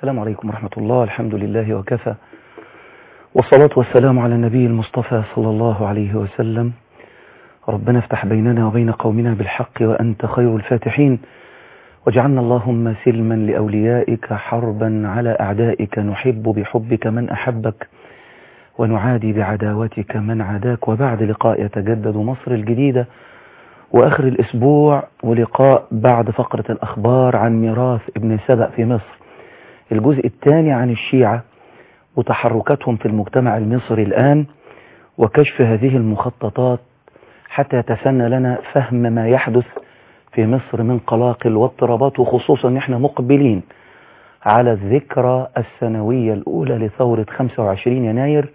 السلام عليكم ورحمة الله الحمد لله وكفى والصلاة والسلام على النبي المصطفى صلى الله عليه وسلم ربنا افتح بيننا وبين قومنا بالحق وأنت خير الفاتحين واجعلنا اللهم سلما لأوليائك حربا على أعدائك نحب بحبك من أحبك ونعادي بعداوتك من عاداك وبعد لقاء يتجدد مصر الجديدة وآخر الأسبوع ولقاء بعد فقرة الأخبار عن ميراث ابن سبأ في مصر الجزء الثاني عن الشيعة وتحركاتهم في المجتمع المصري الآن وكشف هذه المخططات حتى يتسنى لنا فهم ما يحدث في مصر من قلاقل واضطرابات وخصوصا نحن مقبلين على الذكرى السنوية الأولى لثورة 25 يناير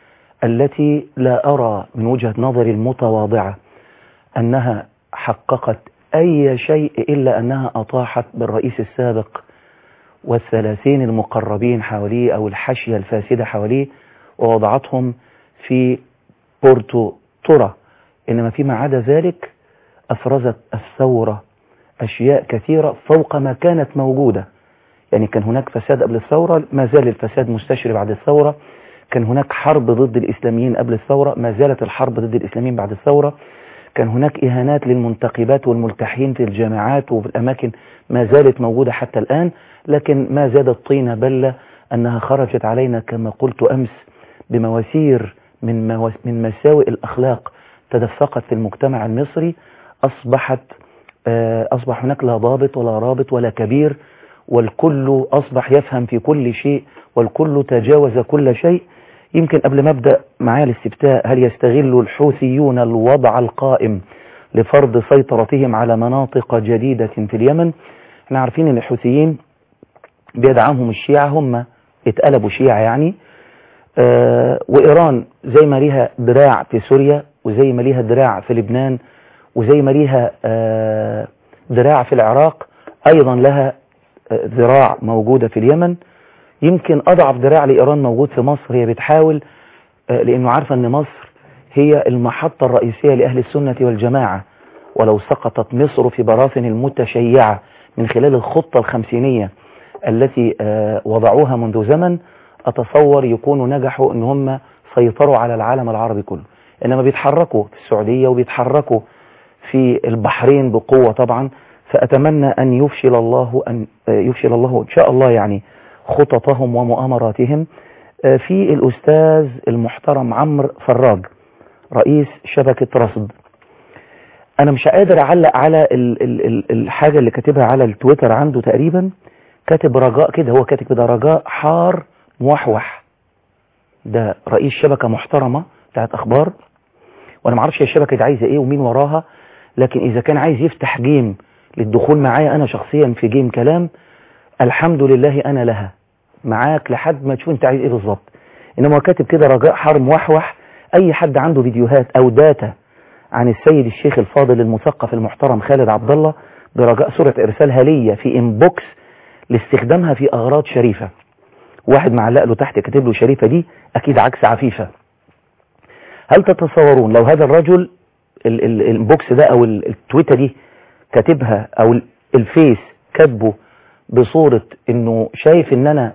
التي لا أرى من وجهة نظري المتواضعة أنها حققت أي شيء إلا أنها أطاحت بالرئيس السابق والثلاثين المقربين حواليه أو الحشية الفاسدة حواليه ووضعتهم في بورتو تورا إنما فيما عدا ذلك أفرزت الثورة أشياء كثيرة فوق ما كانت موجودة يعني كان هناك فساد قبل الثورة ما زال الفساد مستشري بعد الثورة كان هناك حرب ضد الإسلاميين قبل الثورة ما زالت الحرب ضد الإسلاميين بعد الثورة كان هناك إهانات للمنتقبات والملتحين في الجامعات وفي الأماكن ما زالت موجودة حتى الآن لكن ما زاد الطين بلة أنها خرجت علينا كما قلت أمس بمواسير من, موس من مساوئ الأخلاق تدفقت في المجتمع المصري أصبحت أصبح هناك لا ضابط ولا رابط ولا كبير والكل أصبح يفهم في كل شيء والكل تجاوز كل شيء يمكن قبل ما أبدأ معايا الاستفتاء هل يستغل الحوثيون الوضع القائم لفرض سيطرتهم على مناطق جديدة في اليمن احنا عارفين ان الحوثيين بيدعمهم الشيعة هم اتقلبوا شيعة يعني اه وإيران زي ما ليها دراع في سوريا وزي ما ليها دراع في لبنان وزي ما ليها اه دراع في العراق أيضا لها اه ذراع موجودة في اليمن يمكن أضعف دراع لإيران موجود في مصر هي بتحاول لأنه عارفة أن مصر هي المحطة الرئيسية لأهل السنة والجماعة ولو سقطت مصر في براثن المتشيعة من خلال الخطة الخمسينية التي وضعوها منذ زمن أتصور يكونوا نجحوا أن هم سيطروا على العالم العربي كله إنما بيتحركوا في السعودية وبيتحركوا في البحرين بقوة طبعا فأتمنى أن يفشل الله أن يفشل الله إن شاء الله يعني خططهم ومؤامراتهم في الأستاذ المحترم عمرو فراج رئيس شبكة رصد أنا مش قادر أعلق على ال ال ال الحاجة اللي كاتبها على التويتر عنده تقريبا كاتب رجاء كده هو كاتب كده رجاء حار موحوح ده رئيس شبكة محترمة بتاعت أخبار وأنا معرفش هي الشبكة دي عايزة إيه ومين وراها لكن إذا كان عايز يفتح جيم للدخول معايا أنا شخصيا في جيم كلام الحمد لله أنا لها معاك لحد ما تشوف انت عايز ايه بالظبط انما هو كاتب كده رجاء حار موحوح اي حد عنده فيديوهات او داتا عن السيد الشيخ الفاضل المثقف المحترم خالد عبد الله برجاء صورة ارسالها ليا في انبوكس لاستخدامها في اغراض شريفة واحد معلق له تحت كاتب له شريفة دي اكيد عكس عفيفة هل تتصورون لو هذا الرجل الانبوكس ده او التويتة دي كاتبها او الفيس كاتبه بصورة انه شايف ان انا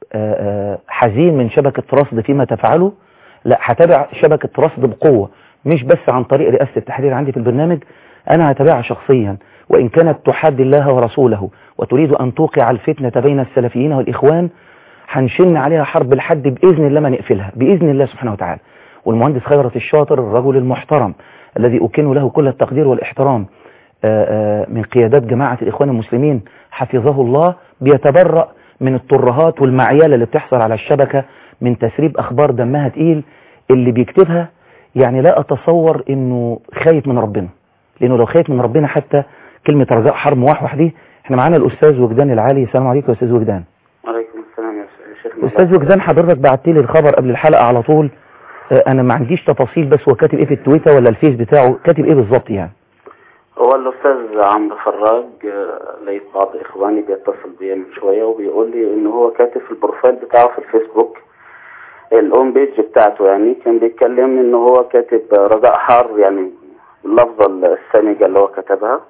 حزين من شبكة رصد فيما تفعله لا هتابع شبكة رصد بقوة مش بس عن طريق رئاسة التحرير عندي في البرنامج انا هتابعها شخصيا وان كانت تحدي الله ورسوله وتريد ان توقع الفتنة بين السلفيين والاخوان هنشن عليها حرب الحد باذن الله ما نقفلها باذن الله سبحانه وتعالى والمهندس خيرت الشاطر الرجل المحترم الذي اكن له كل التقدير والاحترام من قيادات جماعة الإخوان المسلمين حفظه الله بيتبرأ من الترهات والمعيالة اللي بتحصل على الشبكة من تسريب أخبار دمها تقيل اللي بيكتبها يعني لا أتصور إنه خايف من ربنا لأنه لو خايف من ربنا حتى كلمة رجاء حرب موحوح دي احنا معانا الأستاذ وجدان العالي السلام عليكم يا أستاذ وجدان وعليكم السلام يا شيخ أستاذ وجدان حضرتك بعت لي الخبر قبل الحلقة على طول أنا ما عنديش تفاصيل بس هو كاتب إيه في التويتر ولا الفيس بتاعه كاتب إيه بالظبط يعني هو الأستاذ عمرو فراج لقيت بعض إخواني بيتصل بيا من شوية وبيقول لي إن هو كاتب في البروفايل بتاعه في الفيسبوك الأون بيج بتاعته يعني كان بيتكلم إن هو كاتب رجاء حار يعني اللفظة السامجة اللي هو كتبها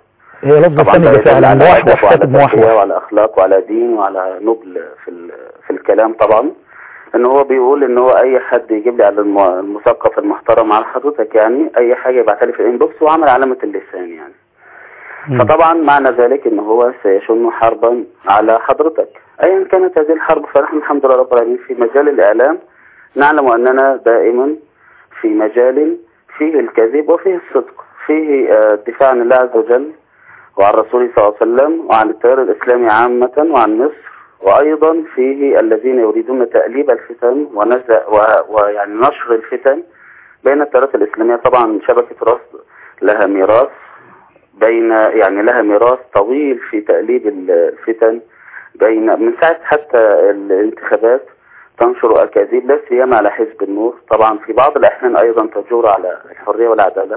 هي لفظة طبعا سامجة ده يدل فعلا على موحوح أدب وعلى كاتب موحوح تربية وعلى أخلاق وعلى دين وعلى نبل في ال- في الكلام طبعا ان هو بيقول ان هو اي حد يجيب لي على الم- المثقف المحترم على حضرتك يعني اي حاجه يبعتها لي في الانبوكس وعمل علامه اللسان يعني مم. فطبعا معنى ذلك ان هو سيشن حربا على حضرتك ايا كانت هذه الحرب فنحن الحمد لله رب العالمين في مجال الاعلام نعلم اننا دائما في مجال فيه الكذب وفيه الصدق فيه آه، الدفاع عن الله عز وجل وعن رسوله صلى الله عليه وسلم وعن التيار الاسلامي عامه وعن مصر وايضا فيه الذين يريدون تأليب الفتن ونزع و- ويعني نشر الفتن بين التيارات الاسلاميه طبعا شبكه رصد لها ميراث بين يعني لها ميراث طويل في تأليب الفتن بين من ساعة حتى الانتخابات تنشر أكاذيب لا سيما على حزب النور طبعا في بعض الأحيان أيضا تجور على الحرية والعدالة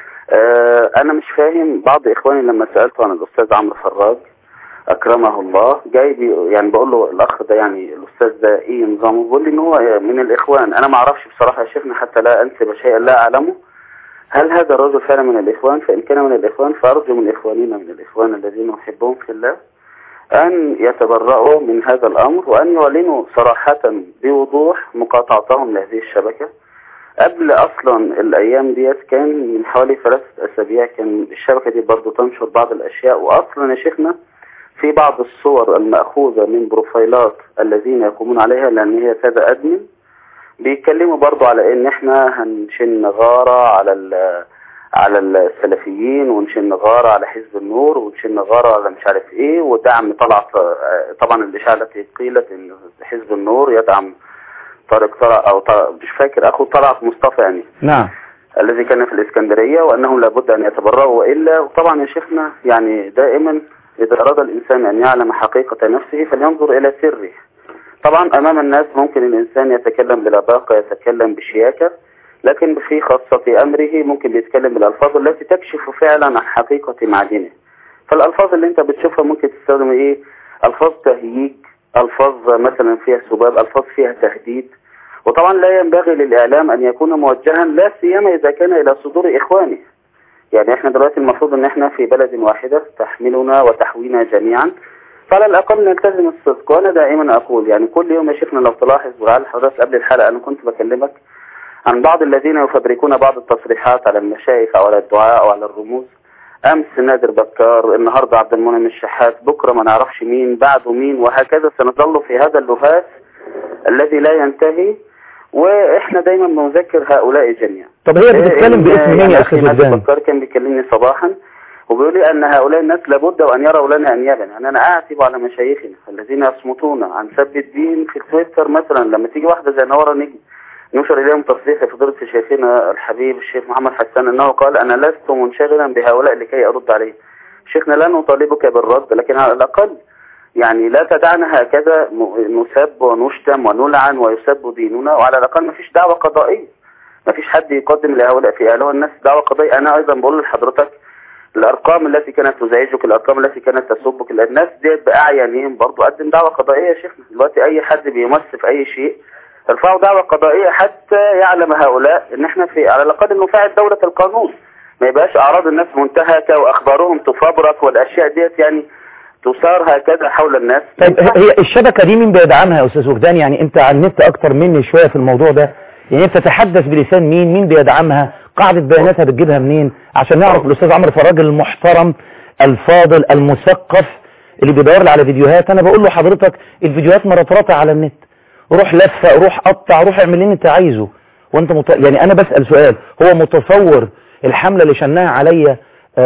آه، أنا مش فاهم بعض إخواني لما سألته عن الأستاذ عمرو فراج أكرمه الله جاي بي يعني بقول له الأخ ده يعني الأستاذ ده إيه نظامه بيقول لي إن هو من الإخوان أنا ما أعرفش بصراحة يا شيخنا حتى لا أنسب شيئا لا أعلمه هل هذا الرجل فعلا من الإخوان فإن كان من الإخوان فأرجو من إخواننا من الإخوان الذين نحبهم في الله أن يتبرؤوا من هذا الأمر وأن يعلنوا صراحة بوضوح مقاطعتهم لهذه الشبكة قبل أصلا الأيام ديت كان من حوالي ثلاثة أسابيع كان الشبكة دي برضو تنشر بعض الأشياء وأصلا يا شيخنا في بعض الصور المأخوذة من بروفايلات الذين يقومون عليها لأن هي كذا أدمن بيتكلموا برضو على ان احنا هنشن غارة على ال- على السلفيين ونشن غارة على حزب النور ونشن غارة على مش عارف ايه ودعم طلعت طبعا الاشاعة التي قيلت ان حزب النور يدعم طارق طلع او طارق مش فاكر اخو طلعت مصطفى يعني نعم الذي كان في الإسكندرية وأنهم لابد أن يتبرأوا وإلا وطبعا يا شيخنا يعني دائما إذا أراد الإنسان أن يعلم حقيقة نفسه فلينظر إلى سره طبعا أمام الناس ممكن الإنسان يتكلم بلباقة يتكلم بشياكة لكن في خاصة أمره ممكن بيتكلم بالألفاظ التي تكشف فعلا عن حقيقة معدنه فالألفاظ اللي أنت بتشوفها ممكن تستخدم إيه ألفاظ تهييج ألفاظ مثلا فيها سباب ألفاظ فيها تهديد وطبعا لا ينبغي للإعلام أن يكون موجها لا سيما إذا كان إلى صدور إخوانه يعني احنا دلوقتي المفروض ان احنا في بلد واحدة تحملنا وتحوينا جميعا فعلى الأقل نلتزم الصدق وأنا دائما أقول يعني كل يوم يا شيخنا لو تلاحظ ولعل حضرتك قبل الحلقة أنا كنت بكلمك عن بعض الذين يفبركون بعض التصريحات على المشايخ أو على الدعاء أو على الرموز أمس نادر بكار النهاردة عبد المنعم الشحات بكرة ما نعرفش مين بعده مين وهكذا سنظل في هذا اللهاث الذي لا ينتهي وإحنا دايما بنذكر هؤلاء جميعا طب هي بتتكلم باسم مين يا أخي أستاذ نادر وجدان بكار كان بيكلمني صباحا وبيقول لي أن هؤلاء الناس لابد وأن يروا لنا أنيابا يعني أنا أعتب على مشايخنا الذين يصمتون عن سب الدين في تويتر مثلا لما تيجي واحدة زي نورة نجم نشر إليهم تصريح لفضيلة شيخنا الحبيب الشيخ محمد حسان أنه قال أنا لست منشغلا بهؤلاء لكي أرد عليه شيخنا لا نطالبك بالرد لكن على الأقل يعني لا تدعنا هكذا م- نسب ونشتم ونلعن ويسب ديننا وعلى الأقل ما فيش دعوة قضائية ما فيش حد يقدم لهؤلاء في هؤلاء الناس دعوة قضائية أنا أيضا بقول لحضرتك الأرقام التي كانت تزعجك الأرقام التي كانت تسبك الناس ديت بأعيانهم برضو قدم دعوة قضائية يا شيخنا دلوقتي أي حد بيمس في أي شيء ارفعوا دعوة قضائية حتى يعلم هؤلاء ان احنا في على الاقل نفعل دولة القانون ما يبقاش اعراض الناس منتهكة واخبارهم تفبرك والاشياء ديت يعني تثار هكذا حول الناس طيب هي الشبكة دي مين بيدعمها يا أستاذ وجدان يعني أنت على النت أكتر مني شوية في الموضوع ده يعني أنت تتحدث بلسان مين مين بيدعمها قاعدة بياناتها بتجيبها منين عشان نعرف الأستاذ عمرو فراج المحترم الفاضل المثقف اللي بيدور لي على فيديوهات أنا بقول له حضرتك الفيديوهات مرطرطة على النت روح لفة روح قطع روح اعمل اللي انت عايزه وانت مت... يعني انا بسأل سؤال هو متصور الحملة اللي شنها عليا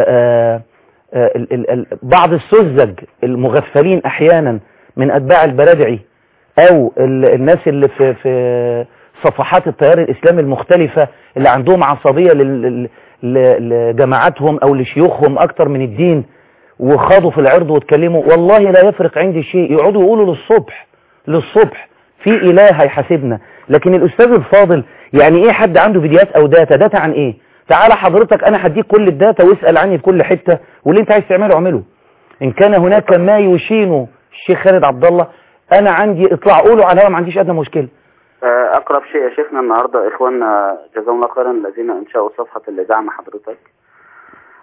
آآ آآ ال... ال... ال... بعض السذج المغفلين احيانا من اتباع البرادعي او ال... الناس اللي في في صفحات التيار الاسلامي المختلفة اللي عندهم عصبية لل... ل... لجماعاتهم او لشيوخهم اكتر من الدين وخاضوا في العرض واتكلموا والله لا يفرق عندي شيء يقعدوا يقولوا للصبح للصبح في اله هيحاسبنا لكن الاستاذ الفاضل يعني ايه حد عنده فيديوهات او داتا داتا عن ايه تعالى حضرتك انا هديك كل الداتا واسأل عني في كل حتة واللي انت عايز تعمله اعمله ان كان هناك ما يشين الشيخ خالد عبد الله انا عندي اطلع قوله على الهواء ما عنديش ادنى مشكلة آه، اقرب شيء يا شيخنا النهاردة اخواننا جزاهم الله خيرا الذين انشأوا صفحة اللي دعم حضرتك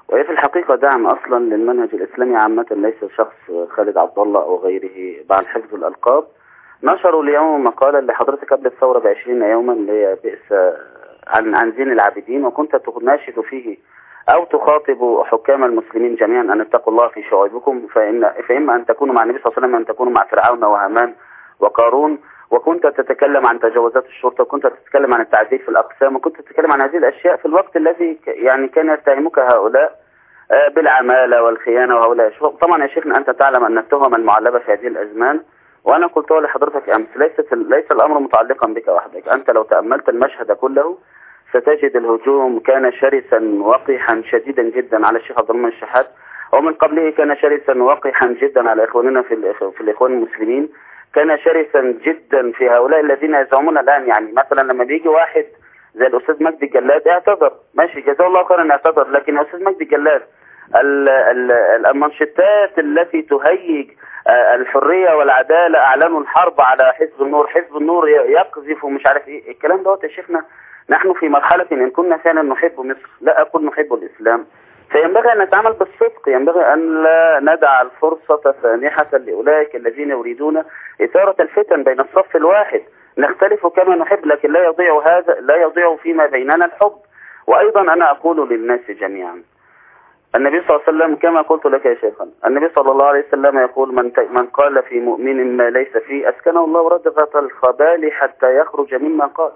وهي في الحقيقة دعم أصلا للمنهج الإسلامي عامة ليس شخص خالد عبد الله أو غيره بعد حفظ الألقاب نشروا اليوم مقالا لحضرتك قبل الثورة بعشرين يوما اللي هي بئس عن عن زين العابدين وكنت تناشد فيه أو تخاطب حكام المسلمين جميعا أن اتقوا الله في شعوبكم فإن فإما أن تكونوا مع النبي صلى الله عليه وسلم أن تكونوا مع فرعون وهامان وقارون وكنت تتكلم عن تجاوزات الشرطة وكنت تتكلم عن التعذيب في الأقسام وكنت تتكلم عن هذه الأشياء في الوقت الذي ك- يعني كان يتهمك هؤلاء آه، بالعمالة والخيانة وهؤلاء الشباب. طبعا يا شيخنا أنت تعلم أن التهم المعلبة في هذه الأزمان وأنا قلتها لحضرتك أمس ليست ليس الأمر متعلقا بك وحدك أنت لو تأملت المشهد كله ستجد الهجوم كان شرسا وقحا شديدا جدا على الشيخ عبد الرحمن الشحات ومن قبله كان شرسا وقحا جدا على إخواننا في الإخ- في الإخوان المسلمين كان شرسا جدا في هؤلاء الذين يزعمون الآن يعني مثلا لما بيجي واحد زي الأستاذ مجدي الجلاد اعتذر ماشي جزاه الله خيرا اعتذر لكن الأستاذ مجدي الجلاد ال- ال- المانشيتات التي تهيج آه، الحرية والعدالة أعلنوا الحرب على حزب النور حزب النور ي- يقذف ومش عارف إيه الكلام دوت يا شيخنا نحن في مرحلة إن كنا فعلا نحب مصر لا أقول نحب الإسلام فينبغي أن نتعامل بالصدق ينبغي أن لا ندع الفرصة سانحة لأولئك الذين يريدون إثارة الفتن بين الصف الواحد نختلف كما نحب لكن لا يضيع هذا لا يضيع فيما بيننا الحب وأيضا أنا أقول للناس جميعا النبي صلى الله عليه وسلم كما قلت لك يا شيخنا النبي صلى الله عليه وسلم يقول من ت- من قال في مؤمن ما ليس فيه أسكنه الله ردغة الخبال حتى يخرج مما قال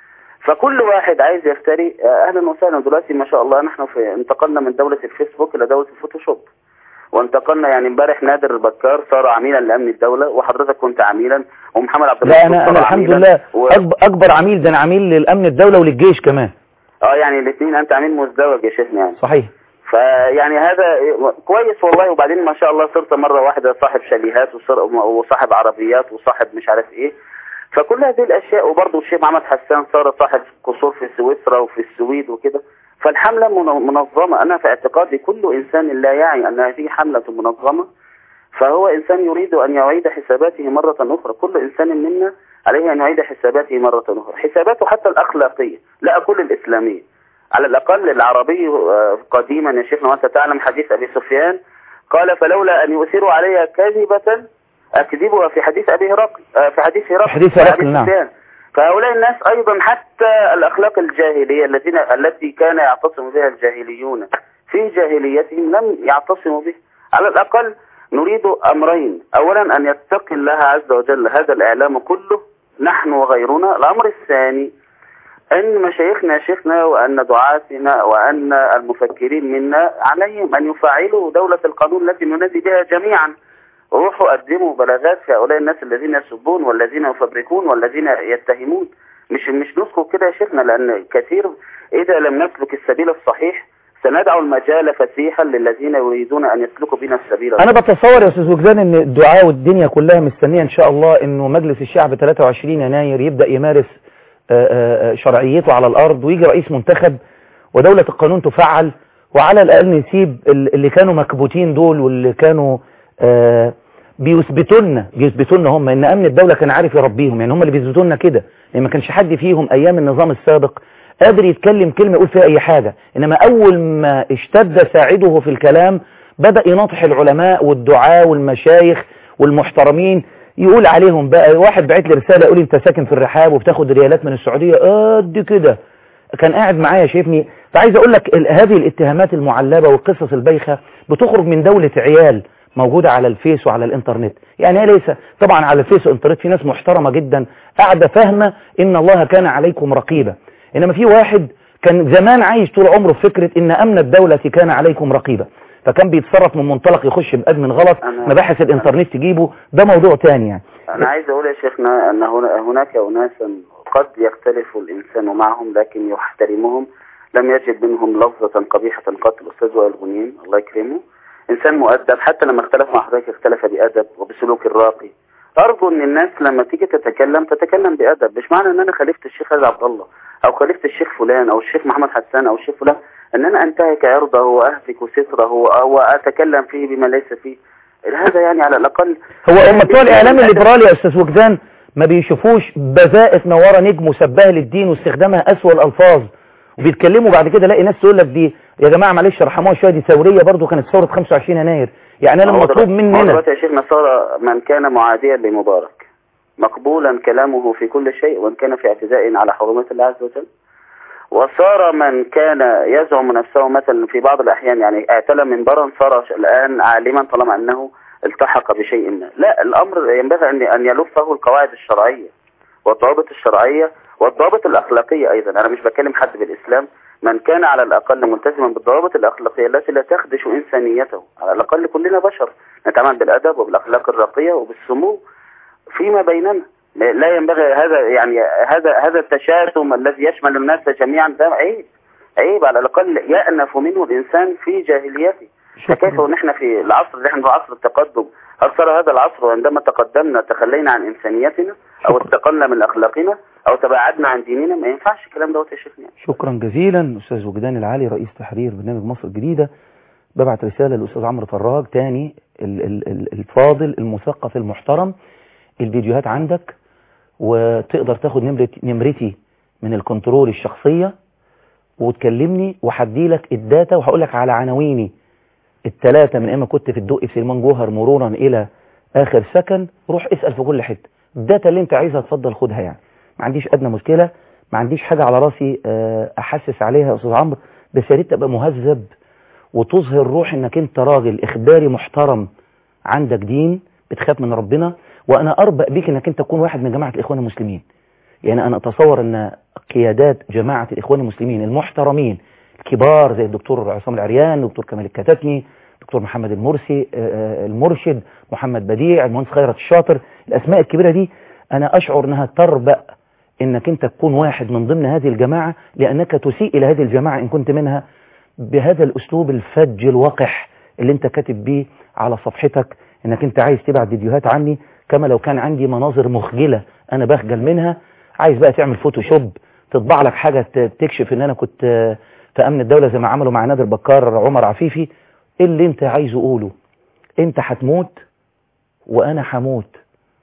فكل واحد عايز يفتري آه، اهلا وسهلا دلوقتي ما شاء الله نحن في انتقلنا من دولة الفيسبوك الى دولة الفوتوشوب وانتقلنا يعني امبارح نادر البكار صار عميلا لامن الدولة وحضرتك كنت عميلا ومحمد عبد لا الرحمن انا صار انا الحمد عميلاً لله و... أكبر, اكبر عميل ده انا عميل للامن الدولة وللجيش كمان اه يعني الاثنين انت عميل مزدوج يا شيخنا يعني صحيح فيعني هذا كويس والله وبعدين ما شاء الله صرت مرة واحدة صاحب شاليهات وصر- وصاحب عربيات وصاحب مش عارف ايه فكل هذه الاشياء وبرضه الشيخ محمد حسان صار صاحب قصور في سويسرا وفي السويد وكده فالحملة من- منظمة انا في اعتقادي كل انسان لا يعي ان هذه حملة منظمة فهو انسان يريد ان يعيد حساباته مرة اخرى كل انسان منا عليه ان يعيد حساباته مرة اخرى حساباته حتى الاخلاقية لا اقول الاسلامية على الأقل العربي آه، قديما يا شيخنا وأنت تعلم حديث أبي سفيان قال فلولا أن يؤثروا علي كذبة أكذبها في حديث أبي هرقل آه، في حديث هرقل في حديث هرقل، نعم. سفيان. فهؤلاء الناس أيضا حتى الأخلاق الجاهلية الذين التي كان يعتصم بها الجاهليون في جاهليتهم لم يعتصموا به على الأقل نريد أمرين أولا أن يتقي الله عز وجل هذا الإعلام كله نحن وغيرنا الأمر الثاني أن مشايخنا شيخنا وأن دعاتنا وأن المفكرين منا عليهم أن يفعلوا دولة القانون التي ننادي بها جميعا روحوا قدموا بلاغات في هؤلاء الناس الذين يسبون والذين يفبركون والذين يتهمون مش مش نسكت كده يا شيخنا لأن كثير إذا لم نسلك السبيل الصحيح سندع المجال فسيحا للذين يريدون أن يسلكوا بنا السبيل انا بتصور يا استاذ وجدان ان الدعاء والدنيا كلها مستنيه ان شاء الله انه مجلس الشعب 23 يناير يبدا يمارس آه، آه، شرعيته على الارض ويجي رئيس منتخب ودوله القانون تفعل وعلى الاقل نسيب ال- اللي كانوا مكبوتين دول واللي كانوا آه، بيثبتوا لنا بيثبتوا لنا هم ان امن الدوله كان عارف يربيهم يعني هم اللي بيثبتوا لنا كده لان ما كانش حد فيهم ايام النظام السابق قادر يتكلم كلمه يقول فيها اي حاجه انما اول ما اشتد ساعده في الكلام بدأ يناطح العلماء والدعاء والمشايخ والمحترمين يقول عليهم بقى واحد بعت لي رسالة يقول لي انت ساكن في الرحاب وبتاخد ريالات من السعودية قد كده كان قاعد معايا شايفني فعايز اقول لك ال- هذه الاتهامات المعلبة والقصص البايخة بتخرج من دولة عيال موجودة على الفيس وعلى الانترنت يعني هي ليس طبعا على الفيس والانترنت في ناس محترمة جدا قاعدة فاهمة ان الله كان عليكم رقيبا انما في واحد كان زمان عايش طول عمره في فكرة ان امن الدولة كان عليكم رقيبا فكان بيتصرف من منطلق يخش بأدمن غلط أنا- مباحث الانترنت تجيبه ده موضوع تاني يعني أنا عايز أقول يا شيخنا أن هنا- هناك أناسا قد يختلف الإنسان معهم لكن يحترمهم لم يجد منهم لفظة قبيحة قط الأستاذ وائل غنيم الله يكرمه إنسان مؤدب حتى لما اختلف مع حضرتك اختلف بأدب وبسلوك الراقي أرجو أن الناس لما تيجي تتكلم تتكلم بأدب مش معنى أن أنا خالفت الشيخ خالد عبد الله أو خالفت الشيخ فلان أو الشيخ محمد حسان أو الشيخ فلان أن أنا أنتهك عرضه وأهتك ستره أو أتكلم فيه بما ليس فيه هذا يعني على الأقل هو هم بتوع الاعلام الليبرالي يا استاذ وجدان ما بيشوفوش بذاءة نوارة نجم وسبها للدين واستخدامها اسوأ الالفاظ وبيتكلموا بعد كده الاقي ناس تقول لك دي يا جماعه معلش رحموها شويه دي ثوريه برضو كانت ثوره 25 يناير يعني انا هو المطلوب دلوقتي- هو مننا دلوقتي يا شيخنا صار من كان معاديا لمبارك مقبولا كلامه في كل شيء وان كان في اعتداء على حرمات الله عز وجل وصار من كان يزعم نفسه مثلا في بعض الاحيان يعني اعتلى منبرا صار الان عالما طالما انه التحق بشيء ما لا الامر ينبغي ان ان يلفه القواعد الشرعيه والضوابط الشرعيه والضوابط الاخلاقيه ايضا انا مش بكلم حد بالاسلام من كان على الاقل ملتزما بالضوابط الاخلاقيه التي لا تخدش انسانيته على الاقل كلنا بشر نتعامل بالادب وبالاخلاق الراقيه وبالسمو فيما بيننا لا ينبغي هذا يعني هذا هذا التشاتم الذي يشمل الناس جميعا ده عيب عيب على الاقل يأنف منه الانسان في جاهليته فكيف ونحن في العصر اللي احنا في عصر التقدم هل صار هذا العصر وعندما تقدمنا تخلينا عن انسانيتنا او شكرا. استقلنا من اخلاقنا او تباعدنا عن ديننا ما ينفعش الكلام دوت يا شيخنا يعني. شكرا جزيلا استاذ وجدان العالي رئيس تحرير برنامج مصر الجديده ببعت رساله للاستاذ عمرو فراج تاني ال- ال- ال- الفاضل المثقف المحترم الفيديوهات عندك وتقدر تاخد نمرتي, نمرتي من الكنترول الشخصيه وتكلمني وهدي لك الداتا وهقول لك على عناويني الثلاثه من ايام ما كنت في الدقي في سليمان جوهر مرورا الى اخر سكن روح اسال في كل حته الداتا اللي انت عايزها اتفضل خدها يعني ما عنديش ادنى مشكله ما عنديش حاجه على راسي آه، احسس عليها يا استاذ عمرو بس يا ريت تبقى مهذب وتظهر روح انك انت راجل اخباري محترم عندك دين بتخاف من ربنا وانا اربأ بيك انك انت تكون واحد من جماعه الاخوان المسلمين يعني انا اتصور ان قيادات جماعه الاخوان المسلمين المحترمين الكبار زي الدكتور عصام العريان الدكتور كمال الكتاتني الدكتور محمد المرسي آه، آه، المرشد محمد بديع المهندس خيرت الشاطر الاسماء الكبيره دي انا اشعر انها تربأ انك انت تكون واحد من ضمن هذه الجماعه لانك تسيء الى هذه الجماعه ان كنت منها بهذا الاسلوب الفج الوقح اللي انت كاتب بيه على صفحتك انك انت عايز تبعت فيديوهات عني كما لو كان عندي مناظر مخجله انا بخجل منها عايز بقى تعمل فوتوشوب تطبع لك حاجه ت- تكشف ان انا كنت آه، في امن الدوله زي ما عملوا مع نادر بكار عمر عفيفي إيه اللي انت عايزه قوله انت هتموت وانا هموت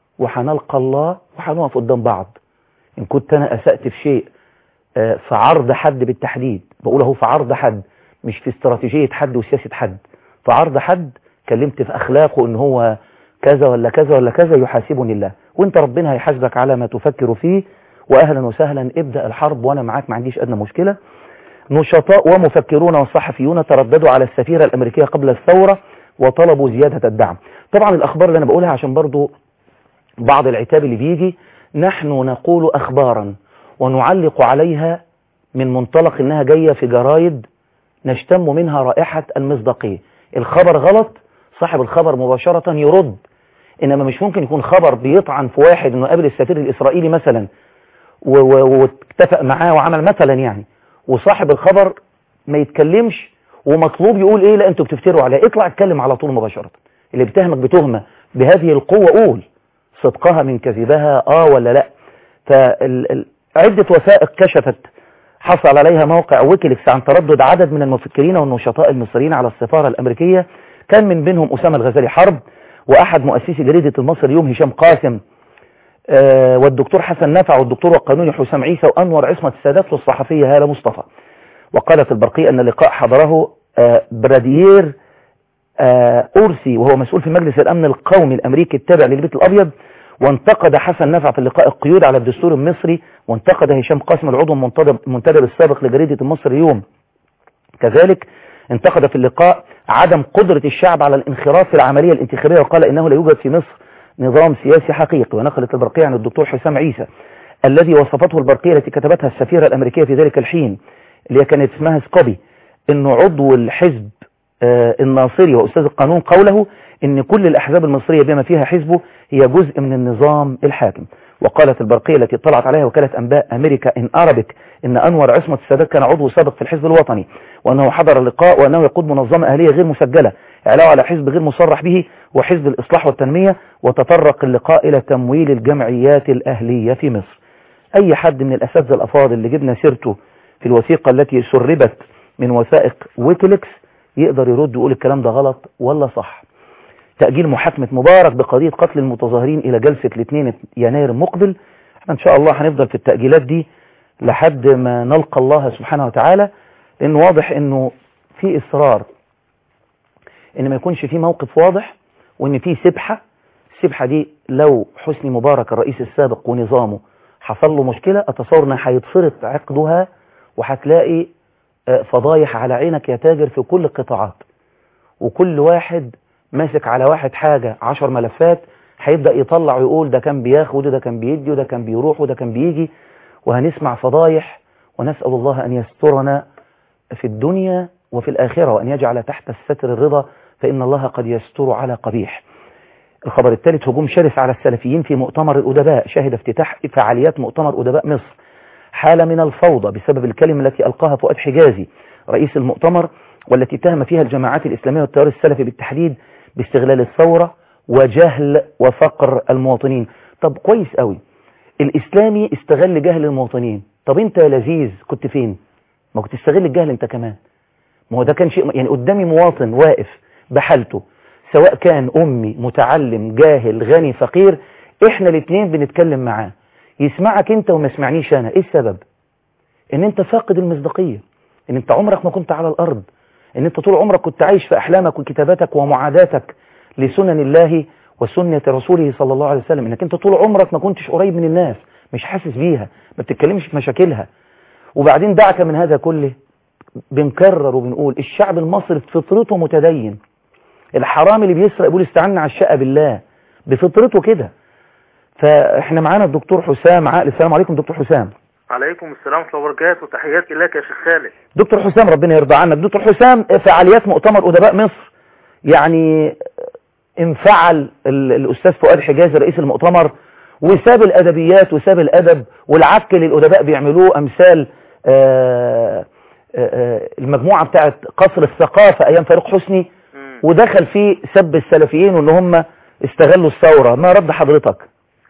وهنلقى الله وهنقف قدام بعض ان كنت انا اسأت في شيء آه، في عرض حد بالتحديد بقول اهو في عرض حد مش في استراتيجية حد وسياسة حد في عرض حد كلمت في اخلاقه ان هو كذا ولا كذا ولا كذا يحاسبني الله وانت ربنا هيحاسبك على ما تفكر فيه واهلا وسهلا ابدأ الحرب وانا معاك ما عنديش ادنى مشكلة نشطاء ومفكرون وصحفيون ترددوا على السفيرة الامريكية قبل الثورة وطلبوا زيادة الدعم طبعا الاخبار اللي انا بقولها عشان برضو بعض العتاب اللي بيجي نحن نقول أخبارا ونعلق عليها من منطلق إنها جاية في جرايد نشتم منها رائحة المصداقية الخبر غلط صاحب الخبر مباشرة يرد إنما مش ممكن يكون خبر بيطعن في واحد إنه قابل السفير الإسرائيلي مثلا و- و- واتفق معاه وعمل مثلا يعني وصاحب الخبر ما يتكلمش ومطلوب يقول ايه لا انتوا بتفتروا عليه اطلع اتكلم على طول مباشرة اللي بيتهمك بتهمة بهذه القوة قول صدقها من كذبها اه ولا لا فعدة وثائق كشفت حصل عليها موقع ويكيليكس عن تردد عدد من المفكرين والنشطاء المصريين على السفارة الأمريكية كان من بينهم أسامة الغزالي حرب وأحد مؤسسي جريدة المصري اليوم هشام قاسم آه، والدكتور حسن نفع والدكتور القانوني حسام عيسى وأنور عصمت السادات والصحفية هالة مصطفى وقالت البرقية أن اللقاء حضره آه، براديير آه، أورسي وهو مسؤول في مجلس الأمن القومي الأمريكي التابع للبيت الأبيض وانتقد حسن نفع في اللقاء القيود على الدستور المصري وانتقد هشام قاسم العضو المنتدب المنتدب السابق لجريدة المصري اليوم كذلك انتقد في اللقاء عدم قدرة الشعب على الانخراط في العملية الانتخابية وقال انه لا يوجد في مصر نظام سياسي حقيقي ونقلت البرقية عن الدكتور حسام عيسى الذي وصفته البرقية التي كتبتها السفيرة الأمريكية في ذلك الحين اللي هي كانت اسمها سكوبي انه عضو الحزب آه، الناصري وأستاذ القانون قوله ان كل الأحزاب المصرية بما فيها حزبه هي جزء من النظام الحاكم وقالت البرقية التي اطلعت عليها وكالة أنباء أمريكا إن أرابيك إن أنور عصمت السادات كان عضو سابق في الحزب الوطني وأنه حضر اللقاء وأنه يقود منظمة أهلية غير مسجلة علاوة على حزب غير مصرح به وحزب الإصلاح والتنمية وتطرق اللقاء إلى تمويل الجمعيات الأهلية في مصر أي حد من الأساتذة الأفاضل اللي جبنا سيرته في الوثيقة التي سربت من وثائق ويكيليكس يقدر يرد ويقول الكلام ده غلط ولا صح تأجيل محاكمة مبارك بقضية قتل المتظاهرين إلى جلسة الاثنين يناير المقبل احنا إن شاء الله هنفضل في التأجيلات دي لحد ما نلقى الله سبحانه وتعالى لأن واضح أنه في إصرار أن ما يكونش في موقف واضح وأن في سبحة السبحة دي لو حسني مبارك الرئيس السابق ونظامه حصل له مشكلة أتصور أنها هيتفرط عقدها وهتلاقي فضايح على عينك يا تاجر في كل القطاعات وكل واحد ماسك على واحد حاجة عشر ملفات هيبدأ يطلع ويقول ده كان بياخد وده كان بيدي وده كان بيروح وده كان بيجي وهنسمع فضايح ونسأل الله أن يسترنا في الدنيا وفي الآخرة وأن يجعل تحت الستر الرضا فإن الله قد يستر على قبيح الخبر الثالث هجوم شرس على السلفيين في مؤتمر الأدباء شهد افتتاح فعاليات مؤتمر أدباء مصر حالة من الفوضى بسبب الكلمة التي ألقاها فؤاد حجازي رئيس المؤتمر والتي اتهم فيها الجماعات الإسلامية والتيار السلفي بالتحديد باستغلال الثورة وجهل وفقر المواطنين طب كويس قوي الإسلامي استغل جهل المواطنين طب انت يا لذيذ كنت فين ما كنت تستغل الجهل انت كمان ما هو ده كان شيء يعني قدامي مواطن واقف بحالته سواء كان أمي متعلم جاهل غني فقير احنا الاثنين بنتكلم معاه يسمعك انت وما يسمعنيش انا ايه السبب ان انت فاقد المصداقية ان انت عمرك ما كنت على الارض ان انت طول عمرك كنت عايش في احلامك وكتاباتك ومعاداتك لسنن الله وسنة رسوله صلى الله عليه وسلم انك انت طول عمرك ما كنتش قريب من الناس مش حاسس بيها ما بتتكلمش في مشاكلها وبعدين دعك من هذا كله بنكرر وبنقول الشعب المصري بفطرته متدين الحرام اللي بيسرق يقول استعنا على الشقة بالله بفطرته كده فاحنا معانا الدكتور حسام عقل السلام عليكم دكتور حسام عليكم السلام ورحمة الله وبركاته وتحياتي لك يا شيخ خالد دكتور حسام ربنا يرضى عنك دكتور حسام فعاليات مؤتمر أدباء مصر يعني انفعل الأستاذ فؤاد حجازي رئيس المؤتمر وساب الأدبيات وساب الأدب والعك اللي الأدباء بيعملوه أمثال آآ آآ المجموعة بتاعت قصر الثقافة أيام فاروق حسني ودخل فيه سب السلفيين وان هم استغلوا الثورة ما رد حضرتك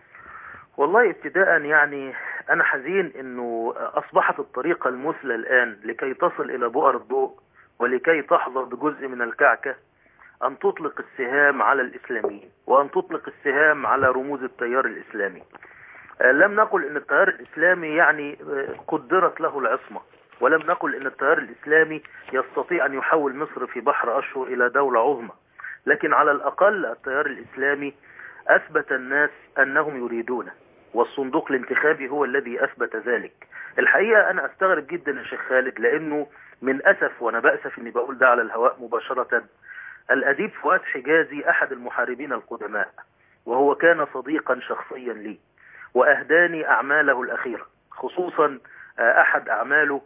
والله ابتداء يعني انا حزين انه اصبحت الطريقة المثلى الان لكي تصل الى بؤر الضوء ولكي تحظى بجزء من الكعكة ان تطلق السهام على الاسلاميين وان تطلق السهام على رموز التيار الاسلامي لم نقل ان التيار الاسلامي يعني قدرت له العصمة ولم نقل ان التيار الاسلامي يستطيع ان يحول مصر في بحر اشهر الى دولة عظمى لكن على الاقل التيار الاسلامي اثبت الناس انهم يريدونه والصندوق الانتخابي هو الذي اثبت ذلك الحقيقة انا استغرب جدا يا شيخ خالد لانه من اسف وانا بأسف اني بقول ده على الهواء مباشرة الاديب فؤاد حجازي احد المحاربين القدماء وهو كان صديقا شخصيا لي واهداني اعماله الاخيرة خصوصا احد اعماله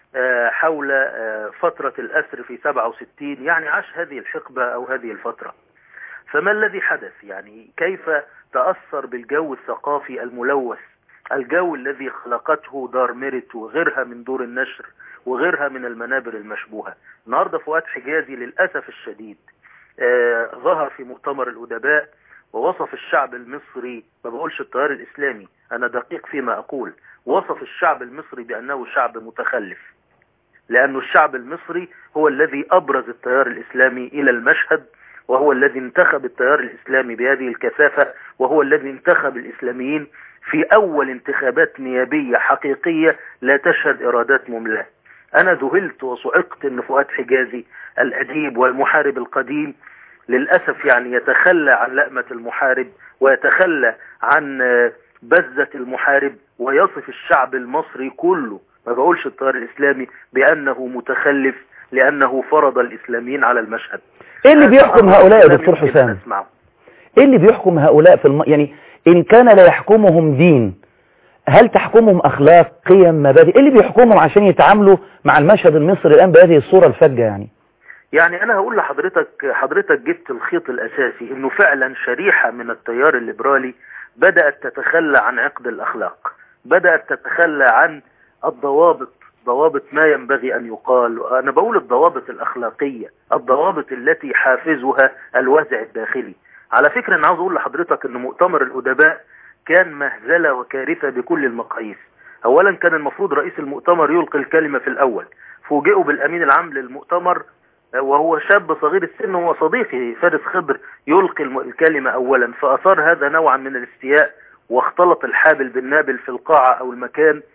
حول فترة الأسر في 67 يعني عاش هذه الحقبة أو هذه الفترة فما الذي حدث يعني كيف تأثر بالجو الثقافي الملوث الجو الذي خلقته دار ميرت وغيرها من دور النشر وغيرها من المنابر المشبوهة النهاردة فؤاد حجازي للأسف الشديد آه ظهر في مؤتمر الأدباء ووصف الشعب المصري ما بقولش التيار الإسلامي أنا دقيق فيما أقول وصف الشعب المصري بأنه شعب متخلف لأن الشعب المصري هو الذي أبرز التيار الإسلامي إلى المشهد وهو الذي انتخب التيار الإسلامي بهذه الكثافة وهو الذي انتخب الإسلاميين في أول انتخابات نيابية حقيقية لا تشهد إرادات مملاة أنا ذهلت وصعقت أن فؤاد حجازي الأديب والمحارب القديم للأسف يعني يتخلى عن لأمة المحارب ويتخلى عن بزة المحارب ويصف الشعب المصري كله ما بقولش التيار الإسلامي بأنه متخلف لأنه فرض الإسلاميين على المشهد ايه اللي بيحكم هؤلاء يا دكتور حسام ايه اللي بيحكم هؤلاء في الم... يعني ان كان لا يحكمهم دين هل تحكمهم اخلاق قيم مبادئ ايه اللي بيحكمهم عشان يتعاملوا مع المشهد المصري الان بهذه الصورة الفجة يعني يعني انا هقول لحضرتك حضرتك جبت الخيط الاساسي انه فعلا شريحة من التيار الليبرالي بدأت تتخلى عن عقد الاخلاق بدأت تتخلى عن الضوابط ضوابط ما ينبغي أن يقال أنا بقول الضوابط الأخلاقية الضوابط التي حافزها الوازع الداخلي على فكرة أنا عاوز أقول لحضرتك أن مؤتمر الأدباء كان مهزلة وكارثة بكل المقاييس أولا كان المفروض رئيس المؤتمر يلقي الكلمة في الأول فوجئوا بالأمين العام للمؤتمر وهو شاب صغير السن وهو صديقي فارس خضر يلقي الكلمة أولا فأثار هذا نوعا من الاستياء واختلط الحابل بالنابل في القاعة أو المكان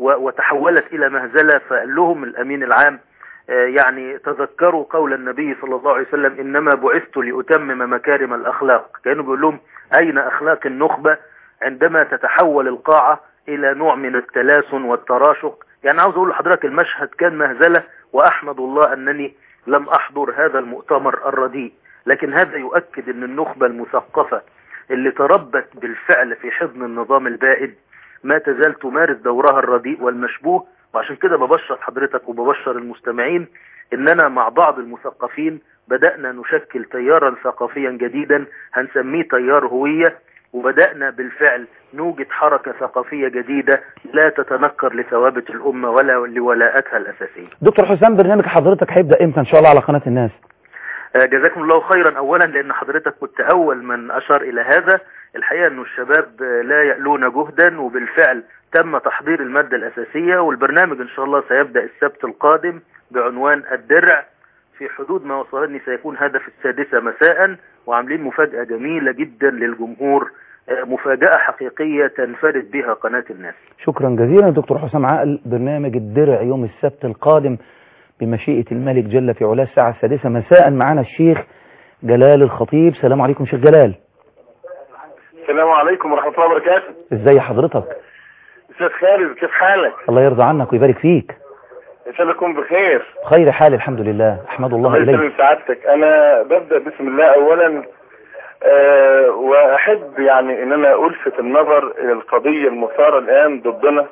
و- وتحولت إلى مهزلة فقال لهم الأمين العام آه، يعني تذكروا قول النبي صلى الله عليه وسلم إنما بعثت لأتمم مكارم الأخلاق كانوا بيقول لهم أين أخلاق النخبة عندما تتحول القاعة إلى نوع من التلاسن والتراشق يعني عاوز أقول لحضرتك المشهد كان مهزلة وأحمد الله أنني لم أحضر هذا المؤتمر الرديء لكن هذا يؤكد أن النخبة المثقفة اللي تربت بالفعل في حضن النظام البائد ما تزال تمارس دورها الرديء والمشبوه وعشان كده ببشر حضرتك وببشر المستمعين اننا مع بعض المثقفين بدأنا نشكل تيارا ثقافيا جديدا هنسميه تيار هوية وبدأنا بالفعل نوجد حركة ثقافية جديدة لا تتنكر لثوابت الأمة ولا لولاءتها الأساسية دكتور حسام برنامج حضرتك هيبدأ امتى ان شاء الله على قناة الناس آه، جزاكم الله خيرا اولا لان حضرتك كنت اول من اشار الى هذا الحقيقة انه الشباب آه، لا يألون جهدا وبالفعل تم تحضير المادة الاساسية والبرنامج ان شاء الله سيبدأ السبت القادم بعنوان الدرع في حدود ما وصلني سيكون هذا في السادسة مساء وعاملين مفاجأة جميلة جدا للجمهور آه، مفاجأة حقيقية تنفرد بها قناة الناس شكرا جزيلا دكتور حسام عقل برنامج الدرع يوم السبت القادم بمشيئة الملك جل في علاه الساعة السادسة مساء معنا الشيخ جلال الخطيب سلام عليكم شيخ جلال السلام عليكم ورحمة الله وبركاته ازاي حضرتك أستاذ خالد كيف حالك؟ الله يرضى عنك ويبارك فيك إن شاء الله تكون بخير خير حال الحمد لله احمد الله الله اليك يسلم سعادتك أنا ببدأ بسم الله أولا أه وأحب يعني إن أنا ألفت النظر إلى القضية المثارة الآن ضدنا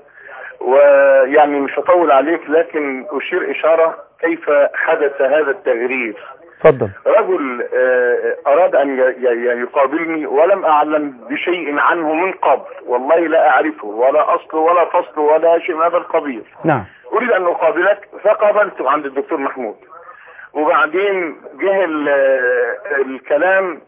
ويعني مش هطول عليك لكن أشير إشارة كيف حدث هذا التغرير اتفضل رجل آه، أراد أن ي- ي- يقابلني ولم أعلم بشيء عنه من قبل والله لا أعرفه ولا أصله ولا فصله ولا شيء من هذا القبيل نعم أريد أن أقابلك فقابلته عند الدكتور محمود وبعدين جه ال- الكلام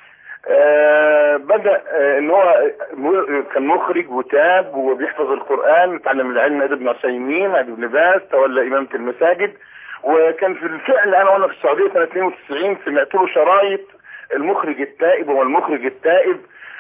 آه، بدأ آه، ان هو م- كان مخرج وتاب وبيحفظ القرآن تعلم العلم عند ابن عثيمين عند ابن باز تولى إمامة المساجد وكان في الفعل انا وانا في السعودية سنة 92 سمعت له شرايط المخرج التائب هو المخرج التائب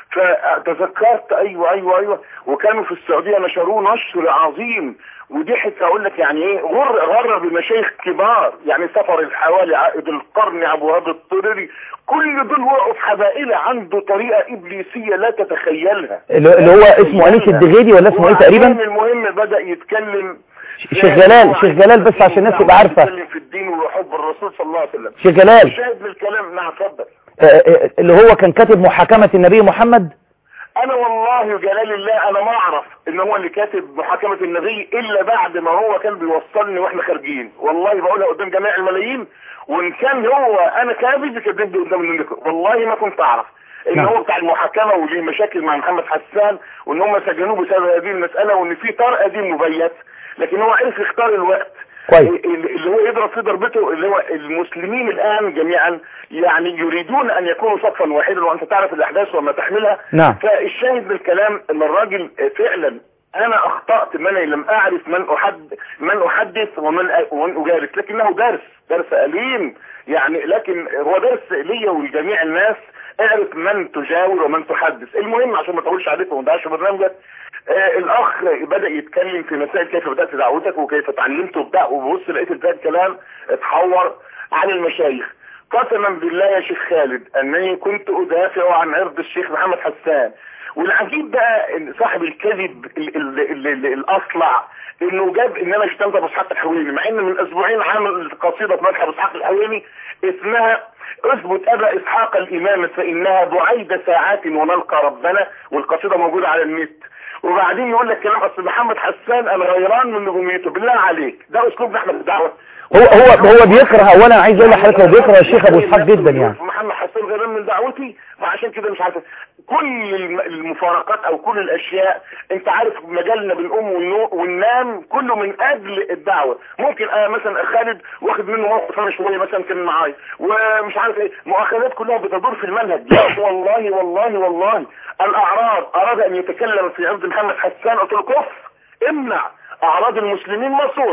فتذكرت ايوه ايوه ايوه وكانوا في السعوديه نشروه نشر عظيم وضحك اقول لك يعني ايه غر غر بمشايخ كبار يعني سفر الحوالي عائد القرن ابو وهاب الطريري كل دول وقعوا في حبائل عنده طريقه ابليسيه لا تتخيلها اللي اللي هو اسمه انيس الدغيدي ولا اسمه ايه وبعدين تقريبا المهم بدا يتكلم شيخ جلال شيخ جلال بس عشان الناس تبقى عارفه يتكلم في الدين وحب الرسول صلى الله عليه وسلم شيخ جلال شاهد من الكلام نعم اتفضل آه، آه، اللي هو كان كاتب محاكمة النبي محمد انا والله جلال الله انا ما اعرف ان هو اللي كاتب محاكمة النبي الا بعد ما هو كان بيوصلني واحنا خارجين والله بقولها قدام جميع الملايين وان كان هو انا كاذب يكذبني قدام النبي والله ما كنت اعرف ان نعم. هو بتاع المحاكمة وليه مشاكل مع محمد حسان وان هم سجنوه بسبب هذه المسألة وان في طرق دي مبيت لكن هو عرف يختار الوقت كويس اللي هو يضرب في ضربته اللي هو المسلمين الان جميعا يعني يريدون ان يكونوا صفا واحدا وانت تعرف الاحداث وما تحملها نعم فالشاهد بالكلام ان الراجل فعلا انا اخطأت من لم اعرف من احد من احدث ومن أ- ومن اجالس لكنه درس درس اليم يعني لكن هو درس ليا ولجميع الناس اعرف من تجاور ومن تحدث المهم عشان ما اطولش عليك وما نضيعش برنامجك آه الاخ بدأ يتكلم في مسائل كيف بدأت دعوتك وكيف اتعلمت وبتاع وبص لقيت ده الكلام اتحور عن المشايخ قسما بالله يا شيخ خالد انني كنت ادافع عن عرض الشيخ محمد حسان والعجيب بقى ان صاحب الكذب ال ال ال ال الاصلع انه جاب ان انا شتمت ابو اسحاق الحويني مع ان من اسبوعين عامل قصيده في مدح ابو اسحاق الحويني اسمها اثبت ابا اسحاق الامامه فانها بعيد ساعات ونلقى ربنا والقصيده موجوده على النت وبعدين يقول لك كلام اصل محمد حسان انا غيران من نجوميته بالله عليك ده اسلوبنا احنا في الدعوه هو هو هو بيكره اولا عايز اقول لحضرتك هو بيكره الشيخ ابو اسحاق جدا يعني محمد حسان غيران من دعوتي وعشان كده مش عارف كل الم- المفارقات او كل الاشياء انت عارف مجالنا بنقوم ونو- وننام كله من اجل الدعوه ممكن انا مثلا خالد واخد منه موقف انا شويه مثلا كان معايا ومش عارف ايه مؤاخذات كلها بتدور في المنهج لا والله والله والله الاعراب اراد ان يتكلم في عرض محمد حسان قلت له كف امنع اعراض المسلمين مصونه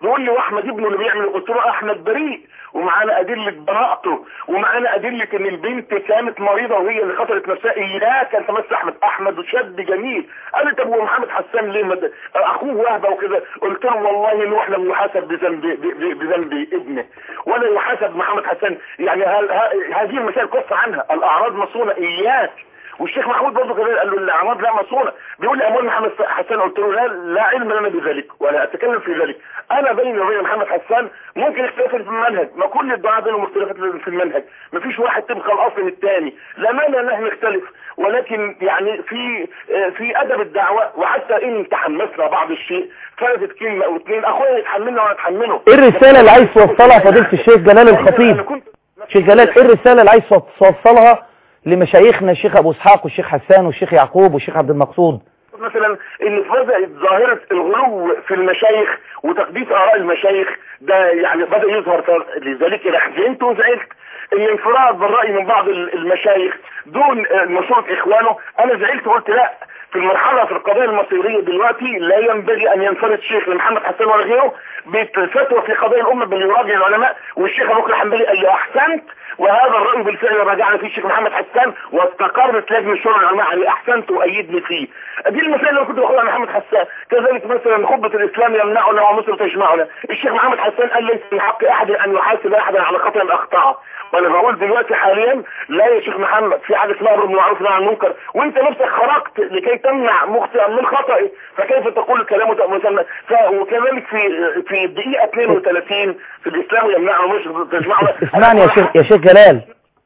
بيقول لي واحمد ابنه اللي بيعمل قلت له احمد بريء ومعانا ادله براءته ومعانا ادله ان البنت كانت مريضه وهي اللي خطرت نفسها اياك ان تمس احمد احمد شاب جميل قال لي طب ومحمد حسان ليه مد... اخوه وهبه وكذا قلت له والله انه احنا بنحاسب بذنب ب- بذنب ابنه ولا يحاسب محمد حسان يعني هل... ه- هذه المسائل كف عنها الاعراض مصونه اياك والشيخ محمود برضه كمان قال له الاعراض لا مصونه بيقول لي اموال محمد حسان قلت له لا لا علم لنا بذلك ولا اتكلم في ذلك انا بيني وبين محمد حسان ممكن اختلاف في المنهج ما كل الدعاء بينهم اختلافات في المنهج ما فيش واحد طبق الاصل من الثاني لا مانع ان احنا نختلف ولكن يعني في آه، في ادب الدعوه وحتى ان تحمسنا بعض الشيء فاتت كلمه او اثنين اخويا يتحملنا وانا اتحمله ايه الرسالة اللي عايز توصلها فضيلة الشيخ جلال أنا الخطيب كنت شيخ جلال ايه الرسالة اللي عايز توصلها لمشايخنا الشيخ ابو اسحاق والشيخ حسان والشيخ يعقوب والشيخ عبد المقصود مثلا ان بدات ظاهره الغلو في المشايخ وتقديس اراء المشايخ ده يعني بدا يظهر ف- لذلك انا حزنت وزعلت الانفراد بالراي من بعض ال- المشايخ دون آه، مشورة اخوانه انا زعلت وقلت لا في المرحلة في القضايا المصيرية دلوقتي لا ينبغي ان ينفرد شيخ لمحمد حسان ولا غيره بالفتوى في قضايا الامة بل يراجع العلماء والشيخ ابو بكر الحنبلي قال لي احسنت وهذا الرأي بالفعل راجعنا فيه الشيخ محمد حسان واستقرت لجنة شورى العلماء عليه احسنت وايدني فيه دي المسائل اللي كنت باخدها عن محمد حسان كذلك مثلا خطبة الاسلام يمنعنا ومصر تجمعنا الشيخ محمد حسان قال ليس من حق احد ان يحاسب احدا على خطأ من اخطاء وانا بقول دلوقتي حاليا لا يا شيخ محمد في حاجه اسمها امر بالمعروف ونهي عن المنكر وانت نفسك خرجت لكي تمنع مخطئا من خطئه فكيف تقول الكلام مسمى ف- وكذلك في في الدقيقه 32 في الاسلام يمنعنا ومش تجمعنا اسمعني يا شيخ يا شيخ جلال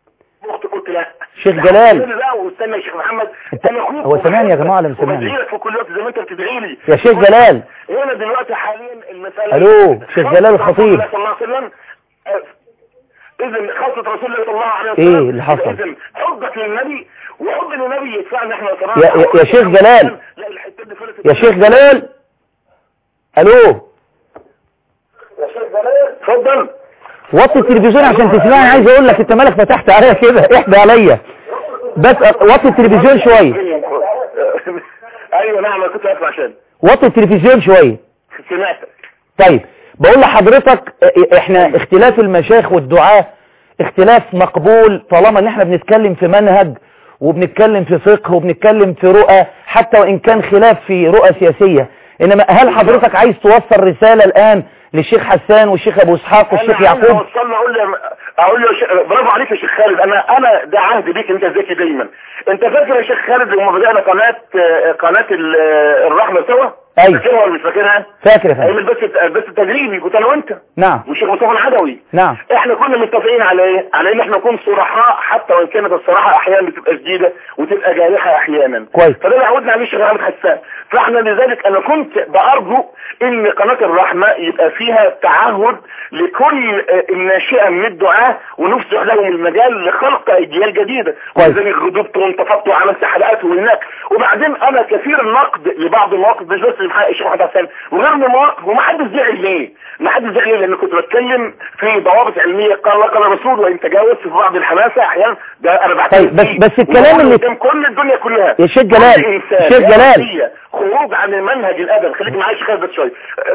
اخت قلت لا شيخ جلال. لا واستنى يا شيخ محمد انت- انا اخوك هو سامعني يا جماعة ولا مش سامعني؟ وبدعي لك في كل وقت زي ما انت بتدعي لي يا شيخ جلال هنا دلوقتي حاليا المسألة ألو، شيخ جلال الخطيب. صلى الله عليه وسلم إذن خاصة رسول الله صلى الله عليه وسلم إيه اللي حصل؟ إذن حبك للنبي وحب للنبي يدفعنا احنا صراحة يا- يا- يا شيخ جلال. لا الحتة دي فلتت يا شيخ جلال الو يا شيخ جلال اتفضل وطي التلفزيون عشان تسمعني عايز اقول لك انت مالك فتحت عليا كده احدى عليا بس وطي التلفزيون شويه ايوه نعم انا كنت اسمع عشان وطي التلفزيون شويه سمعتك طيب بقول لحضرتك اه، احنا اختلاف المشايخ والدعاة اختلاف مقبول طالما ان احنا بنتكلم في منهج وبنتكلم في فقه وبنتكلم في رؤى حتى وان كان خلاف في رؤى سياسية انما هل حضرتك عايز توصل رسالة الان للشيخ حسان والشيخ ابو اسحاق والشيخ انا عايز يعقوب اوصل له اقول له اقول له يا شيخ- برافو عليك يا شيخ خالد انا انا ده عهد بيك انت ذكي دايما انت فاكر يا شيخ خالد لما بدانا قناه آه، قناه ال- آه، الرحمه سوا أيوة. فاكرها ولا مش فاكرها فاكر يا ايام فندم البث البث التدريبي كنت انا وانت نعم والشيخ مصطفى العدوي نعم احنا كنا متفقين على ايه على ان احنا نكون صرحاء حتى وان كانت الصراحه احيانا بتبقى شديده وتبقى جارحه احيانا كويس. فده اللي عودنا عليه الشيخ محمد حسان فاحنا لذلك انا كنت بارجو ان قناه الرحمه يبقى فيها تعهد لكل آه، الناشئه من الدعاه ونفسح لهم المجال لخلق اجيال جديده كويس. ولذلك غضبت وانتفضت وعملت حلقات هناك وبعدين انا كثير النقد لبعض المواقف مش بس لمحقق الشيخ محمد حسان وغير من المواقف وما حدش زعل ليه ما حدش زعل ليه لان كنت بتكلم في ضوابط علميه قال الله قال الرسول وان تجاوزت في بعض الحماسه احيانا ده انا بعترف طيب، بس- بيه. بس الكلام وبقول اللي- قدام كل الدنيا كلها يا شيخ جلال، كل إنسان شيخ يرى جلال. فيها خروج عن منهج الادب خليك معايا يا شيخ خالد بس شويه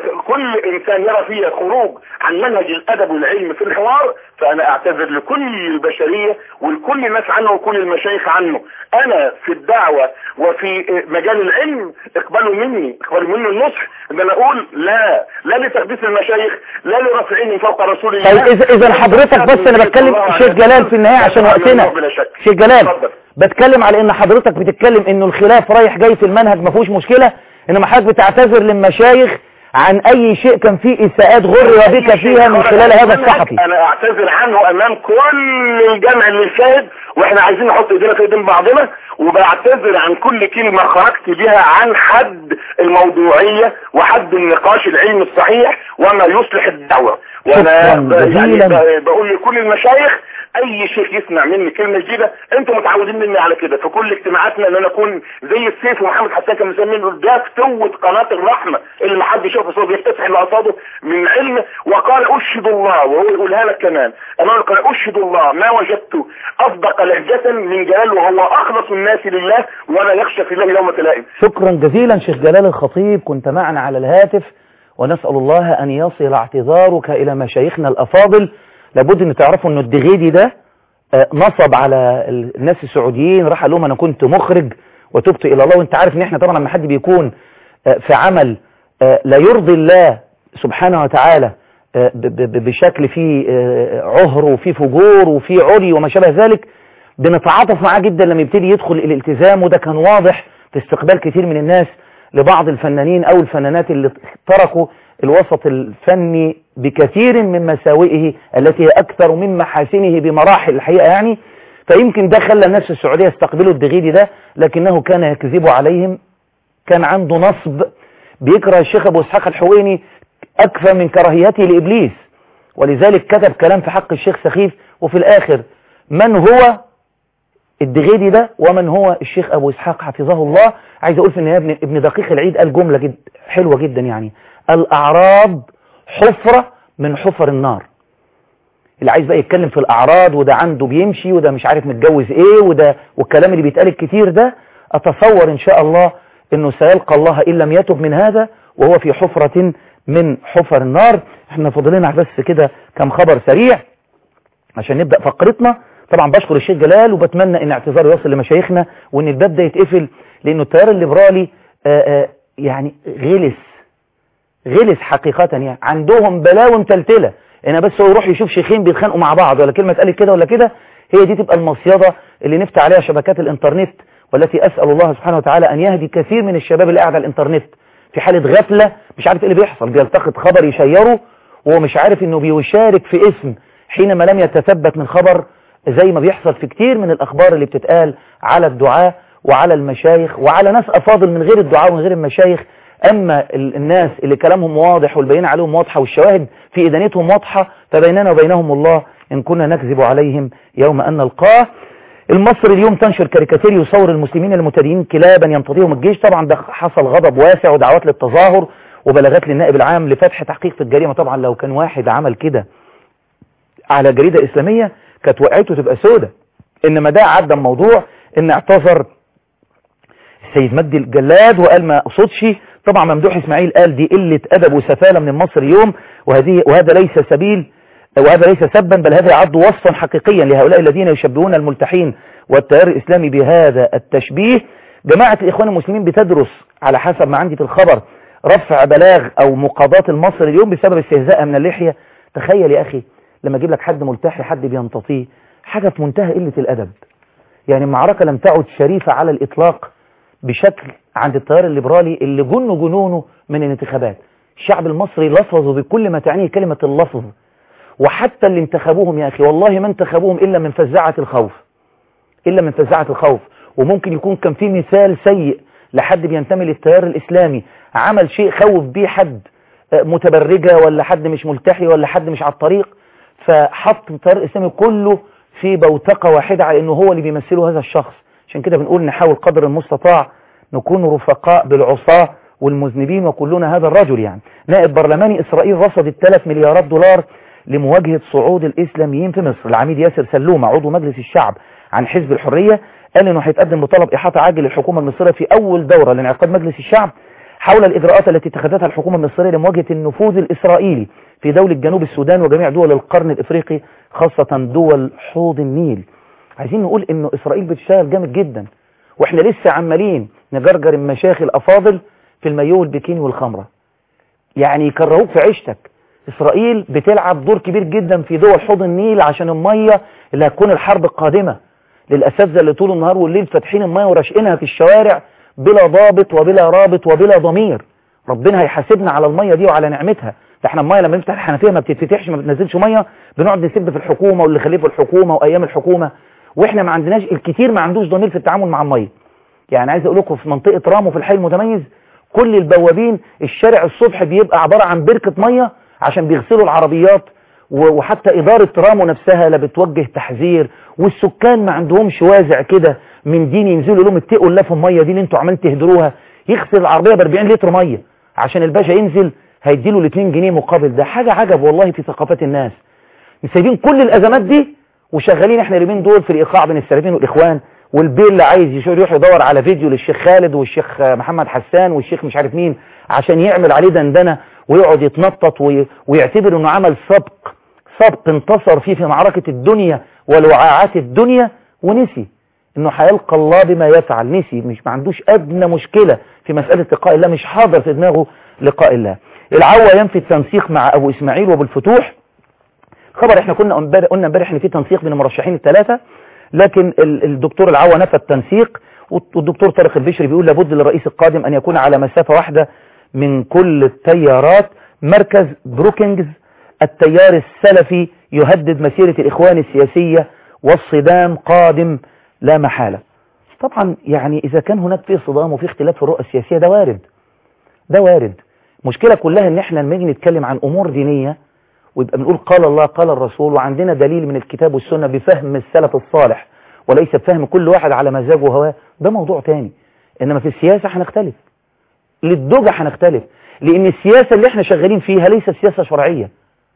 كل انسان يرى فيها خروج عن منهج الادب والعلم في الحوار فانا اعتذر لكل البشريه ولكل الناس عنه وكل المشايخ عنه انا في الدعوه وفي مجال العلم اقبلوا مني اقبلوا مني النصح ان انا اقول لا لا لتقديس المشايخ لا لرفعين من فوق رسول الله طيب اذا اذا حضرتك بس انا بتكلم شيخ جلال في النهاية عشان وقتنا بلا شك. شيخ جلال اتفضل. بتكلم على ان حضرتك بتتكلم انه الخلاف رايح جاي في المنهج ما فيهوش مشكلة انما حضرتك بتعتذر للمشايخ عن اي شيء كان فيه اساءات غر بك فيها من خلال هذا الصحفي انا اعتذر عنه امام كل الجمع اللي شاهد واحنا عايزين نحط ايدينا في ايدين بعضنا وبعتذر عن كل كلمة خرجت بها عن حد الموضوعية وحد النقاش العلمي الصحيح وما يصلح الدعوة وانا شكراً ب- يعني جزيلاً. ب- بقول لكل المشايخ اي شيخ يسمع مني كلمة جديدة انتم متعودين مني على كده في كل اجتماعاتنا ان انا اكون زي السيف ومحمد حسان كان مسمينه ده فتوة قناة الرحمة اللي ما حد يشوف صوت يفتتح اللي قصاده من علم وقال اشهد الله وهو يقولها لك كمان انا قال اشهد الله ما وجدت اصدق لهجة من جلال وهو اخلص الناس لله ولا يخشى في الله يوم تلائم شكرا جزيلا شيخ جلال الخطيب كنت معنا على الهاتف ونسأل الله أن يصل اعتذارك إلى مشايخنا الأفاضل لابد أن تعرفوا أن الدغيدي ده آه، نصب على الناس السعوديين راح قال لهم أنا كنت مخرج وتبت إلى الله وأنت عارف أن إحنا طبعا لما حد بيكون آه، في عمل آه، لا يرضي الله سبحانه وتعالى آه، ب- ب- بشكل فيه آه، عهر وفيه فجور وفيه عري وما شابه ذلك بنتعاطف معاه جدا لما يبتدي يدخل الالتزام وده كان واضح في استقبال كتير من الناس لبعض الفنانين او الفنانات اللي تركوا الوسط الفني بكثير من مساوئه التي هي اكثر من محاسنه بمراحل الحقيقة يعني فيمكن ده خلى الناس السعودية يستقبلوا الدغيدي ده لكنه كان يكذب عليهم كان عنده نصب بيكره الشيخ ابو اسحاق الحويني اكثر من كراهيته لابليس ولذلك كتب كلام في حق الشيخ سخيف وفي الاخر من هو الدغيدي ده ومن هو الشيخ ابو اسحاق حفظه الله عايز اقول في النهايه ابن, ابن دقيق العيد قال جمله جد حلوه جدا يعني الاعراض حفره من حفر النار اللي عايز بقى يتكلم في الاعراض وده عنده بيمشي وده مش عارف متجوز ايه وده والكلام اللي بيتقال الكتير ده اتصور ان شاء الله انه سيلقى الله ان لم يتب من هذا وهو في حفرة من حفر النار احنا فاضلنا بس كده كم خبر سريع عشان نبدأ فقرتنا طبعا بشكر الشيخ جلال وبتمنى ان اعتذاره يوصل لمشايخنا وان الباب ده يتقفل لانه التيار الليبرالي آآ آآ يعني غلس غلس حقيقة يعني عندهم بلاوي متلتلة انا بس هو يروح يشوف شيخين بيتخانقوا مع بعض ولا كلمة اتقالت كده ولا كده هي دي تبقى المصيدة اللي نفتح عليها شبكات الانترنت والتي اسأل الله سبحانه وتعالى ان يهدي كثير من الشباب اللي قاعد على الانترنت في حالة غفلة مش عارف ايه اللي بيحصل بيلتقط خبر يشيره وهو مش عارف انه بيشارك في اسم حينما لم يتثبت من خبر زي ما بيحصل في كتير من الاخبار اللي بتتقال على الدعاة وعلى المشايخ وعلى ناس افاضل من غير الدعاة ومن غير المشايخ اما الناس اللي كلامهم واضح والبينة عليهم واضحة والشواهد في ادانتهم واضحة فبيننا وبينهم الله ان كنا نكذب عليهم يوم ان نلقاه المصري اليوم تنشر كاريكاتير يصور المسلمين المتدينين كلابا ينتظرهم الجيش طبعا ده حصل غضب واسع ودعوات للتظاهر وبلاغات للنائب العام لفتح تحقيق في الجريمة طبعا لو كان واحد عمل كده على جريدة اسلامية كانت وقعته تبقى سودة انما ده عدى الموضوع ان اعتذر السيد مجدي الجلاد وقال ما اقصدش طبعا ممدوح اسماعيل قال دي قلة ادب وسفالة من المصري اليوم وهذه وهذا ليس سبيل وهذا ليس سبا بل هذا يعد وصفا حقيقيا لهؤلاء الذين يشبهون الملتحين والتيار الإسلامي بهذا التشبيه جماعة الإخوان المسلمين بتدرس على حسب ما عندي في الخبر رفع بلاغ أو مقاضاة المصري اليوم بسبب استهزاء من اللحية تخيل يا أخي لما أجيب لك حد ملتحي حد بينتطيه حاجة في منتهى قلة الأدب يعني المعركة لم تعد شريفة على الإطلاق بشكل عند التيار الليبرالي اللي جن جنونه من الانتخابات الشعب المصري لفظ بكل ما تعنيه كلمة اللفظ وحتى اللي انتخبوهم يا أخي والله ما انتخبوهم إلا من فزعة الخوف إلا من فزعة الخوف وممكن يكون كان في مثال سيء لحد بينتمي للتيار الإسلامي عمل شيء خوف بيه حد متبرجة ولا حد مش ملتحي ولا حد مش على الطريق فحط التيار الإسلامي كله في بوتقة واحدة على إنه هو اللي بيمثله هذا الشخص عشان كده بنقول نحاول قدر المستطاع نكون رفقاء بالعصاة والمذنبين وكلنا هذا الرجل يعني نائب برلماني إسرائيل رصد الثلاث مليارات دولار لمواجهة صعود الإسلاميين في مصر العميد ياسر سلومة عضو مجلس الشعب عن حزب الحرية قال انه هيتقدم بطلب احاطة عاجل للحكومة المصرية في اول دورة لانعقاد مجلس الشعب حول الاجراءات التي اتخذتها الحكومة المصرية لمواجهة النفوذ الاسرائيلي في دولة جنوب السودان وجميع دول القرن الافريقي خاصة دول حوض النيل عايزين نقول انه اسرائيل بتشتغل جامد جدا واحنا لسه عمالين نجرجر المشايخ الافاضل في المايو والبكيني والخمرة يعني يكرهوك في عيشتك اسرائيل بتلعب دور كبير جدا في دول حوض النيل عشان المية اللي هتكون الحرب القادمة للأساتذة اللي طول النهار والليل فاتحين المية وراشقينها في الشوارع بلا ضابط وبلا رابط وبلا ضمير ربنا هيحاسبنا على المية دي وعلى نعمتها ده احنا المية لما نفتح الحنفية ما بتتفتحش ما بتنزلش مية بنقعد نسب في الحكومة واللي خليه في الحكومة وأيام الحكومة واحنا ما عندناش الكتير ما عندوش ضمير في التعامل مع المية يعني عايز اقول لكم في منطقة رامو في الحي المتميز كل البوابين الشارع الصبح بيبقى عبارة عن بركة مية عشان بيغسلوا العربيات وحتى إدارة رامو نفسها لا بتوجه تحذير والسكان ما عندهمش وازع كده من دين ينزلوا لهم اتقوا الله في المية دي اللي انتوا عمالين تهدروها يغسل العربية ب 40 لتر مية عشان الباشا ينزل هيديله ال 2 جنيه مقابل ده حاجة عجب والله في ثقافات الناس سايبين كل الأزمات دي وشغالين احنا اليومين دول في الإيقاع بين السلفيين والإخوان والبيل اللي عايز يروح يدور على فيديو للشيخ خالد والشيخ محمد حسان والشيخ مش عارف مين عشان يعمل عليه دندنة ويقعد يتنطط وي... ويعتبر انه عمل سبق سبق انتصر فيه في معركة الدنيا والوعاعات الدنيا ونسي انه هيلقى الله بما يفعل نسي مش ما عندوش ادنى مشكلة في مسألة لقاء الله مش حاضر في دماغه لقاء الله العوا ينفي التنسيق مع ابو اسماعيل وابو الفتوح خبر احنا كنا امبارح قلنا امبارح ان في تنسيق بين المرشحين الثلاثة لكن الدكتور العوا نفى التنسيق والدكتور طارق البشري بيقول لابد للرئيس القادم ان يكون على مسافة واحدة من كل التيارات مركز بروكينجز التيار السلفي يهدد مسيرة الإخوان السياسية والصدام قادم لا محالة طبعا يعني إذا كان هناك في صدام وفي اختلاف في الرؤى السياسية ده وارد ده وارد مشكلة كلها ان احنا لما نيجي نتكلم عن امور دينية ويبقى بنقول قال الله قال الرسول وعندنا دليل من الكتاب والسنة بفهم السلف الصالح وليس بفهم كل واحد على مزاجه وهواه ده موضوع تاني انما في السياسة هنختلف للدجى هنختلف لان السياسة اللي احنا شغالين فيها ليست سياسة شرعية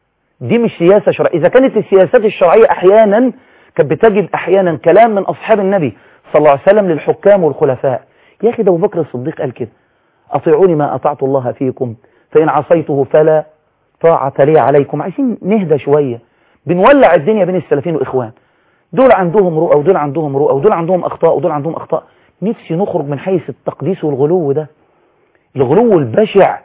دي مش سياسة شرعية اذا كانت السياسات الشرعية احيانا كانت بتجد احيانا كلام من اصحاب النبي صلى الله عليه وسلم للحكام والخلفاء يا اخي ده ابو بكر الصديق قال كده اطيعوني ما اطعت الله فيكم فان عصيته فلا طاعة لي عليكم عايزين نهدى شوية بنولع الدنيا بين السلفين واخوان دول عندهم رؤى ودول عندهم رؤى ودول عندهم اخطاء ودول عندهم اخطاء نفسي نخرج من حيث التقديس والغلو ده الغلو البشع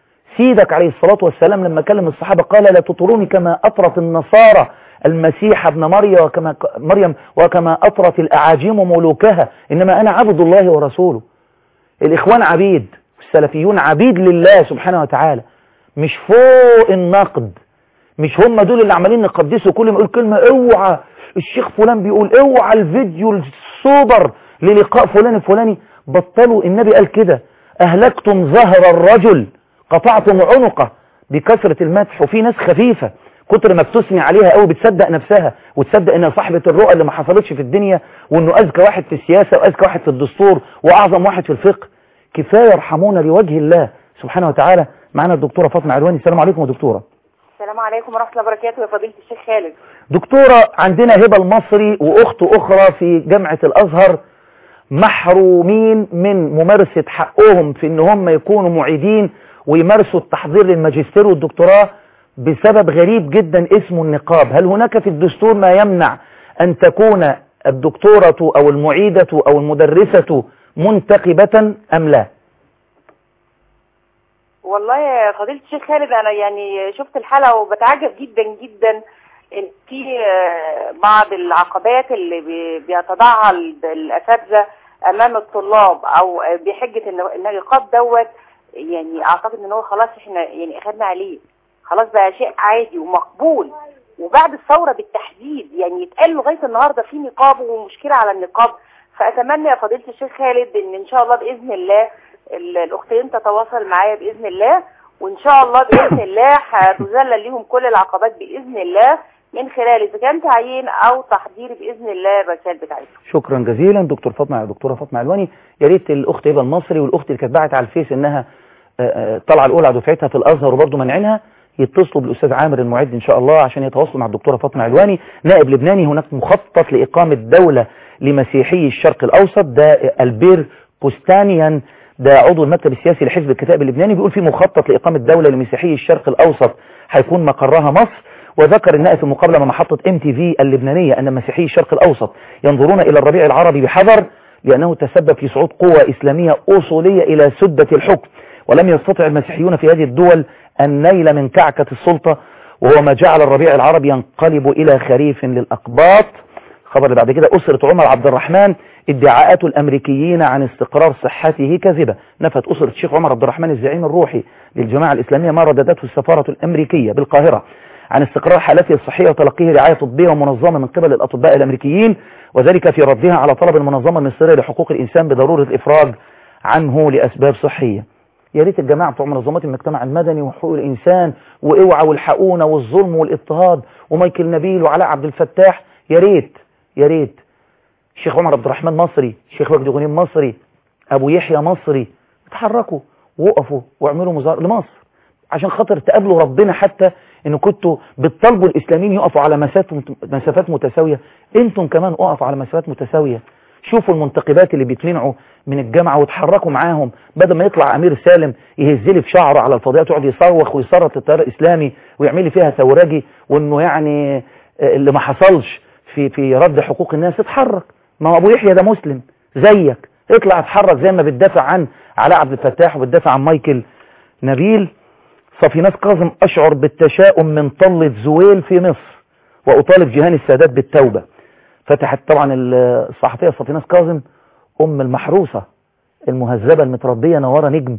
سيدك عليه الصلاة والسلام لما كلم الصحابة قال لا تطروني كما أطرت النصارى المسيح ابن مريم وكما, مريم وكما أطرت الأعاجيم ملوكها إنما أنا عبد الله ورسوله الإخوان عبيد السلفيون عبيد لله سبحانه وتعالى مش فوق النقد مش هم دول اللي عمالين نقدسوا كل ما يقول كلمة اوعى الشيخ فلان بيقول اوعى الفيديو السوبر للقاء فلان الفلاني بطلوا النبي قال كده أهلكتم ظهر الرجل قطعتم عنقه بكثرة المدح وفي ناس خفيفة كتر ما بتثني عليها قوي بتصدق نفسها وتصدق انها صاحبة الرؤى اللي ما حصلتش في الدنيا وانه اذكى واحد في السياسة واذكى واحد في الدستور واعظم واحد في الفقه كفاية ارحمونا لوجه الله سبحانه وتعالى معنا الدكتورة فاطمة علواني السلام عليكم يا دكتورة السلام عليكم ورحمة الله وبركاته يا فضيلة الشيخ خالد دكتورة عندنا هبة المصري واخت اخرى في جامعة الازهر محرومين من ممارسة حقهم في ان هم يكونوا معيدين ويمارسوا التحضير للماجستير والدكتوراه بسبب غريب جدا اسمه النقاب هل هناك في الدستور ما يمنع أن تكون الدكتورة أو المعيدة أو المدرسة منتقبة أم لا والله يا فضيلة الشيخ خالد أنا يعني شفت الحلقة وبتعجب جدا جدا إن في بعض العقبات اللي بيتضعها الأساتذة أمام الطلاب أو بحجة إن النقاب دوت يعني اعتقد ان هو خلاص احنا يعني اخدنا عليه خلاص بقى شيء عادي ومقبول وبعد الثورة بالتحديد يعني يتقال لغاية النهاردة في نقاب ومشكلة على النقاب فأتمنى يا فضيلة الشيخ خالد ان ان شاء الله بإذن الله الأختين تتواصل معايا بإذن الله وان شاء الله بإذن الله هتذلل لهم كل العقبات بإذن الله من خلال اذا كان تعيين او تحضير باذن الله الرسائل بتاعتهم شكرا جزيلا دكتور فاطمه دكتوره فاطمه علواني يا ريت الاخت هبه المصري والاخت اللي كانت باعت على الفيس انها طالعه الاولى على دفعتها في الازهر وبرضه منعينها يتصلوا بالاستاذ عامر المعد ان شاء الله عشان يتواصلوا مع الدكتوره فاطمه علواني نائب لبناني هناك مخطط لاقامه دوله لمسيحي الشرق الاوسط ده البير بوستانيان ده عضو المكتب السياسي لحزب الكتاب اللبناني بيقول في مخطط لاقامه دوله لمسيحي الشرق الاوسط هيكون مقرها مصر وذكر النائب في مقابله مع محطه ام تي في اللبنانيه ان مسيحي الشرق الاوسط ينظرون الى الربيع العربي بحذر لانه تسبب في صعود قوه اسلاميه اصوليه الى سده الحكم ولم يستطع المسيحيون في هذه الدول النيل من كعكة السلطة وهو ما جعل الربيع العربي ينقلب إلى خريف للأقباط خبر اللي بعد كده أسرة عمر عبد الرحمن ادعاءات الأمريكيين عن استقرار صحته كذبة نفت أسرة الشيخ عمر عبد الرحمن الزعيم الروحي للجماعة الإسلامية ما رددته السفارة الأمريكية بالقاهرة عن استقرار حالته الصحية وتلقيه رعاية طبية ومنظمة من قبل الأطباء الأمريكيين وذلك في ردها على طلب المنظمة المصرية لحقوق الإنسان بضرورة الإفراج عنه لأسباب صحية يا ريت الجماعة بتوع منظمات المجتمع المدني وحقوق الإنسان واوعى والحقونا والظلم والاضطهاد ومايكل نبيل وعلاء عبد الفتاح يا ريت يا ريت الشيخ عمر عبد الرحمن مصري الشيخ وجدي غنيم مصري أبو يحيى مصري اتحركوا وقفوا واعملوا مظاهر لمصر عشان خاطر تقابلوا ربنا حتى ان كنتوا بتطالبوا الاسلاميين يقفوا على مسافات مسافات متساويه انتم كمان اقفوا على مسافات متساويه شوفوا المنتقبات اللي بيتمنعوا من الجامعة وتحركوا معاهم بدل ما يطلع أمير سالم يهزلي في شعره على الفضائيات يقعد يصوخ ويصرط التيار الإسلامي ويعمل لي فيها ثورجي وإنه يعني آه، اللي ما حصلش في في رد حقوق الناس اتحرك ما هو أبو يحيى ده مسلم زيك اطلع اتحرك زي ما بتدافع عن علاء عبد الفتاح وبتدافع عن مايكل نبيل صفيناس كاظم أشعر بالتشاؤم من طلة زويل في مصر وأطالب جهان السادات بالتوبة فتحت طبعا الصحفية صفيناس كاظم أم المحروسة المهذبة المتربية نوارة نجم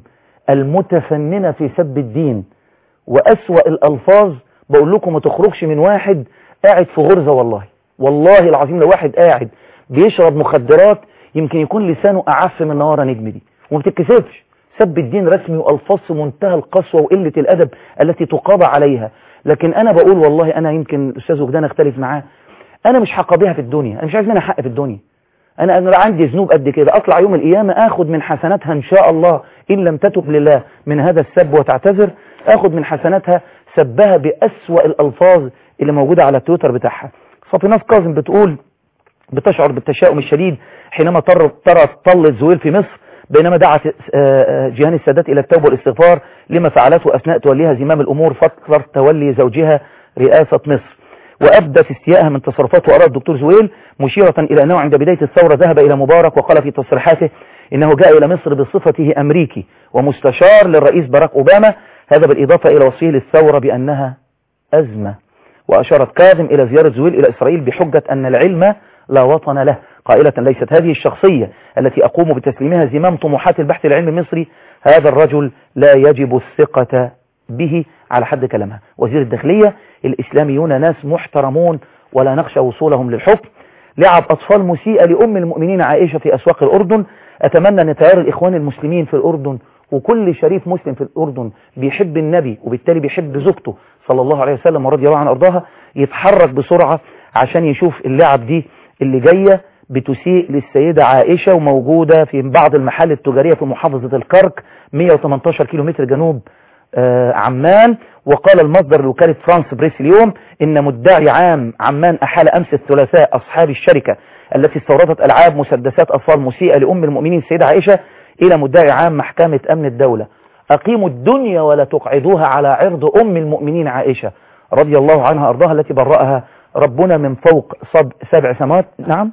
المتفننة في سب الدين وأسوأ الألفاظ بقول لكم ما تخرجش من واحد قاعد في غرزة والله والله العظيم لو واحد قاعد بيشرب مخدرات يمكن يكون لسانه أعف من نوارة نجم دي وما بتتكسفش سب الدين رسمي وألفاظ في منتهى القسوة وقلة الأدب التي تقاضى عليها لكن أنا بقول والله أنا يمكن الأستاذ وجدان أختلف معاه أنا مش هقاضيها في الدنيا أنا مش عايز منها حق في الدنيا أنا أنا عندي ذنوب قد كده أطلع يوم القيامة آخد من حسناتها إن شاء الله إن لم تتب لله من هذا السب وتعتذر آخد من حسناتها سبها بأسوأ الألفاظ اللي موجودة على التويتر بتاعها صفيناس كاظم بتقول بتشعر بالتشاؤم الشديد حينما ترى ترى طلة زويل في مصر بينما دعت جيهان السادات إلى التوبة والاستغفار لما فعلته أثناء توليها زمام الأمور فترة تولي زوجها رئاسة مصر وأبدت استيائها من تصرفات وأراء الدكتور زويل مشيرة إلى أنه عند بداية الثورة ذهب إلى مبارك وقال في تصريحاته إنه جاء إلى مصر بصفته أمريكي ومستشار للرئيس باراك أوباما هذا بالإضافة إلى وصفه للثورة بأنها أزمة وأشارت كاظم إلى زيارة زويل إلى إسرائيل بحجة أن العلم لا وطن له قائلة ليست هذه الشخصية التي أقوم بتسليمها زمام طموحات البحث العلمي المصري هذا الرجل لا يجب الثقة به على حد كلامها وزير الداخلية الإسلاميون ناس محترمون ولا نخشى وصولهم للحكم لعب أطفال مسيئة لأم المؤمنين عائشة في أسواق الأردن أتمنى أن تيار الإخوان المسلمين في الأردن وكل شريف مسلم في الأردن بيحب النبي وبالتالي بيحب زوجته صلى الله عليه وسلم ورضي الله عن أرضاها يتحرك بسرعة عشان يشوف اللعب دي اللي جاية بتسيء للسيدة عائشة وموجودة في بعض المحال التجارية في محافظة الكرك 118 كيلومتر جنوب آه عمان وقال المصدر لوكالة فرانس بريس اليوم إن مدعي عام عمان أحال أمس الثلاثاء أصحاب الشركة التي استوردت ألعاب مسدسات أطفال مسيئة لأم المؤمنين السيدة عائشة إلى مدعي عام محكمة أمن الدولة أقيموا الدنيا ولا تقعدوها على عرض أم المؤمنين عائشة رضي الله عنها أرضاها التي برأها ربنا من فوق صد سبع سماوات نعم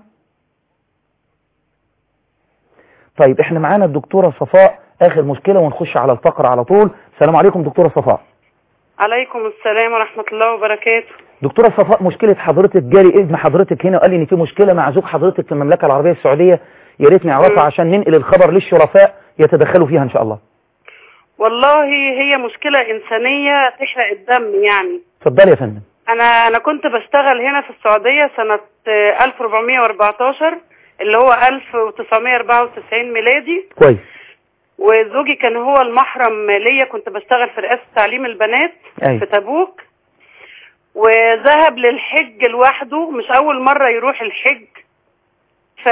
طيب احنا معانا الدكتورة صفاء اخر مشكلة ونخش على الفقرة على طول السلام عليكم دكتورة صفاء عليكم السلام ورحمة الله وبركاته دكتورة صفاء مشكلة حضرتك جالي ابن حضرتك هنا وقال لي ان في مشكلة مع زوج حضرتك في المملكة العربية السعودية يا ريت نعرفها عشان ننقل الخبر للشرفاء يتدخلوا فيها ان شاء الله والله هي مشكلة إنسانية تحرق الدم يعني اتفضلي يا فندم أنا أنا كنت بشتغل هنا في السعودية سنة 1414 اللي هو 1994 ميلادي كويس وزوجي كان هو المحرم ليا كنت بشتغل في رئاسة تعليم البنات أي. في تبوك وذهب للحج لوحده مش أول مرة يروح الحج ف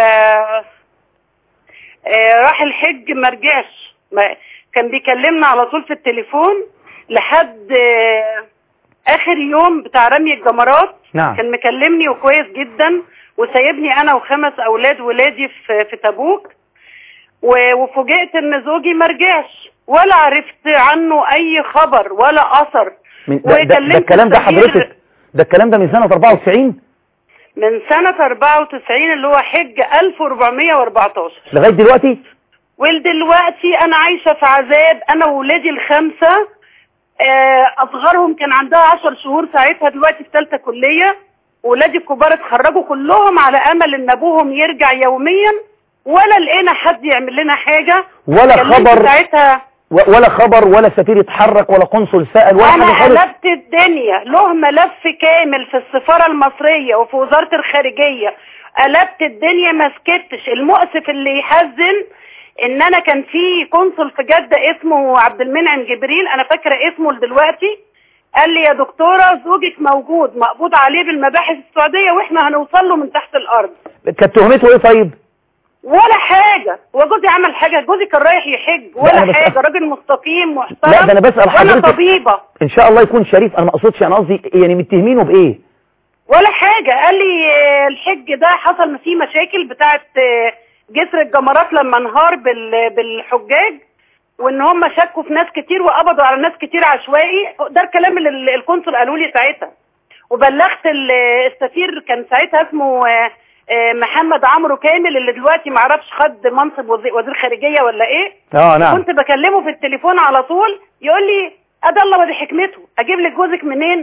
آه، راح الحج ما رجعش ما... كان بيكلمنا على طول في التليفون لحد آه، آخر يوم بتاع رمي الجمرات نعم كان مكلمني وكويس جدا وسايبني انا وخمس اولاد ولادي في في تبوك و- وفوجئت ان زوجي ما رجعش ولا عرفت عنه اي خبر ولا اثر من ده, ده, ده وكلمت الكلام ده السفير حضرتك ده الكلام ده من سنة 94 من سنة 94 اللي هو حج 1414 لغاية دلوقتي ودلوقتي انا عايشة في عذاب انا وولادي الخمسة آه، اصغرهم كان عندها 10 شهور ساعتها دلوقتي في ثالثة كلية ولادي الكبار اتخرجوا كلهم على امل ان ابوهم يرجع يوميا ولا لقينا حد يعمل لنا حاجة ولا كلمت خبر ساعتها و- ولا خبر ولا سفير يتحرك ولا قنصل سأل ولا انا حاجة خالص قلبت الدنيا له ملف كامل في السفارة المصرية وفي وزارة الخارجية قلبت الدنيا ما سكتش المؤسف اللي يحزن ان انا كان في قنصل في جدة اسمه عبد المنعم جبريل انا فاكرة اسمه دلوقتي قال لي يا دكتورة زوجك موجود مقبوض عليه بالمباحث السعودية واحنا هنوصل له من تحت الارض كانت تهمته ايه طيب ولا حاجة وجوزي عمل حاجة جوزي كان رايح يحج لا، أنا ولا بس- حاجة راجل مستقيم محترم لا، ده أنا بسأل وانا حضرتك. طبيبة ان شاء الله يكون شريف انا ما اقصدش انا قصدي يعني متهمينه بايه ولا حاجة قال لي آه، الحج ده حصل فيه مشاكل بتاعت آه، جسر الجمرات لما انهار بال... بالحجاج وان هم شكوا في ناس كتير وقبضوا على ناس كتير عشوائي ده الكلام اللي ال- القنصل قالوا لي ساعتها وبلغت ال- السفير كان ساعتها اسمه آه، آه، محمد عمرو كامل اللي دلوقتي معرفش خد منصب وزي- وزير خارجيه ولا ايه اه نعم كنت بكلمه في التليفون على طول يقول لي ادى الله ودي حكمته اجيب لك جوزك منين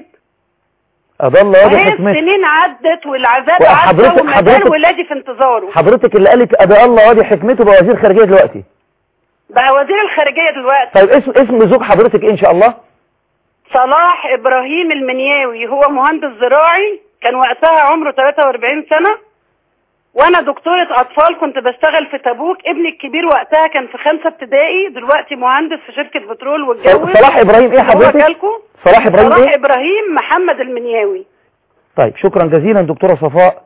اضل واضح وهي حكمته السنين عدت والعذاب وحضرتك- عدى وما زال حضرتك- ولادي في انتظاره حضرتك اللي قالت ادى الله واضح حكمته بقى وزير خارجيه دلوقتي بقى وزير الخارجيه دلوقتي طيب اسم اسم زوج حضرتك ايه ان شاء الله صلاح ابراهيم المنياوي هو مهندس زراعي كان وقتها عمره 43 سنة وانا دكتورة اطفال كنت بشتغل في تبوك ابني الكبير وقتها كان في خمسة ابتدائي دلوقتي مهندس في شركة بترول واتجوز صلاح ابراهيم ايه هو حضرتك جالكم صلاح ابراهيم صلاح ايه ابراهيم محمد المنياوي طيب شكرا جزيلا دكتورة صفاء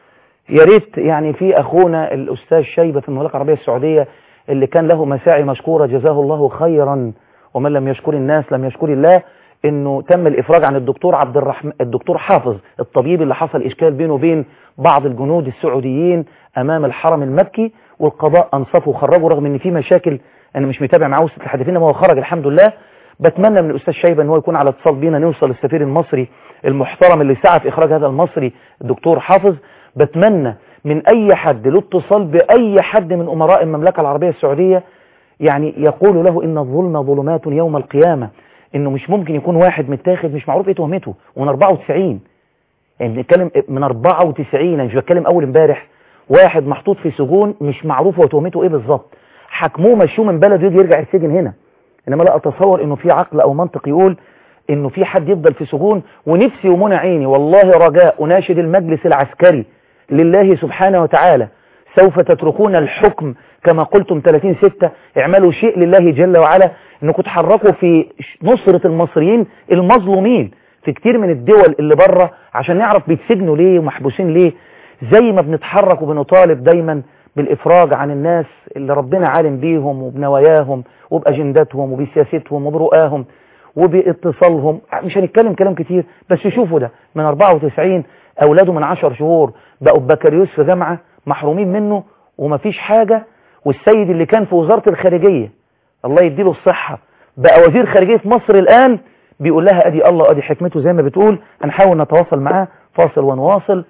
يا ريت يعني في اخونا الاستاذ شيبة في المملكة العربية السعودية اللي كان له مساعي مشكورة جزاه الله خيرا ومن لم يشكر الناس لم يشكر الله انه تم الافراج عن الدكتور عبد الرحمن الدكتور حافظ الطبيب اللي حصل اشكال بينه وبين بعض الجنود السعوديين امام الحرم المكي والقضاء انصفه وخرجه رغم ان في مشاكل انا مش متابع معاه وسط الحديثين هو خرج الحمد لله بتمنى من الاستاذ شيبه ان هو يكون على اتصال بينا نوصل للسفير المصري المحترم اللي سعى في اخراج هذا المصري الدكتور حافظ بتمنى من اي حد له اتصال باي حد من امراء المملكه العربيه السعوديه يعني يقول له ان الظلم ظلمات يوم القيامه انه مش ممكن يكون واحد متاخد مش معروف ايه تهمته ومن 94 يعني بنتكلم من 94 انا مش بتكلم اول امبارح واحد محطوط في سجون مش معروف هو تهمته ايه بالظبط حكموه مشوه من بلده يجي يرجع السجن هنا انما لا اتصور انه في عقل او منطق يقول انه في حد يفضل في سجون ونفسي ومنى عيني والله رجاء اناشد المجلس العسكري لله سبحانه وتعالى سوف تتركون الحكم كما قلتم 30 ستة اعملوا شيء لله جل وعلا انكم تحركوا في نصرة المصريين المظلومين في كتير من الدول اللي بره عشان نعرف بيتسجنوا ليه ومحبوسين ليه زي ما بنتحرك وبنطالب دايما بالإفراج عن الناس اللي ربنا عالم بيهم وبنواياهم وبأجنداتهم وبسياستهم وبرؤاهم وباتصالهم مش هنتكلم كلام كتير بس شوفوا ده من 94 أولاده من 10 شهور بقوا بكالوريوس في جامعة محرومين منه ومفيش حاجة والسيد اللي كان في وزارة الخارجية الله يديله الصحة بقى وزير خارجية مصر الآن بيقول لها أدي الله أدي حكمته زي ما بتقول هنحاول نتواصل معاه فاصل ونواصل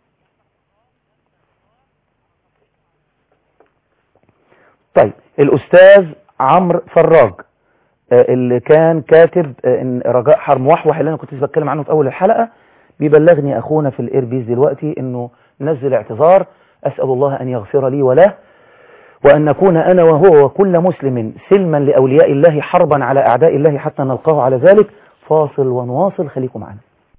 طيب الأستاذ عمرو فراج آه، اللي كان كاتب آه، إن رجاء حرب موحوح اللي أنا كنت بتكلم عنه في أول الحلقة بيبلغني أخونا في الإيربيز دلوقتي إنه نزل اعتذار أسأل الله أن يغفر لي وله وأن نكون أنا وهو وكل مسلم سلما لأولياء الله حربا على أعداء الله حتى نلقاه على ذلك فاصل ونواصل خليكم معنا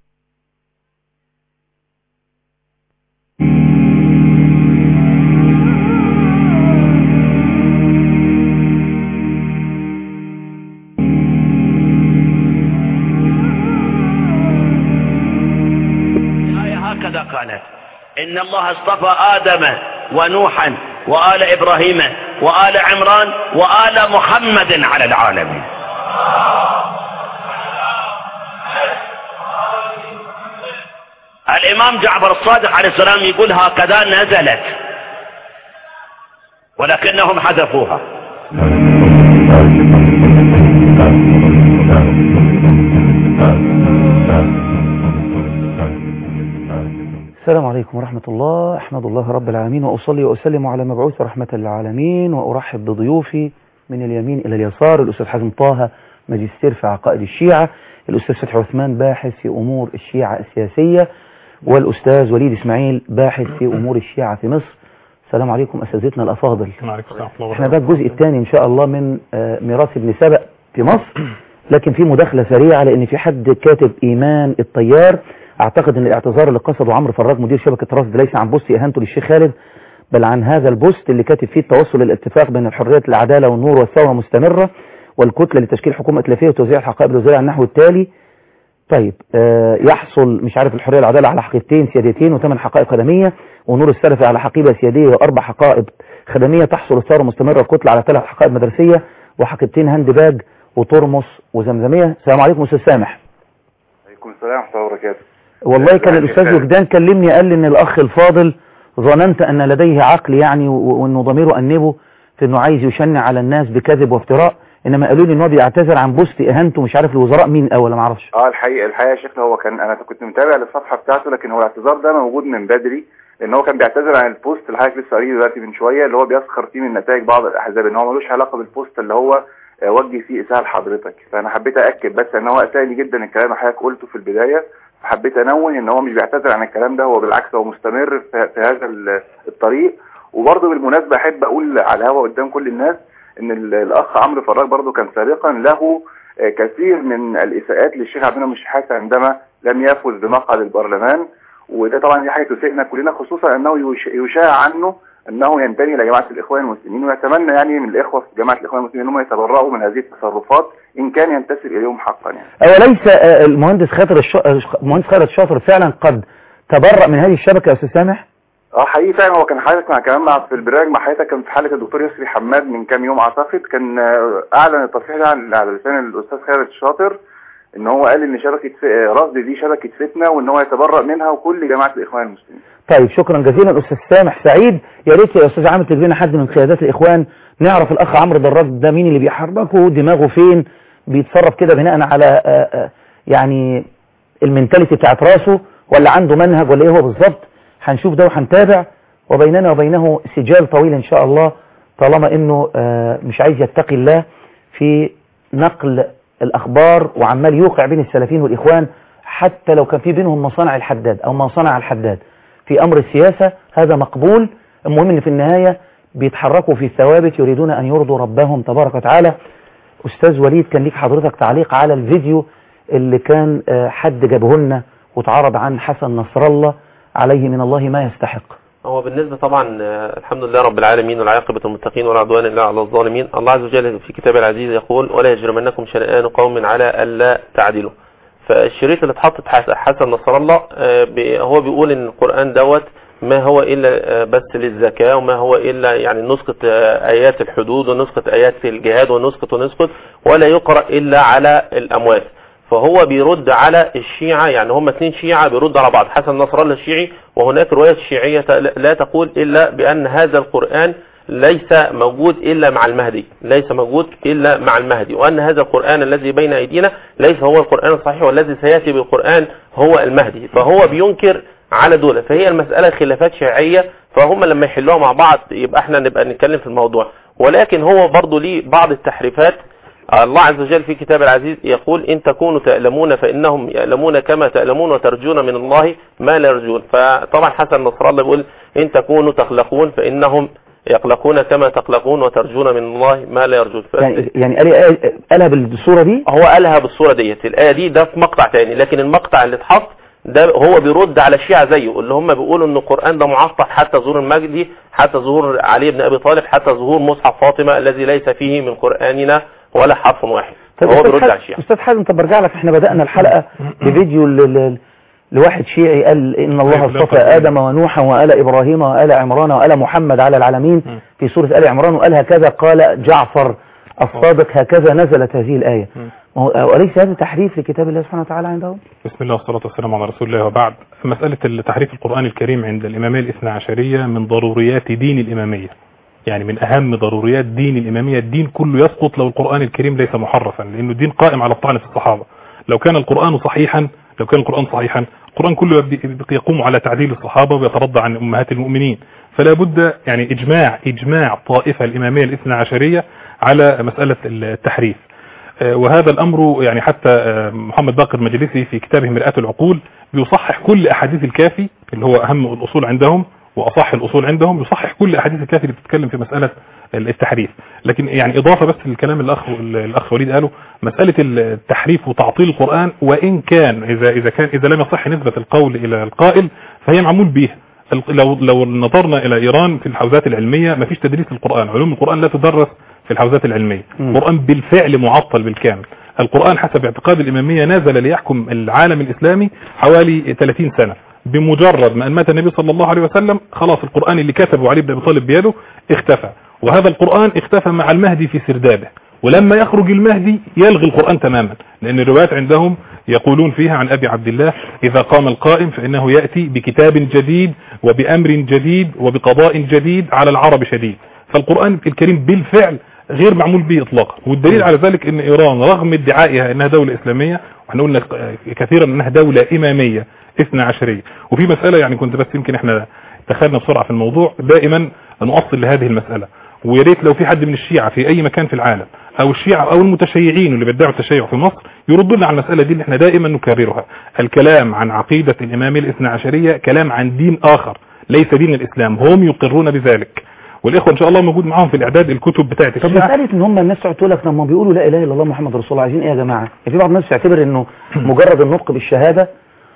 الآية هكذا قالت إن الله اصطفى آدم ونوحا وآل إبراهيم وآل عمران وآل محمد على العالمين الإمام جعفر الصادق عليه السلام يقول هكذا نزلت ولكنهم حذفوها السلام عليكم ورحمة الله أحمد الله رب العالمين وأصلي وأسلم على مبعوث رحمة للعالمين وأرحب بضيوفي من اليمين إلى اليسار الأستاذ حازم طه ماجستير في عقائد الشيعة الأستاذ فتحي عثمان باحث في أمور الشيعة السياسية والأستاذ وليد إسماعيل باحث في أمور الشيعة في مصر السلام عليكم أساتذتنا الأفاضل احنا ده الجزء الثاني إن شاء الله من آه، ميراث ابن سبأ في مصر لكن في مداخلة سريعة لأن في حد كاتب إيمان الطيار أعتقد أن الاعتذار اللي قصده عمرو فراج مدير شبكة رصد ليس عن بوست إهانته للشيخ خالد بل عن هذا البوست اللي كاتب فيه التوصل للاتفاق بين الحرية العدالة والنور والثورة مستمرة والكتلة لتشكيل حكومة ائتلافية وتوزيع الحقائب الوزارية على النحو التالي طيب آه يحصل مش عارف الحرية العدالة على حقيبتين سياديتين وثمان حقائب خدمية ونور السلفي على حقيبة سيادية وأربع حقائب خدمية تحصل الثورة مستمرة الكتلة على ثلاث حقائب مدرسية وحقيبتين هاند باج وترمس وزمزمية السلام عليكم أستاذ سامح عليكم السلام ورحمة الله وبركاته والله كان يعني الأستاذ خالد. وجدان كلمني قال لي إن الأخ الفاضل ظننت أن لديه عقل يعني و- وأنه ضميره أنبه في أنه عايز يشنع على الناس بكذب وافتراء إنما قالوا لي أنه بيعتذر عن بوست إهانته مش عارف الوزراء مين أول ما أعرفش اه الحقيقه الحقيقه يا شيخنا هو كان انا كنت متابع للصفحه بتاعته لكن هو الاعتذار ده موجود من بدري لان هو كان بيعتذر عن البوست اللي حضرتك لسه قاريه دلوقتي من شويه اللي هو بيسخر فيه من نتائج بعض الاحزاب ان هو ملوش علاقه بالبوست اللي هو آه، وجه فيه اساءه لحضرتك فانا حبيت اكد بس ان هو اساءني جدا الكلام اللي حضرتك قلته في البدايه فحبيت انوه ان هو مش بيعتذر عن الكلام ده هو بالعكس هو مستمر في, في هذا ال- الطريق وبرضه بالمناسبه احب اقول على الهوا قدام كل الناس ان ال- الاخ عمرو فراج برضه كان سابقا له آه، كثير من الاساءات للشيخ عبد المنعم الشحاتة عندما لم يفز بمقعد البرلمان وده طبعا دي حاجه تسئنا كلنا خصوصا انه يش- يشاع عنه انه ينتمي لجماعه الاخوان المسلمين ويتمنى يعني من الاخوه في جماعه الاخوان المسلمين انهم يتبرؤوا من هذه التصرفات ان كان ينتسب اليهم حقا يعني أوليس آه، المهندس خاطر الش... آه، المهندس خالد شاطر فعلا قد تبرأ من هذه الشبكة يا أستاذ سامح اه حقيقي فعلا هو كان حضرتك مع كمان مع في البرنامج مع حضرتك كان في حلقه الدكتور يسري حماد من كام يوم اعتقد كان آه، اعلن التصريح ده على على لسان الاستاذ خالد شاطر ان هو قال ان شبكه ف- آه، رصد دي شبكه فتنه وان هو يتبرأ منها وكل جماعه الاخوان المسلمين طيب شكرا جزيلا أستاذ سامح سعيد يا ريت يا أستاذ عامل تجيب لنا حد من قيادات الإخوان نعرف الأخ عمرو دراج ده مين اللي بيحركه دماغه فين بيتصرف كده بناء على آه، آه، يعني المنتاليتي بتاعت راسه ولا عنده منهج ولا ايه هو بالظبط هنشوف ده وهنتابع وبيننا وبينه سجال طويل ان شاء الله طالما انه آه، مش عايز يتقي الله في نقل الاخبار وعمال يوقع بين السلفيين والاخوان حتى لو كان في بينهم مصانع الحداد او مصانع الحداد في امر السياسة هذا مقبول المهم ان في النهاية بيتحركوا في الثوابت يريدون ان يرضوا ربهم تبارك وتعالى استاذ وليد كان ليك حضرتك تعليق على الفيديو اللي كان آه، حد جابه لنا واتعرض عن حسن نصر الله عليه من الله ما يستحق هو بالنسبة طبعا آه، الحمد لله رب العالمين والعاقبة المتقين ولا عدوان إلا على الظالمين الله عز وجل في كتابه العزيز يقول ولا يجرمنكم شنآن قوم على ألا تعدلوا فالشريط اللي اتحط حس- حسن نصر الله آه، بي- هو بيقول ان القرآن دوت ما هو إلا آه، بس للزكاة وما هو إلا يعني نسقط آه، آيات الحدود ونسقط آيات في الجهاد ونسقط ونسقط ولا يقرأ إلا على الأموات فهو بيرد على الشيعة يعني هم اثنين شيعة بيرد على بعض حسن نصر الله الشيعي وهناك رواية شيعية لا تقول إلا بأن هذا القرآن ليس موجود إلا مع المهدي ليس موجود إلا مع المهدي وأن هذا القرآن الذي بين أيدينا ليس هو القرآن الصحيح والذي سيأتي بالقرآن هو المهدي فهو بينكر على دول فهي المسألة خلافات شيعية فهم لما يحلوها مع بعض يبقى احنا نبقى نتكلم في الموضوع ولكن هو برضو ليه بعض التحريفات الله عز وجل في كتاب العزيز يقول إن تكونوا تألمون فإنهم يألمون كما تألمون وترجون من الله ما لا يرجون فطبعا حسن نصر الله بيقول إن تكونوا تخلقون فإنهم يقلقون كما تقلقون وترجون من الله ما لا يرجون ف- يعني يعني قال قالها بالصورة دي هو قالها بالصورة ديت الآية دي ده في مقطع تاني لكن المقطع اللي اتحط ده هو بيرد على الشيعة زيه اللي هم بيقولوا ان القرآن ده معطل حتى ظهور المجدي حتى ظهور علي بن ابي طالب حتى ظهور مصحف فاطمة الذي ليس فيه من قرآننا ولا حرف واحد طب هو أستاذ بيرد حازم- على الشيعة استاذ حازم طب برجع لك احنا بدأنا الحلقة بفيديو ل- ل- لواحد شيعي قال ان الله أيوة، لا اصطفى فرق. ادم ونوحا وآل ابراهيم وآل عمران وآل محمد على العالمين في سورة آل عمران وقال هكذا قال جعفر الصادق هكذا نزلت هذه الآية ما هو أليس هذا تحريف لكتاب الله سبحانه وتعالى عندهم بسم الله والصلاة والسلام على رسول الله وبعد مسألة تحريف القرآن الكريم عند الإمامية الاثنى عشرية من ضروريات دين الإمامية يعني من أهم ضروريات دين الإمامية الدين كله يسقط لو القرآن الكريم ليس محرفا لأنه الدين قائم على الطعن في الصحابة لو كان القرآن صحيحا لو كان القرآن صحيحا القرآن كله يبدي- يقوم على تعديل الصحابة ويترضى عن أمهات المؤمنين فلا بد يعني إجماع إجماع طائفة الإمامية الاثنى عشرية على مسألة التحريف آه، وهذا الأمر يعني حتى آه، محمد باقر المجلسي في كتابه مرآة العقول بيصحح كل أحاديث الكافي اللي هو أهم الأصول عندهم وأصح الأصول عندهم يصحح كل أحاديث الكافي اللي بتتكلم في مسألة التحريف لكن يعني إضافة بس للكلام الأخ الأخ وليد قاله مسألة التحريف وتعطيل القرآن وإن كان إذا إذا كان إذا لم يصح نسبة القول إلى القائل فهي معمول بها لو لو نظرنا إلى إيران في الحوزات العلمية ما فيش تدريس للقرآن علوم القرآن لا تدرس في الحوزات العلمية مم. القرآن بالفعل معطل بالكامل القرآن حسب اعتقاد الإمامية نزل ليحكم العالم الإسلامي حوالي 30 سنة بمجرد ما أن مات النبي صلى الله عليه وسلم خلاص القرآن اللي كتبه علي بن أبي طالب بيده اختفى وهذا القرآن اختفى مع المهدي في سردابه ولما يخرج المهدي يلغي القرآن تماما لأن الروايات عندهم يقولون فيها عن أبي عبد الله إذا قام القائم فإنه يأتي بكتاب جديد وبأمر جديد وبقضاء جديد على العرب شديد فالقرآن الكريم بالفعل غير معمول به اطلاقا والدليل على ذلك ان ايران رغم ادعائها انها دولة اسلامية واحنا قلنا كثيرا انها دولة امامية اثنى عشرية وفي مسألة يعني كنت بس يمكن احنا دخلنا بسرعة في الموضوع دائما نؤصل لهذه المسألة ويا ريت لو في حد من الشيعة في اي مكان في العالم او الشيعة او المتشيعين اللي بيدعوا التشيع في مصر يردوا لنا على المسألة دي اللي احنا دائما نكررها الكلام عن عقيدة الامامية الاثنى عشرية كلام عن دين اخر ليس دين الاسلام هم يقرون بذلك والاخوه ان شاء الله موجود معاهم في الاعداد الكتب بتاعت طب الشيعة مسألة ان هم الناس تقعد تقول لك لما بيقولوا لا اله الا الله محمد رسول الله عايزين ايه يا جماعة يعني في بعض الناس يعتبر انه مجرد النطق بالشهادة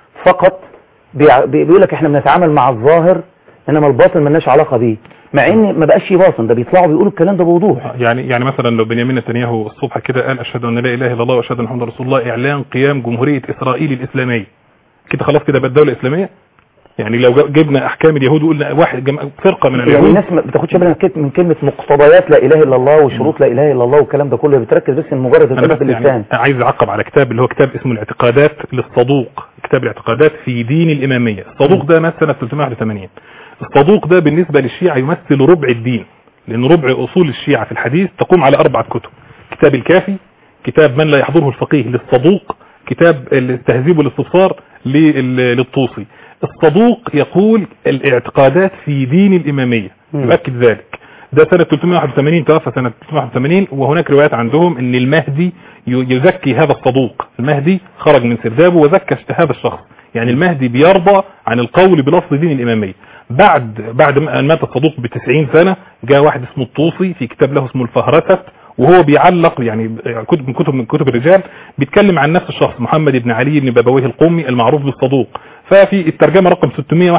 فقط بيع- بي- بيقول لك احنا بنتعامل مع الظاهر انما الباطن ملناش علاقة بيه مع ان ما بقاش باطن ده بيطلعوا بيقولوا الكلام ده بوضوح يعني يعني مثلا لو بنيامين نتنياهو الصبح كده قال اشهد ان لا اله الا الله واشهد ان محمد رسول الله اعلان قيام جمهوريه اسرائيل الاسلاميه كده خلاص كده بقت دوله اسلاميه يعني لو جبنا احكام اليهود وقلنا واحد جم... فرقه من يعني اليهود الناس ما بتاخدش بالها من كلمة- من كلمة مقتضيات لا اله الا الله وشروط لا اله الا الله والكلام ده كله بتركز بس ان مجرد انا الكلام بس باللسان يعني عايز اعقب على كتاب اللي هو كتاب اسمه الاعتقادات للصدوق كتاب الاعتقادات في دين الاماميه الصدوق ده مات سنه 381 الصدوق ده بالنسبه للشيعه يمثل ربع الدين لان ربع اصول الشيعه في الحديث تقوم على اربعه كتب كتاب الكافي كتاب من لا يحضره الفقيه للصدوق كتاب التهذيب والاستبصار لل- للطوسي الصدوق يقول الاعتقادات في دين الاماميه مم. يؤكد ذلك ده سنة 381 توفى سنة 381 وهناك روايات عندهم ان المهدي ي- يزكي هذا الصدوق المهدي خرج من سردابه وزكى هذا الشخص يعني المهدي بيرضى عن القول بلفظ دين الامامية بعد بعد ما مات الصدوق ب 90 سنة جاء واحد اسمه الطوسي في كتاب له اسمه الفهرست وهو بيعلق يعني كتب من كتب من كتب الرجال بيتكلم عن نفس الشخص محمد بن علي بن بابويه القمي المعروف بالصدوق ففي الترجمة رقم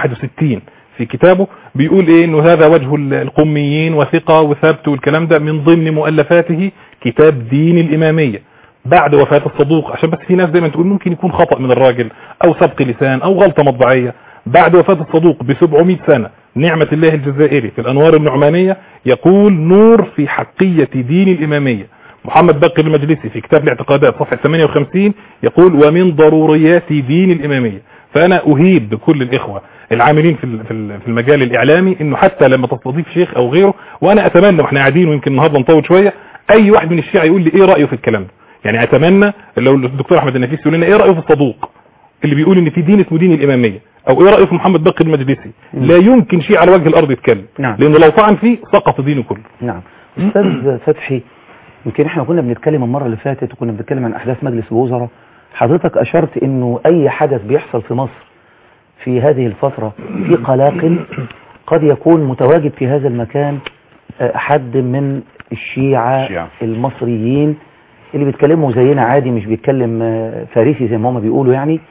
661 في كتابه بيقول ايه انه هذا وجه القميين وثقة وثبت والكلام ده من ضمن مؤلفاته كتاب دين الامامية بعد وفاة الصدوق عشان بس في ناس دايما تقول ممكن يكون خطأ من الراجل او سبق لسان او غلطة مطبعية بعد وفاة الصدوق ب 700 سنة نعمة الله الجزائري في الانوار النعمانية يقول نور في حقية دين الامامية محمد بكر المجلسي في كتاب الاعتقادات صفحة 58 يقول ومن ضروريات دين الامامية فانا اهيب بكل الاخوة العاملين في ال- في ال- في المجال الاعلامي انه حتى لما تستضيف شيخ او غيره وانا اتمنى واحنا قاعدين ويمكن النهارده نطول شويه اي واحد من الشيعة يقول لي ايه رايه في الكلام ده يعني اتمنى لو الدكتور احمد النفيس يقول لنا ايه رايه في الصدوق اللي بيقول ان في دين اسمه دين الاماميه او ايه رايه في محمد بكر المجلسي لا يمكن شيء على وجه الارض يتكلم نعم. لانه لو طعن فيه سقط دينه كله نعم استاذ فتحي يمكن احنا كنا بنتكلم المرة اللي فاتت وكنا بنتكلم عن احداث مجلس الوزراء حضرتك اشرت انه اي حدث بيحصل في مصر في هذه الفترة في قلاقل قد يكون متواجد في هذا المكان آه، حد من الشيعة الشيعة. المصريين اللي بيتكلموا زينا عادي مش بيتكلم آه، فارسي زي ما هم بيقولوا يعني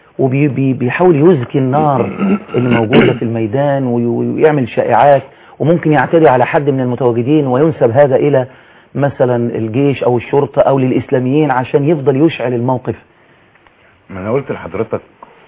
وبيحاول يزكي النار اللي موجودة في الميدان وي- ويعمل شائعات وممكن يعتدي على حد من المتواجدين وينسب هذا إلى مثلا الجيش أو الشرطة أو للإسلاميين عشان يفضل يشعل الموقف ما انا قلت لحضرتك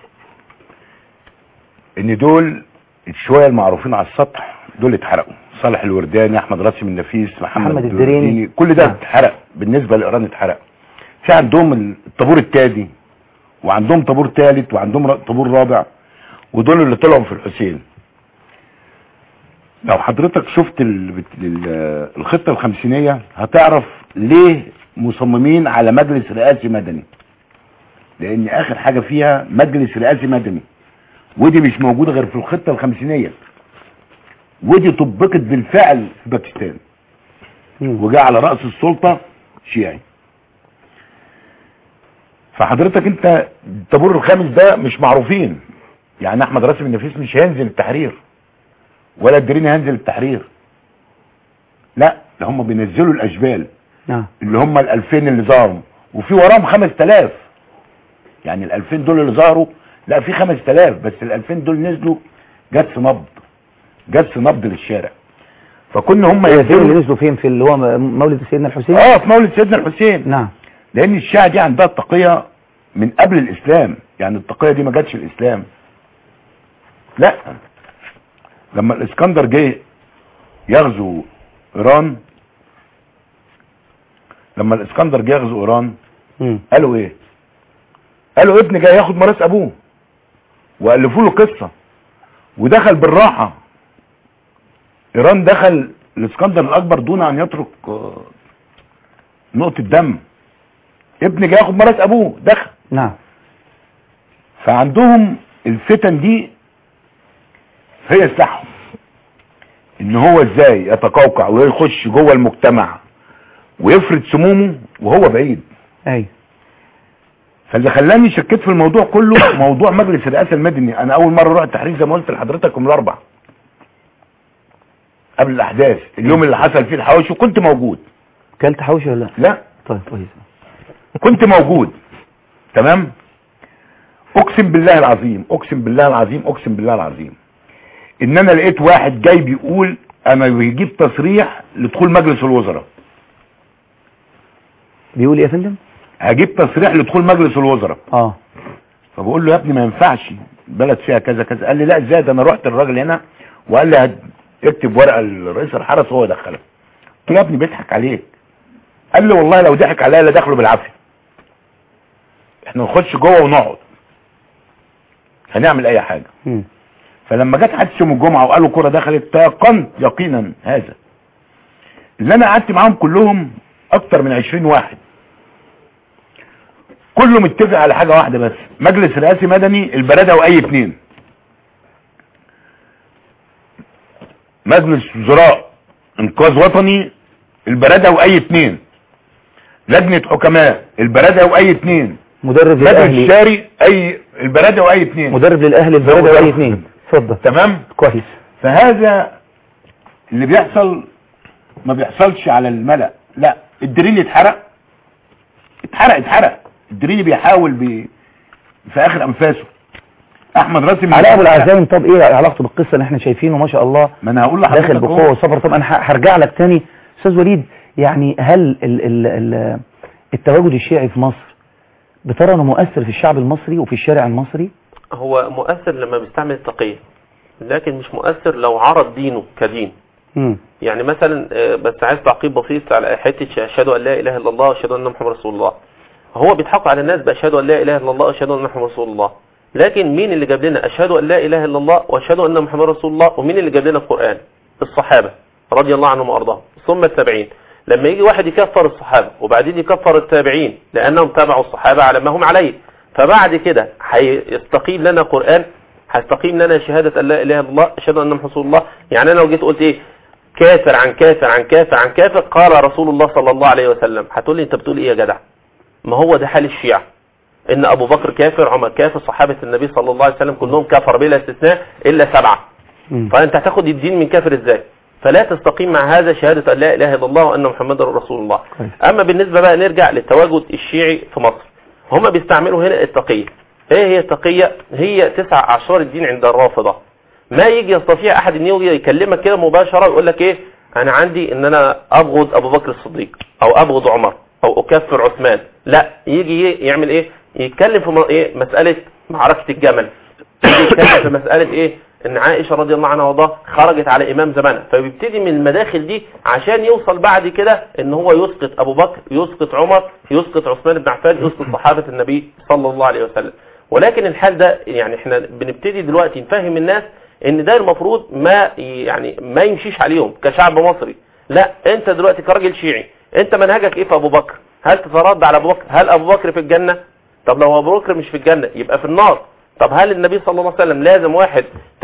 ان دول شويه المعروفين على السطح دول اتحرقوا صالح الورداني احمد راسم النفيس محمد, محمد الدريني. الدريني كل ده نعم. اتحرق بالنسبه لايران اتحرق في عندهم الطابور التاني وعندهم طابور ثالث وعندهم ر- طابور رابع ودول اللي طلعوا في الحسين لو حضرتك شفت ال- بت- ال- الخطه الخمسينيه هتعرف ليه مصممين على مجلس رئاسي مدني لان اخر حاجه فيها مجلس رئاسي مدني ودي مش موجوده غير في الخطه الخمسينيه ودي طبقت بالفعل في باكستان وجاء على راس السلطه شيعي فحضرتك انت الطابور الخامس ده مش معروفين يعني احمد راسم النفيس مش هينزل التحرير ولا الدريني هينزل التحرير لا ده هم بينزلوا الاشبال نعم اللي هم ال 2000 اللي ظهروا وفي وراهم 5000 يعني ال 2000 دول اللي ظهروا لا في 5000 بس ال 2000 دول نزلوا جس نبض جس نبض للشارع فكنا هم فين اللي ينزلوا نزلوا فين في اللي هو مولد سيدنا الحسين اه في مولد سيدنا الحسين نعم لان الشيعة دي عندها التقية من قبل الاسلام يعني التقية دي ما جاتش الاسلام لا لما الاسكندر جه يغزو ايران لما الاسكندر جه يغزو ايران مم. قالوا ايه قالوا ابن جاي ياخد ميراث ابوه والفوا له قصه ودخل بالراحه ايران دخل الاسكندر الاكبر دون ان يترك آه، نقطه دم ابن جاي ياخد ميراث ابوه دخل نعم فعندهم الفتن دي هي سلاحهم ان هو ازاي يتقوقع ويخش جوه المجتمع ويفرد سمومه وهو بعيد ايوه فاللي خلاني شكيت في الموضوع كله موضوع مجلس الرئاسه المدني انا اول مره رحت تحرير زي ما قلت لحضرتك يوم الاربع قبل الاحداث اليوم اللي حصل فيه الحواوشي وكنت موجود كلت حوشي ولا لا لا طيب كويس كنت موجود تمام اقسم بالله العظيم اقسم بالله العظيم اقسم بالله العظيم ان انا لقيت واحد جاي بيقول انا بيجيب تصريح لدخول مجلس الوزراء بيقول ايه يا فندم هجيب تصريح لدخول مجلس الوزراء اه فبقول له يا ابني ما ينفعش البلد فيها كذا كذا قال لي لا ازاي ده انا رحت الراجل هنا وقال لي هت- اكتب ورقه لرئيس الحرس وهو يدخلها قلت له يا ابني بيضحك عليك قال لي والله لو ضحك عليا لا دخله بالعافيه احنا نخش جوه ونقعد هنعمل اي حاجه مم. فلما جت حادثه يوم الجمعه وقالوا كره دخلت تيقنت يقينا هذا اللي انا قعدت معاهم كلهم اكتر من 20 واحد كله متفق على حاجه واحده بس مجلس رئاسي مدني البلده واي اتنين مجلس وزراء انقاذ وطني البلده واي اتنين لجنه حكماء البلده واي اتنين مدرب مجلس للاهلي شاري اي البلده واي اتنين مدرب للاهلي البلد مدرب. واي اثنين اتفضل تمام كويس فهذا اللي بيحصل ما بيحصلش على الملأ لا الدريني اتحرق اتحرق اتحرق الدريني بيحاول بي في اخر انفاسه احمد راسم علاء ابو العزايم طب ايه علاقته بالقصه اللي احنا شايفينه ما شاء الله ما انا هقول لحضرتك داخل أهو. بقوه وصبر طب انا ه- هرجع لك تاني استاذ وليد يعني هل ال ال ال التواجد الشيعي في مصر بترى انه مؤثر في الشعب المصري وفي الشارع المصري هو مؤثر لما بيستعمل التقية لكن مش مؤثر لو عرض دينه كدين مم. يعني مثلا آه، بس عايز تعقيب بسيط على حته اشهد ان لا اله الا الله واشهد ان محمد رسول الله هو بيضحكوا على الناس باشهد ان لا اله الا الله واشهد ان محمد رسول الله لكن مين اللي جاب لنا اشهد ان لا اله الا الله واشهد ان محمد رسول الله ومين اللي جاب لنا القران الصحابه رضي الله عنهم وارضاهم ثم التابعين لما يجي واحد يكفر الصحابه وبعدين يكفر التابعين لانهم تابعوا الصحابه على ما هم عليه فبعد كده هيستقيم لنا قران هيستقيم لنا شهاده ان لا اله الا الله اشهد ان محمد رسول الله يعني انا لو جيت قلت ايه كافر عن كافر عن كافر عن كافر قال رسول الله صلى الله عليه وسلم هتقول لي انت بتقول ايه يا جدع ما هو ده حال الشيعة ان ابو بكر كافر عمر كافر صحابة النبي صلى الله عليه وسلم كلهم كفر بلا استثناء الا سبعة مم. فانت هتاخد الدين من كافر ازاي فلا تستقيم مع هذا شهادة ان لا اله الا الله وان محمد رسول الله كويس. اما بالنسبة بقى نرجع للتواجد الشيعي في مصر هم بيستعملوا هنا التقية ايه هي التقية هي تسع اعشار الدين عند الرافضة ما يجي يستطيع احد ان يجي يكلمك كده مباشرة ويقول لك ايه انا عندي ان انا ابغض ابو بكر الصديق او ابغض عمر او اكفر عثمان لا يجي ي- يعمل ايه يتكلم في م- ايه مسألة معركة الجمل يجي يتكلم في مسألة ايه ان عائشة رضي الله عنها وارضاها خرجت على امام زمانها فبيبتدي من المداخل دي عشان يوصل بعد كده ان هو يسقط ابو بكر يسقط عمر يسقط عثمان بن عفان يسقط صحابة النبي صلى الله عليه وسلم ولكن الحال ده يعني احنا بنبتدي دلوقتي نفهم الناس ان ده المفروض ما يعني ما يمشيش عليهم كشعب مصري لا انت دلوقتي كراجل شيعي انت منهجك ايه في ابو بكر هل تترد على ابو بكر هل ابو بكر في الجنة طب لو ابو بكر مش في الجنة يبقى في النار طب هل النبي صلى الله عليه وسلم لازم واحد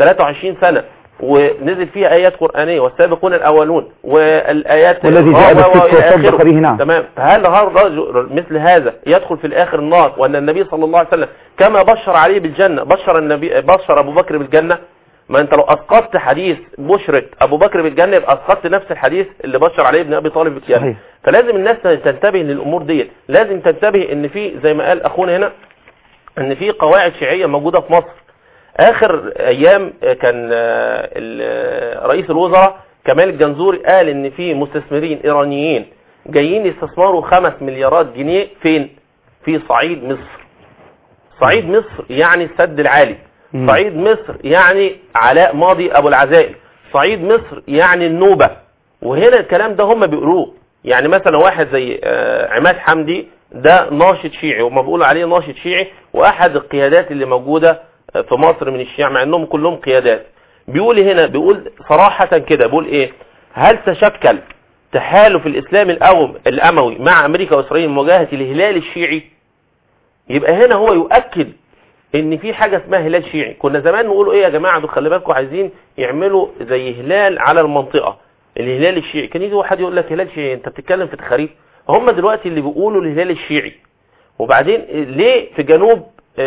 23 سنة ونزل فيها ايات قرآنية والسابقون الاولون والايات والذي جاء و- و- بالصدق وإلى وصدق آخره. به، نعم. تمام فهل هذا الرجل مثل هذا يدخل في الاخر النار وان النبي صلى الله عليه وسلم كما بشر عليه بالجنة بشر النبي بشر ابو بكر بالجنة ما انت لو اسقطت حديث بشرة ابو بكر بالجنة يبقى اسقطت نفس الحديث اللي بشر عليه ابن ابي طالب بالجنة صحيح. فلازم الناس تنتبه للامور ديت لازم تنتبه ان في زي ما قال اخونا هنا ان في قواعد شيعية موجودة في مصر اخر ايام كان آه، ال- آه، رئيس الوزراء كمال الجنزوري قال ان في مستثمرين ايرانيين جايين يستثمروا خمس مليارات جنيه فين في صعيد مصر صعيد مصر يعني السد العالي مم. صعيد مصر يعني علاء ماضي ابو العزائم صعيد مصر يعني النوبة وهنا الكلام ده هم بيقولوه يعني مثلا واحد زي آه، عماد حمدي ده ناشط شيعي وما بيقولوا عليه ناشط شيعي واحد القيادات اللي موجودة في مصر من الشيعة مع انهم كلهم قيادات بيقول هنا بيقول صراحة كده بيقول ايه هل تشكل تحالف الاسلام الأوم الاموي مع امريكا واسرائيل مواجهة الهلال الشيعي يبقى هنا هو يؤكد ان في حاجة اسمها هلال شيعي كنا زمان نقولوا ايه يا جماعة دول خلي بالكم عايزين يعملوا زي هلال على المنطقة الهلال الشيعي كان يجي واحد يقول لك هلال شيعي انت بتتكلم في تخاريف هم دلوقتي اللي بيقولوا الهلال الشيعي وبعدين ليه في جنوب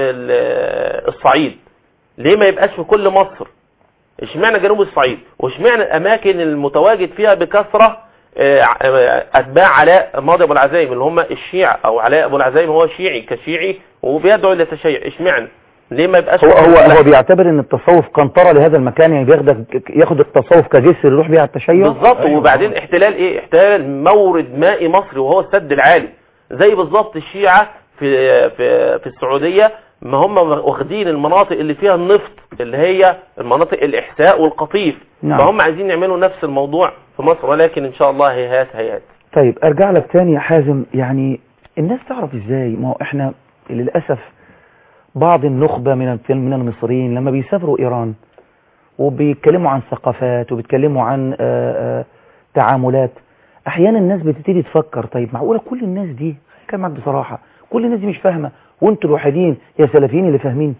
ال- الصعيد ليه ما يبقاش في كل مصر اشمعنى جنوب الصعيد واشمعنى الاماكن المتواجد فيها بكثرة آه، آه، اتباع علاء ماضي ابو العزايم اللي هم الشيعة او علاء ابو العزايم هو شيعي كشيعي وبيدعو الى تشيع اشمعنى ليه ما يبقاش هو في هو كل- هو بيعتبر ان التصوف قنطرة لهذا المكان يعني بياخدك ياخد التصوف كجسر يروح بيها على التشيع بالظبط وبعدين احتلال ايه احتلال مورد مائي مصري وهو السد العالي زي بالظبط الشيعة في في في السعودية ما هم واخدين المناطق اللي فيها النفط اللي هي المناطق الاحساء والقطيف نعم. فهم عايزين يعملوا نفس الموضوع في مصر ولكن ان شاء الله هيهات هيهات طيب ارجع لك تاني يا حازم يعني الناس تعرف ازاي ما هو احنا للاسف بعض النخبة من من المصريين لما بيسافروا ايران وبيتكلموا عن ثقافات وبيتكلموا عن آه، آه، تعاملات احيانا الناس بتبتدي تفكر طيب معقولة كل الناس دي كان معاك بصراحة كل الناس دي مش فاهمة وانتوا الوحيدين يا سلفيين اللي فاهمين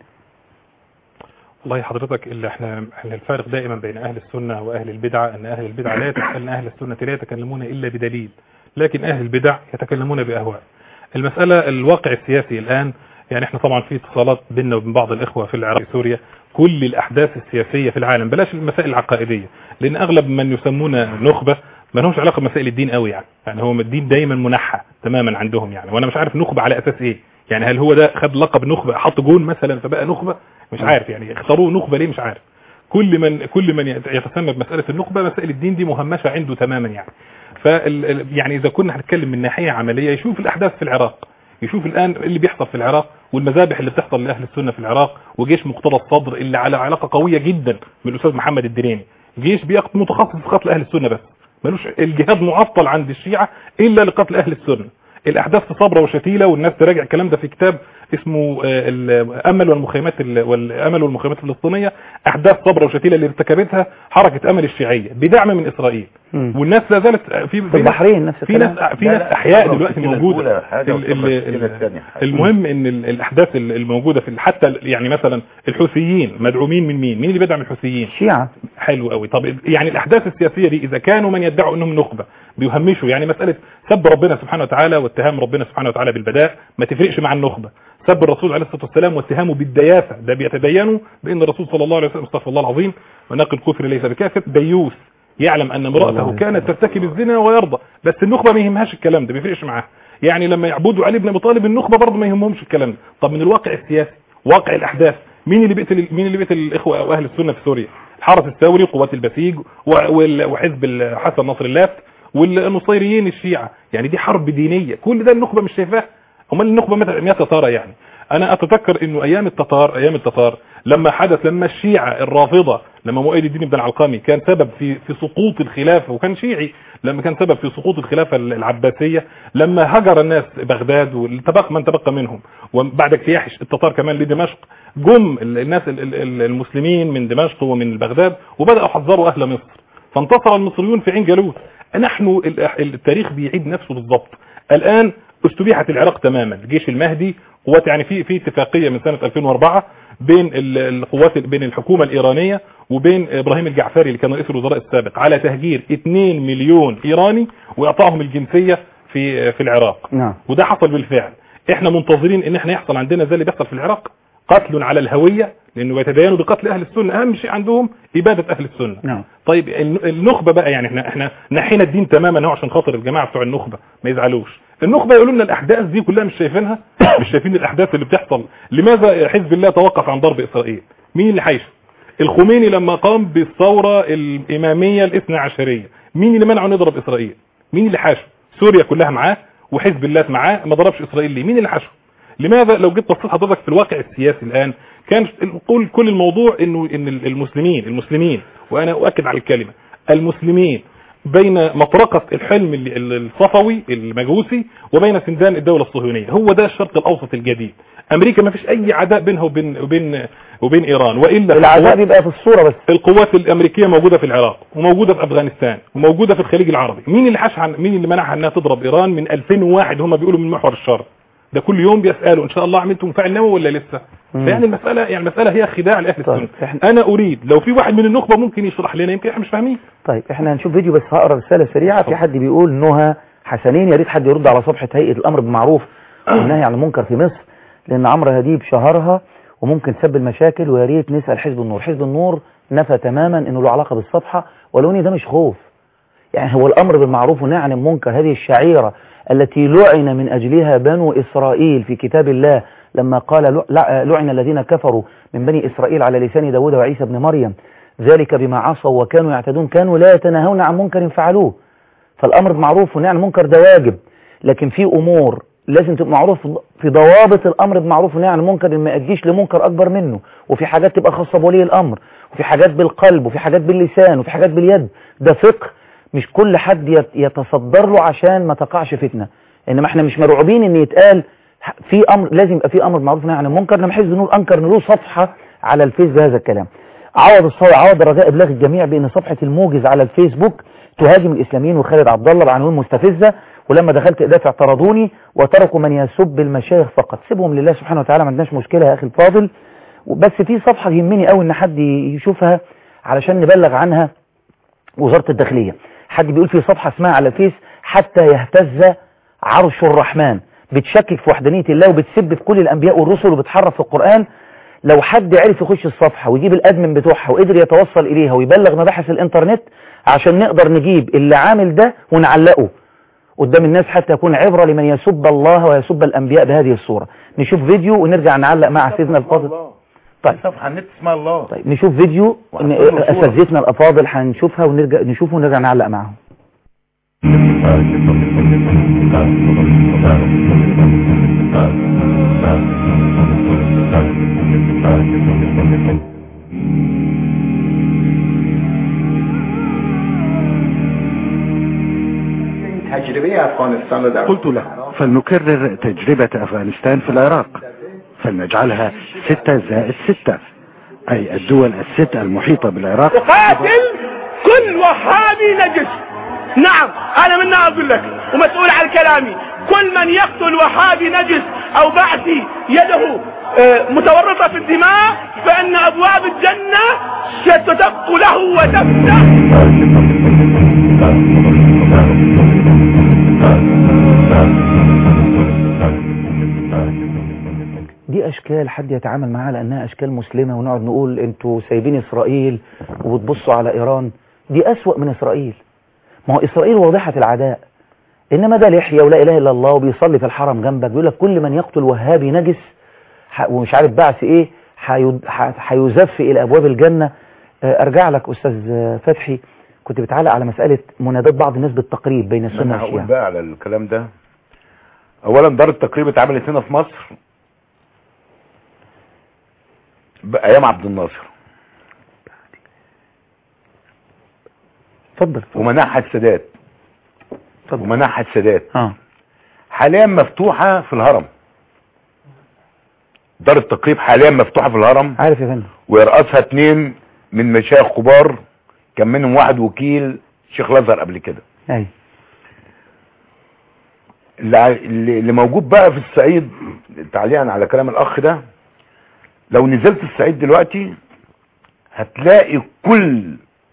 والله حضرتك اللي احنا احنا الفارق دائما بين اهل السنة واهل البدعة ان اهل البدعة لا يت- ان اهل السنة لا يتكلمون الا بدليل لكن اهل البدع يتكلمون باهواء المسألة الواقع السياسي الان يعني احنا طبعا في اتصالات بيننا وبين بعض الاخوة في العراق في سوريا كل الاحداث السياسية في العالم بلاش المسائل العقائدية لان اغلب من يسمون نخبة ما لهمش علاقة بمسائل الدين قوي يعني يعني هو الدين دايما منحى تماما عندهم يعني وانا مش عارف نخبة على اساس ايه يعني هل هو ده خد لقب نخبة حط جون مثلا فبقى نخبة مش عارف يعني اختاروه نخبة ليه مش عارف كل من كل من يتسمى بمسألة النخبة مسائل الدين دي مهمشة عنده تماما يعني فال يعني اذا كنا هنتكلم من ناحية عملية يشوف الاحداث في العراق يشوف الان اللي بيحصل في العراق والمذابح اللي بتحصل لاهل السنة في العراق وجيش مقتدى الصدر اللي على علاقة قوية جدا بالاستاذ محمد الدريني جيش بيقتل متخصص في قتل اهل السنة بس ملوش الجهاد معطل عند الشيعة الا لقتل اهل السنة الاحداث في صبرا وشتيلة والناس تراجع الكلام ده في كتاب اسمه آه، الامل والمخيمات ال- والامل والمخيمات الفلسطينيه احداث صبرا وشتيلة اللي ارتكبتها حركة امل الشيعية بدعم من اسرائيل والناس لا زالت في في البحرين نفس في ناس في لا، ناس لا، احياء صبرا دلوقتي وشتيلة موجوده الأولى حاجة ال- ال- وصبرا وشتيلة ال- الثانية حاجة. المهم ان ال- الاحداث ال- الموجوده في حتى ال- يعني مثلا الحوثيين مدعومين من مين مين اللي بيدعم الحوثيين شيعة حلو قوي طب يعني الاحداث السياسيه دي اذا كانوا من يدعوا انهم نخبه بيهمشوا يعني مساله سب ربنا سبحانه وتعالى واتهام ربنا سبحانه وتعالى بالبداء ما تفرقش مع النخبه سب الرسول عليه الصلاه والسلام واتهامه بالدياثه ده بيتبينوا بان الرسول صلى الله عليه وسلم استغفر الله العظيم وناقل الكفر ليس بكافر ديوث يعلم ان امراته كانت ترتكب الزنا ويرضى بس النخبه ما يهمهاش الكلام ده ما بيفرقش معاها يعني لما يعبدوا علي بن ابي طالب النخبه برضه ما يهمهمش الكلام ده طب من الواقع السياسي واقع الاحداث مين اللي بيقتل مين اللي بيقتل الاخوه او اهل السنه في سوريا الحرس الثوري قوات البسيج و- وال- وحزب ال- حسن نصر اللافت والنصيريين الشيعة يعني دي حرب دينية كل ده النخبة مش شايفاه امال النخبة متى متى ترى يعني انا اتذكر انه ايام التتار ايام التتار لما حدث لما الشيعة الرافضة لما مؤيد الدين بن العلقمي كان سبب في في سقوط الخلافة وكان شيعي لما كان سبب في سقوط الخلافة العباسية لما هجر الناس بغداد والتبق من تبقى منهم وبعد اجتياح التتار كمان لدمشق جم ال- الناس ال- ال- المسلمين من دمشق ومن بغداد وبدأوا يحذروا اهل مصر فانتصر المصريون في عين جالوت نحن ال- التاريخ بيعيد نفسه بالضبط الآن استبيحت العراق تماما الجيش المهدي قوات يعني في في اتفاقية من سنة 2004 بين ال- القوات بين الحكومة الإيرانية وبين إبراهيم الجعفري اللي كان رئيس الوزراء السابق على تهجير 2 مليون إيراني وإعطائهم الجنسية في في العراق نعم وده حصل بالفعل احنا منتظرين ان احنا يحصل عندنا زي اللي بيحصل في العراق قتل على الهوية لانه بيتدينوا بقتل اهل السنة اهم شيء عندهم ابادة اهل السنة نعم طيب الن- النخبة بقى يعني احنا احنا نحينا الدين تماما هو عشان خاطر الجماعة بتوع النخبة ما يزعلوش النخبة يقولوا لنا الاحداث دي كلها مش شايفينها مش شايفين الاحداث اللي بتحصل لماذا حزب الله توقف عن ضرب اسرائيل مين اللي حيشه الخميني لما قام بالثورة الامامية الاثنى عشرية مين اللي منعه نضرب اسرائيل مين اللي حاشه سوريا كلها معاه وحزب الله معاه ما ضربش اسرائيل ليه مين اللي حشه لماذا لو جيت بصيت حضرتك في الواقع السياسي الان كان كل كل الموضوع انه ان المسلمين المسلمين وانا اؤكد على الكلمه المسلمين بين مطرقة الحلم ال- ال- الصفوي المجوسي وبين سندان الدولة الصهيونية هو ده الشرق الأوسط الجديد أمريكا ما فيش أي عداء بينها وبين وبين وبين إيران وإلا العداء القوات- بيبقى في الصورة بس القوات الامريكيه موجوده في العراق وموجوده في افغانستان وموجوده في الخليج العربي مين اللي حش عن مين اللي منعها انها تضرب ايران من 2001 هم بيقولوا من محور الشر ده كل يوم بيسالوا ان شاء الله عملتوا مفاعل نووي ولا لسه مم. فيعني المساله يعني المساله هي خداع لاهل طيب، السنه انا اريد لو في واحد من النخبه ممكن يشرح لنا يمكن احنا مش فاهمين طيب احنا هنشوف فيديو بس هقرا رسالة سريعة في حد بيقول نهى حسنين يا ريت حد يرد على صفحة هيئة الأمر بالمعروف والنهي عن المنكر في مصر لأن عمرو هديب شهرها وممكن تسبب مشاكل ويا ريت نسأل حزب النور حزب النور نفى تماما انه له علاقة بالصفحة ولو ان ده مش خوف يعني هو الأمر بالمعروف والنهي عن المنكر هذه الشعيرة التي لعن من أجلها بنو إسرائيل في كتاب الله لما قال لع- لع- لعن الذين كفروا من بني إسرائيل على لسان داود وعيسى بن مريم ذلك بما عصوا وكانوا يعتدون كانوا لا يتناهون عن منكر فعلوه فالأمر بالمعروف والنهي عن المنكر ده واجب لكن في أمور لازم تبقى معروف في ضوابط الأمر بالمعروف والنهي عن المنكر إن ما يأديش لمنكر أكبر منه وفي حاجات تبقى خاصة بولي الأمر وفي حاجات بالقلب وفي حاجات باللسان وفي حاجات باليد ده فقه مش كل حد يت- يتصدر له عشان ما تقعش فتنة إنما احنا مش مرعوبين إن يتقال ح- في أمر لازم يبقى في أمر بالمعروف والنهي عن المنكر لما حزب النور أنكر إن له صفحة على الفيس بهذا الكلام عوض الصوي عوض الرجاء ابلاغ الجميع بان صفحة الموجز على الفيسبوك تهاجم الاسلاميين وخالد عبد الله بعناوين مستفزة ولما دخلت ادافع طردوني وتركوا من يسب المشايخ فقط سيبهم لله سبحانه وتعالى ما عندناش مشكلة يا اخي الفاضل بس في صفحة يهمني قوي ان حد يشوفها علشان نبلغ عنها وزارة الداخلية حد بيقول في صفحة اسمها على الفيس حتى يهتز عرش الرحمن بتشكك في وحدانية الله وبتسب في كل الأنبياء والرسل وبتحرف في القرآن لو حد عرف يخش الصفحة ويجيب الأدمن بتوعها وقدر يتوصل إليها ويبلغ مباحث الإنترنت عشان نقدر نجيب اللي عامل ده ونعلقه قدام الناس حتى يكون عبرة لمن يسب الله ويسب الأنبياء بهذه الصورة نشوف فيديو ونرجع نعلق مع سيدنا الفاضل طيب صفحة على النت اسمها الله طيب نشوف فيديو وهنقول له صورة. أساتذتنا الأفاضل هنشوفها ونرجع نشوفه ونرجع نعلق معاهم تجربه افغانستان رو در قلت له فلنكرر تجربة أفغانستان في العراق فلنجعلها ستة زائد ستة أي الدول الست المحيطة بالعراق قاتل كل وهابي نجس نعم انا من اقول لك ومسؤول عن كلامي كل من يقتل وهابي نجس او بعثي يده آه، متورطة في الدماء فان ابواب الجنة ستدق له وتفتح دي أشكال حد يتعامل معاها لأنها أشكال مسلمة ونقعد نقول أنتوا سايبين إسرائيل وبتبصوا على إيران دي أسوأ من إسرائيل ما هو إسرائيل واضحة العداء إنما ده لحية ولا إله إلا الله وبيصلي في الحرم جنبك بيقول لك كل من يقتل وهابي نجس ح- ومش عارف بعث إيه حيد- ح- هيزف إلى أبواب الجنة آه، أرجع لك أستاذ آه، فتحي كنت بتعلق على مسألة منادات بعض الناس بالتقريب بين السنة انا هقول والشيعة بقى على الكلام ده اولا دار التقريب اتعملت هنا في مصر بايام عبد الناصر اتفضل ومنحها السادات ومنحها السادات اه حاليا مفتوحة في الهرم دار التقريب حاليا مفتوحة في الهرم عارف يا فندم ويرأسها اتنين من مشايخ كبار كان منهم واحد وكيل شيخ الازهر قبل كده أي اللي ع- اللي اللي موجود بقى في الصعيد تعليقا على كلام الاخ ده لو نزلت الصعيد دلوقتي هتلاقي كل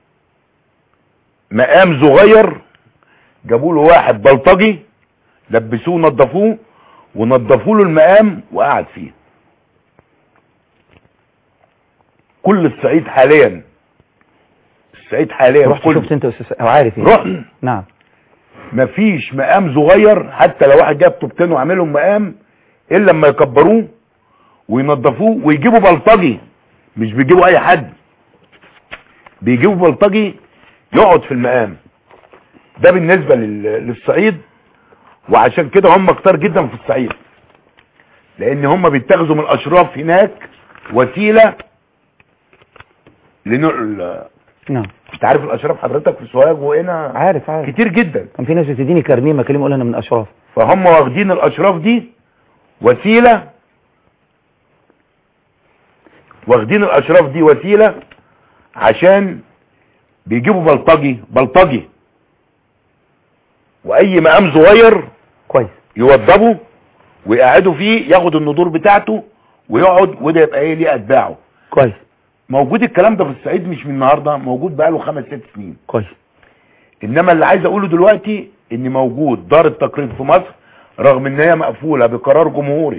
مقام صغير جابوا له واحد بلطجي لبسوه نظفوه ونظفوا له المقام وقعد فيه كل الصعيد حاليا الصعيد حاليا رحت كل شفت انت يا استاذ او عارف يعني رحت نعم مفيش مقام صغير حتى لو واحد جاب طوبتين وعاملهم مقام الا لما يكبروه وينضفوه ويجيبوا بلطجي مش بيجيبوا اي حد بيجيبوا بلطجي يقعد في المقام ده بالنسبة لل- للصعيد وعشان كده هم كتار جدا في الصعيد لان هم بيتخذوا من الاشراف هناك وسيلة لنقل نعم انت عارف الاشراف حضرتك في سوهاج وهنا عارف عارف كتير جدا كان في ناس بتديني كارنيه كلمه اقول انا من اشراف فهم واخدين الاشراف دي وسيله واخدين الاشراف دي وسيله عشان بيجيبوا بلطجي بلطجي واي مقام صغير كويس يوضبوا ويقعدوا فيه ياخد الندور بتاعته ويقعد وده يبقى ايه ليه اتباعه كويس موجود الكلام ده في الصعيد مش من النهارده موجود بقاله خمس ست سنين كويس انما اللي عايز اقوله دلوقتي ان موجود دار التقرير في مصر رغم ان هي مقفوله بقرار جمهوري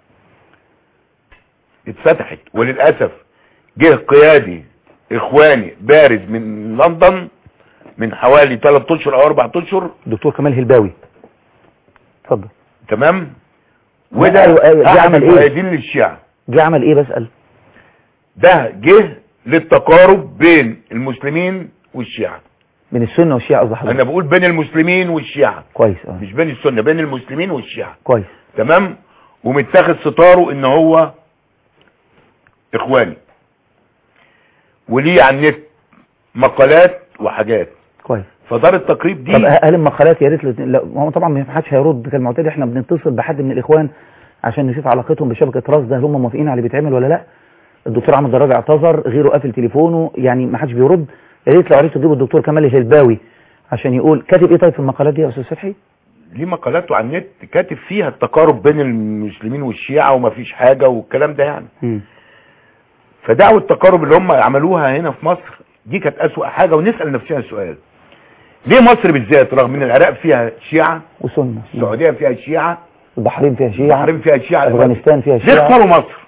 اتفتحت وللاسف جه قيادي اخواني بارز من لندن من حوالي 3 اشهر او 4 اشهر دكتور كمال هلباوي اتفضل تمام أيوة، وده أيوة، دي احد عمل إيه؟ المؤيدين للشيعة جه عمل ايه بسال ده جه للتقارب بين المسلمين والشيعة بين السنه والشيعه قصدي حضرتك انا بقول بين المسلمين والشيعة كويس اه مش بين السنة بين المسلمين والشيعة كويس تمام ومتاخد ستاره ان هو اخواني وليه على النت مقالات وحاجات كويس فدار التقريب دي طب هل المقالات يا ريت لو- لا هو طبعا ما حدش هيرد كالمعتاد احنا بنتصل بحد من الاخوان عشان نشوف علاقتهم بشبكه راس ده هل هم موافقين على اللي بيتعمل ولا لا الدكتور عمرو دراج اعتذر غيره قافل تليفونه يعني ما حدش بيرد يا ريت لو عرفتوا تجيبوا الدكتور كمال الهلباوي عشان يقول كاتب ايه طيب في المقالات دي يا استاذ فتحي ليه مقالاته على النت كاتب فيها التقارب بين المسلمين والشيعة ومفيش حاجة والكلام ده يعني مم. فدعوة التقارب اللي هم عملوها هنا في مصر دي كانت أسوأ حاجة ونسأل نفسنا سؤال ليه مصر بالذات رغم ان العراق فيها شيعة وسنه السعودية فيها شيعة البحرين فيها شيعه البحرين فيها شيعة افغانستان فيها ليه شيعه اختاروا مصر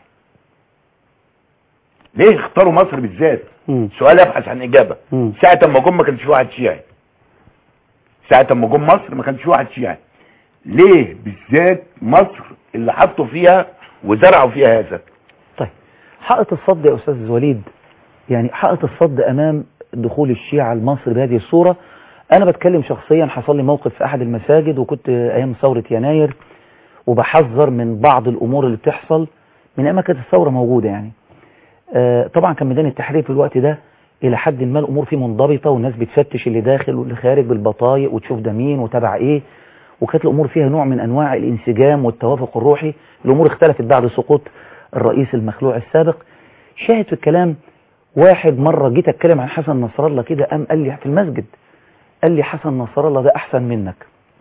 ليه اختاروا مصر بالذات مم. سؤال يبحث عن اجابة مم. ساعة ما جم ما كانش في واحد شيعي ساعة ما جم مصر ما كانش في واحد شيعي ليه بالذات مصر اللي حطوا فيها وزرعوا فيها هذا طيب حائط الصد يا أستاذ وليد يعني حائط الصد أمام دخول الشيعة لمصر بهذه الصورة أنا بتكلم شخصيا حصل لي موقف في أحد المساجد وكنت أيام ثورة يناير وبحذر من بعض الأمور اللي بتحصل من أيام ما كانت الثورة موجودة يعني آه طبعا كان ميدان التحرير في الوقت ده إلى حد ما الأمور فيه منضبطة والناس بتفتش اللي داخل واللي خارج بالبطايق وتشوف ده مين وتبع إيه وكانت الأمور فيها نوع من أنواع الانسجام والتوافق الروحي الأمور اختلفت بعد سقوط الرئيس المخلوع السابق شاهد في الكلام واحد مرة جيت أتكلم عن حسن نصر الله كده قام قال لي في المسجد قال لي حسن نصر الله ده أحسن منك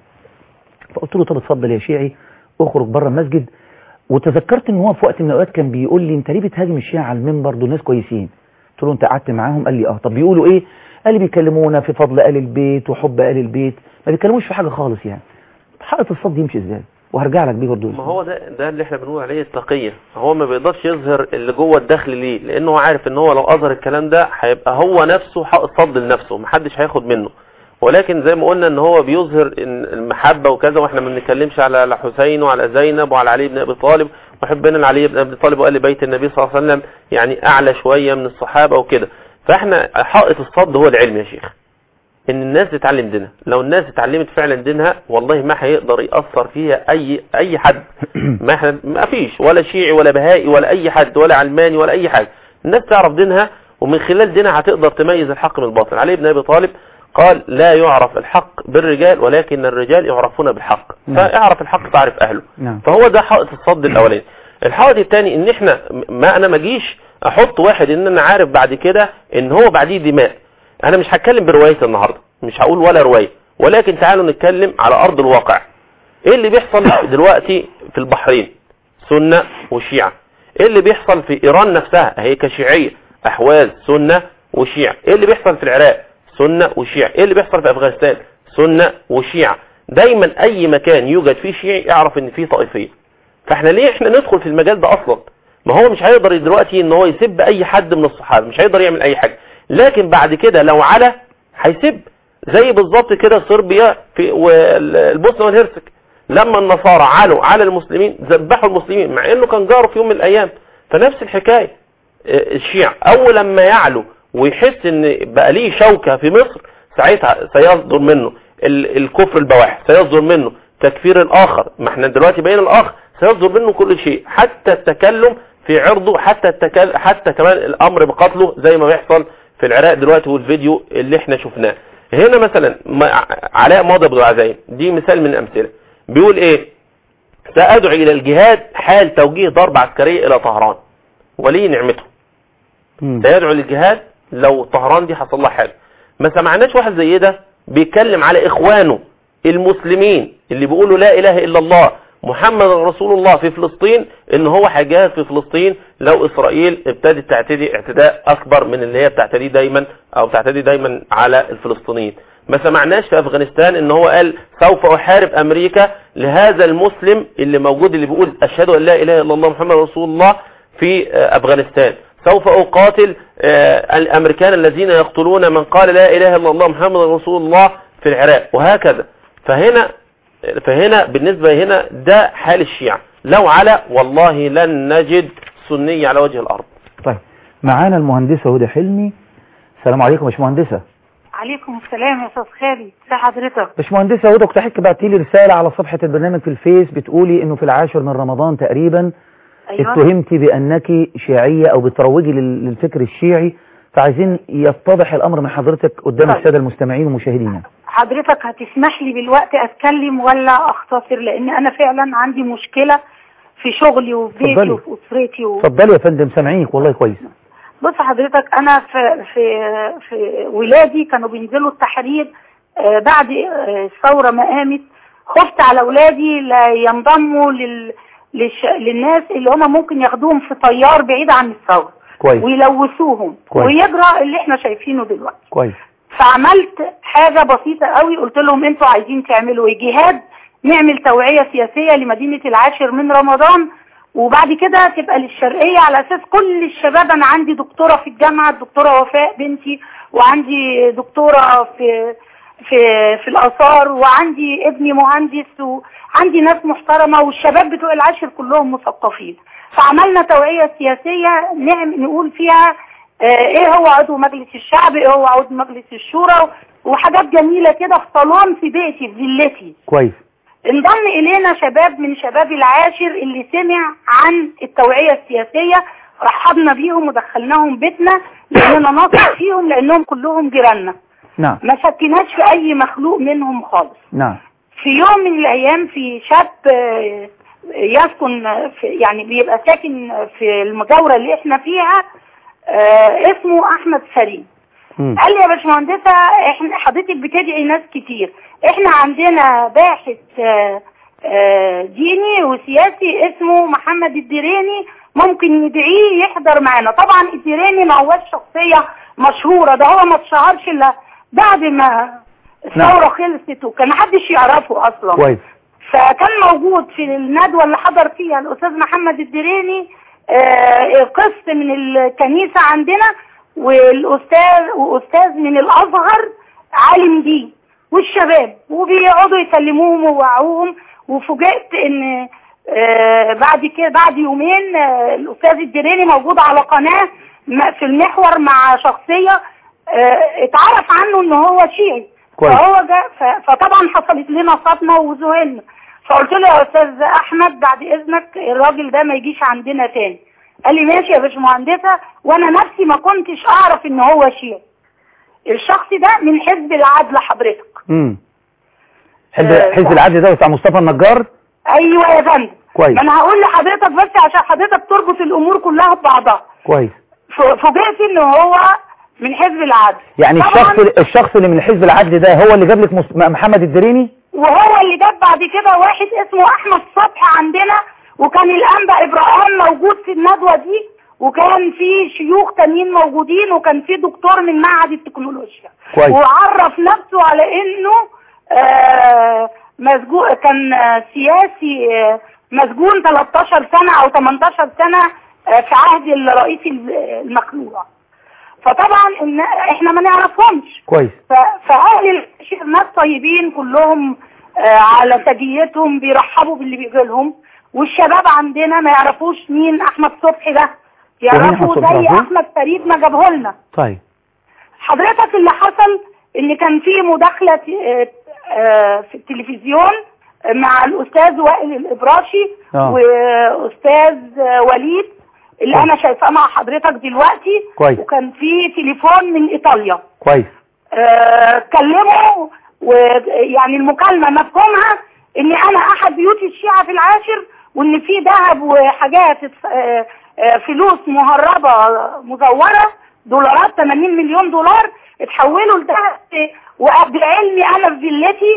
فقلت له طب اتفضل يا شيعي اخرج بره المسجد وتذكرت ان هو في وقت من الاوقات كان بيقول لي انت ليه بتهاجم الشيعة على المنبر دول ناس كويسين قلت له انت قعدت معاهم قال لي اه طب بيقولوا ايه قال لي بيكلمونا في فضل آل البيت وحب آل البيت ما بيتكلموش في حاجة خالص يعني حائط الصد يمشي ازاي وهرجع لك بيه برضه ما هو ده ده اللي احنا بنقول عليه التقية هو ما بيقدرش يظهر اللي جوه الداخل ليه لانه هو عارف ان هو لو اظهر الكلام ده هيبقى هو نفسه حائط صد لنفسه محدش هياخد منه ولكن زي ما قلنا ان هو بيظهر إن المحبة وكذا واحنا ما بنتكلمش على حسين وعلى زينب وعلى علي بن ابي طالب وحبنا علي بن ابي طالب وقال بيت النبي صلى الله عليه وسلم يعني اعلى شوية من الصحابة وكده فاحنا حائط الصد هو العلم يا شيخ ان الناس تتعلم دينها لو الناس اتعلمت فعلا دينها والله ما هيقدر يأثر فيها اي اي حد ما احنا ما فيش ولا شيعي ولا بهائي ولا اي حد ولا علماني ولا اي حاجة الناس تعرف دينها ومن خلال دينها هتقدر تميز الحق من الباطل علي بن ابي طالب قال لا يعرف الحق بالرجال ولكن الرجال يعرفون بالحق فاعرف الحق تعرف اهله نعم فهو ده حائط الصد الاولاني الحائط الثاني ان احنا ما انا ما اجيش احط واحد ان انا عارف بعد كده ان هو بعديه دماء انا مش هتكلم برواية النهاردة مش هقول ولا رواية ولكن تعالوا نتكلم على ارض الواقع ايه اللي بيحصل دلوقتي في البحرين سنة وشيعة ايه اللي بيحصل في ايران نفسها هي كشيعية احواز سنة وشيعة ايه اللي بيحصل في العراق سنة وشيعة ايه اللي بيحصل في افغانستان سنة وشيعة دايما اي مكان يوجد فيه شيعي اعرف ان فيه طائفية فاحنا ليه احنا ندخل في المجال ده اصلا ما هو مش هيقدر دلوقتي ان هو يسب اي حد من الصحابة مش هيقدر يعمل اي حاجة لكن بعد كده لو على هيسب زي بالظبط كده صربيا في والبوسنة والهرسك لما النصارى علوا على المسلمين ذبحوا المسلمين مع انه كان جاره في يوم من الايام فنفس الحكاية الشيع اول لما يعلو ويحس ان بقى ليه شوكة في مصر ساعتها سيصدر منه الكفر البواح سيصدر منه تكفير الاخر ما احنا دلوقتي بين الاخر سيصدر منه كل شيء حتى التكلم في عرضه حتى التكل... حتى كمان الامر بقتله زي ما بيحصل في العراق دلوقتي والفيديو اللي احنا شفناه هنا مثلا ما- علاء ماضي ابو عزايم دي مثال من الامثله بيقول ايه سادعو الى الجهاد حال توجيه ضربه عسكريه الى طهران ولي نعمته سيدعو للجهاد لو طهران دي حصل لها حاجه ما سمعناش واحد زي ده بيتكلم على اخوانه المسلمين اللي بيقولوا لا اله الا الله محمد رسول الله في فلسطين ان هو هيجاهد في فلسطين لو اسرائيل ابتدت تعتدي اعتداء اكبر من اللي هي بتعتدي دايما او بتعتدي دايما على الفلسطينيين ما سمعناش في افغانستان ان هو قال سوف احارب امريكا لهذا المسلم اللي موجود اللي بيقول اشهد ان لا اله الا الله محمد رسول الله في آه، افغانستان سوف اقاتل آه، الامريكان الذين يقتلون من قال لا اله الا الله محمد رسول الله في العراق وهكذا فهنا فهنا بالنسبة هنا ده حال الشيعة لو على والله لن نجد سنية على وجه الأرض طيب معانا المهندسة هدى حلمي السلام عليكم يا باشمهندسة عليكم السلام يا استاذ خالد ازي حضرتك باشمهندسة هدى كنت حضرتك بعتي لي رسالة على صفحة البرنامج في الفيس بتقولي انه في العاشر من رمضان تقريبا أيوة. اتهمتي بانك شيعية او بتروجي لل- للفكر الشيعي فعايزين يتضح الامر من حضرتك قدام طيب. السادة المستمعين ومشاهدينا حضرتك هتسمح لي بالوقت اتكلم ولا اختصر لان انا فعلا عندي مشكلة في شغلي وفي بيتي اتفضلي. وفي اسرتي و... اتفضلي يا فندم سامعينك والله كويس بص حضرتك انا في في في ولادي كانوا بينزلوا التحرير آه، بعد آه، الثوره ما قامت خفت على ولادي لا ينضموا لل للش... للناس اللي هم ممكن ياخدوهم في طيار بعيد عن الثوره كويس ويلوثوهم كويس. ويجرى اللي احنا شايفينه دلوقتي كويس فعملت حاجة بسيطة قوي قلت لهم انتوا عايزين تعملوا ايه جهاد نعمل توعية سياسية لمدينة العاشر من رمضان وبعد كده تبقى للشرقية على اساس كل الشباب انا عندي دكتورة في الجامعة الدكتورة وفاء بنتي وعندي دكتورة في في في الاثار وعندي ابني مهندس وعندي ناس محترمة والشباب بتوع العاشر كلهم مثقفين فعملنا توعية سياسية نعم نقول فيها آه، ايه هو عضو مجلس الشعب ايه هو عضو مجلس الشورى وحاجات جميلة كده في صالون في بيتي في فيلتي كويس انضم الينا شباب من شباب العاشر اللي سمع عن التوعية السياسية رحبنا بيهم ودخلناهم بيتنا لاننا نثق فيهم لانهم كلهم جيراننا نعم ما شكناش في اي مخلوق منهم خالص نعم في يوم من الايام في شاب آه، يسكن في يعني بيبقى ساكن في المجاورة اللي احنا فيها آه، اسمه احمد فريد مم. قال لي يا باشمهندسة احنا حضرتك بتدعي ناس كتير احنا عندنا باحث آه، آه، ديني وسياسي اسمه محمد الديراني ممكن ندعيه يحضر معانا طبعا الديراني ما هوش شخصية مشهورة ده هو ما اتشهرش الا بعد ما الثورة خلصت وكان محدش يعرفه اصلا كويس فكان موجود في الندوة اللي حضر فيها الأستاذ محمد الدريني آه، قسط من الكنيسة عندنا والأستاذ وأستاذ من الأزهر عالم دين والشباب وبيقعدوا يكلموهم ويوعوهم وفوجئت ان آه، بعد كده بعد يومين آه، الأستاذ الدريني موجود على قناة م- في المحور مع شخصية آه، اتعرف عنه ان هو شيعي كويس. فهو جاء ف- فطبعا حصلت لنا صدمة وذهلنا فقلت له يا استاذ احمد بعد اذنك الراجل ده ما يجيش عندنا تاني قال لي ماشي يا باشمهندسه وانا نفسي ما كنتش اعرف ان هو شيعي الشخص ده من حزب العدل حضرتك امم حزب آه، حزب العدل ده بتاع مصطفى النجار ايوه يا فندم كويس ما انا هقول لحضرتك بس عشان حضرتك تربط الامور كلها ببعضها كويس ف- فوجئت ان هو من حزب العدل يعني طبعاً الشخص الشخص اللي من حزب العدل ده هو اللي جاب لك مس- محمد الدريني وهو اللي جاب بعد كده واحد اسمه احمد صبحي عندنا وكان الانبا ابراهيم موجود في الندوه دي وكان في شيوخ تانيين موجودين وكان في دكتور من معهد التكنولوجيا كويس. وعرف نفسه على انه آه مسجون كان آه، سياسي آه، مسجون 13 سنه او 18 سنه آه، في عهد الرئيس المخلوع فطبعا إن احنا ما نعرفهمش كويس ف- فأهل الشيخ ناس طيبين كلهم آه، على سجيتهم بيرحبوا باللي بيجي لهم والشباب عندنا ما يعرفوش مين أحمد صبحي ده ومين أحمد يعرفوا صبحي زي عارفين؟ أحمد فريد ما جابه لنا طيب حضرتك اللي حصل ان كان في مداخلة آه، آه، في التلفزيون مع الأستاذ وائل الإبراشي آه. وأستاذ آه، وليد اللي كويس. انا شايفاه مع حضرتك دلوقتي كويس. وكان في تليفون من ايطاليا كويس آه، كلموا ويعني المكالمة مفهومها ان انا احد بيوت الشيعة في العاشر وان في ذهب وحاجات آه، آه، فلوس مهربة مزورة دولارات 80 مليون دولار اتحولوا لذهب وبعلمي انا في فيلتي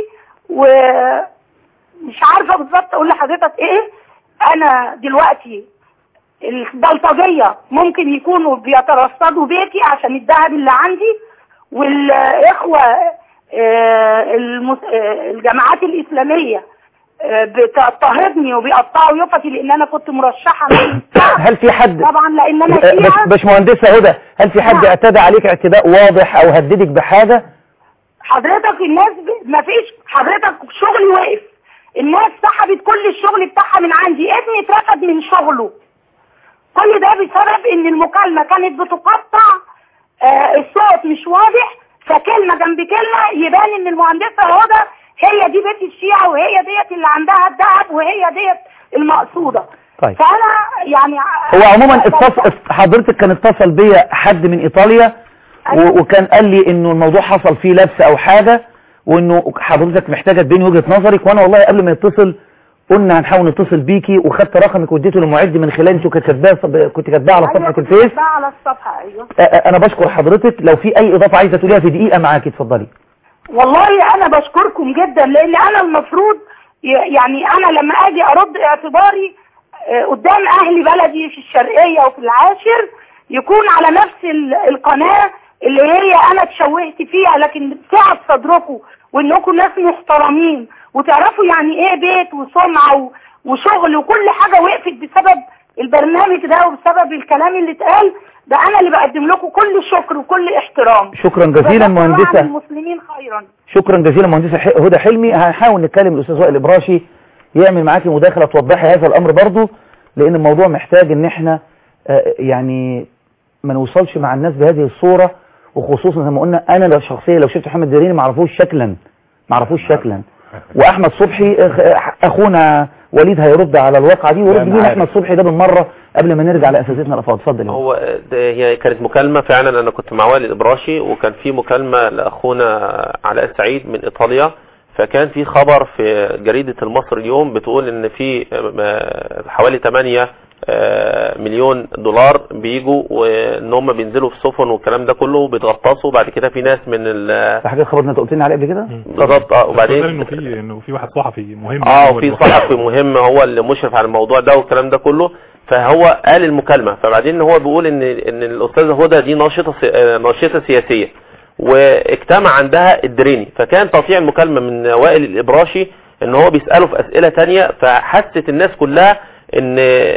ومش عارفة بالظبط اقول لحضرتك ايه انا دلوقتي البلطجية ممكن يكونوا بيترصدوا بيتي عشان الذهب اللي عندي والإخوة آه، المس- آه، الجماعات الإسلامية آه، بتضطهدني وبيقطعوا يفتي لأن أنا كنت مرشحة من هل في حد طبعا لأن أنا آه، شيعة بس باشمهندسة هدى هل في حد اعتدى عليك اعتداء واضح او هددك بحاجة حضرتك الناس ب... مفيش حضرتك شغلي واقف الناس سحبت كل الشغل بتاعها من عندي ابني اترفد من شغله كل ده بسبب ان المكالمة كانت بتقطع آه الصوت مش واضح فكلمة جنب كلمة يبان ان المهندسة هدى هي دي بيت الشيعة وهي ديت اللي عندها الذهب وهي ديت المقصودة طيب فانا يعني هو عموما اتصل حضرتك كان اتصل بيا حد من ايطاليا و- وكان قال لي انه الموضوع حصل فيه لبس او حاجة وانه حضرتك محتاجة تبين وجهة نظرك وانا والله قبل ما يتصل قلنا هنحاول نتصل بيكي وخدت رقمك واديته للمعد من خلال انت كنت كاتباه كنت كاتباه على صفحة الفيس ده على الصفحة ايوه أ- أ- انا بشكر حضرتك لو في اي اضافة عايزة تقوليها في دقيقة معاكي اتفضلي والله انا بشكركم جدا لان انا المفروض ي- يعني انا لما اجي ارد اعتباري آه، قدام اهل بلدي في الشرقية وفي العاشر يكون على نفس ال- القناة اللي هي انا اتشوهت فيها لكن سعة صدركم وانكم ناس محترمين وتعرفوا يعني ايه بيت وسمعة و- وشغل وكل حاجة وقفت بسبب البرنامج ده وبسبب الكلام اللي اتقال ده انا اللي بقدم لكم كل شكر وكل احترام شكرا جزيلا وجزاكم الله عن مهندسة المسلمين خيرا شكرا جزيلا مهندسة ح- هدى حلمي هنحاول نتكلم الاستاذ وائل الابراشي يعمل معاكي مداخلة توضحي هذا الامر برضو لان الموضوع محتاج ان احنا آه، يعني ما نوصلش مع الناس بهذه الصورة وخصوصا زي ما قلنا انا لو شخصيا لو شفت محمد ديريني ما اعرفوش شكلا ما اعرفوش شكلا واحمد صبحي أخ- اخونا وليد هيرد على الواقعة دي لا، ورد أنا بينا عارف. احمد صبحي ده بالمرة قبل ما نرجع لاساتذتنا الافاضل اتفضل يا وليد. هو ده هي كانت مكالمة فعلا انا كنت مع والد الابراشي وكان في مكالمة لاخونا علاء السعيد من ايطاليا فكان في خبر في جريدة المصري اليوم بتقول ان في آه، حوالي 8 آه، مليون دولار بيجوا وان هم بينزلوا في سفن والكلام ده كله بيتغطسوا بعد كده في ناس من ال ده حاجة خبرنا انت قلت لنا عليه قبل كده بالظبط اه وبعدين وبعدين انه في انه في واحد صحفي مهم اه هو وفي اللي- صحفي مهم هو اللي مشرف على الموضوع ده والكلام ده كله فهو قال المكالمة فبعدين هو بيقول ان ان الاستاذة هدى دي ناشطة سي- آه، ناشطة سياسية واجتمع عندها الدريني فكان تقطيع المكالمة من وائل الابراشي ان هو بيسأله في اسئلة تانية فحست الناس كلها ان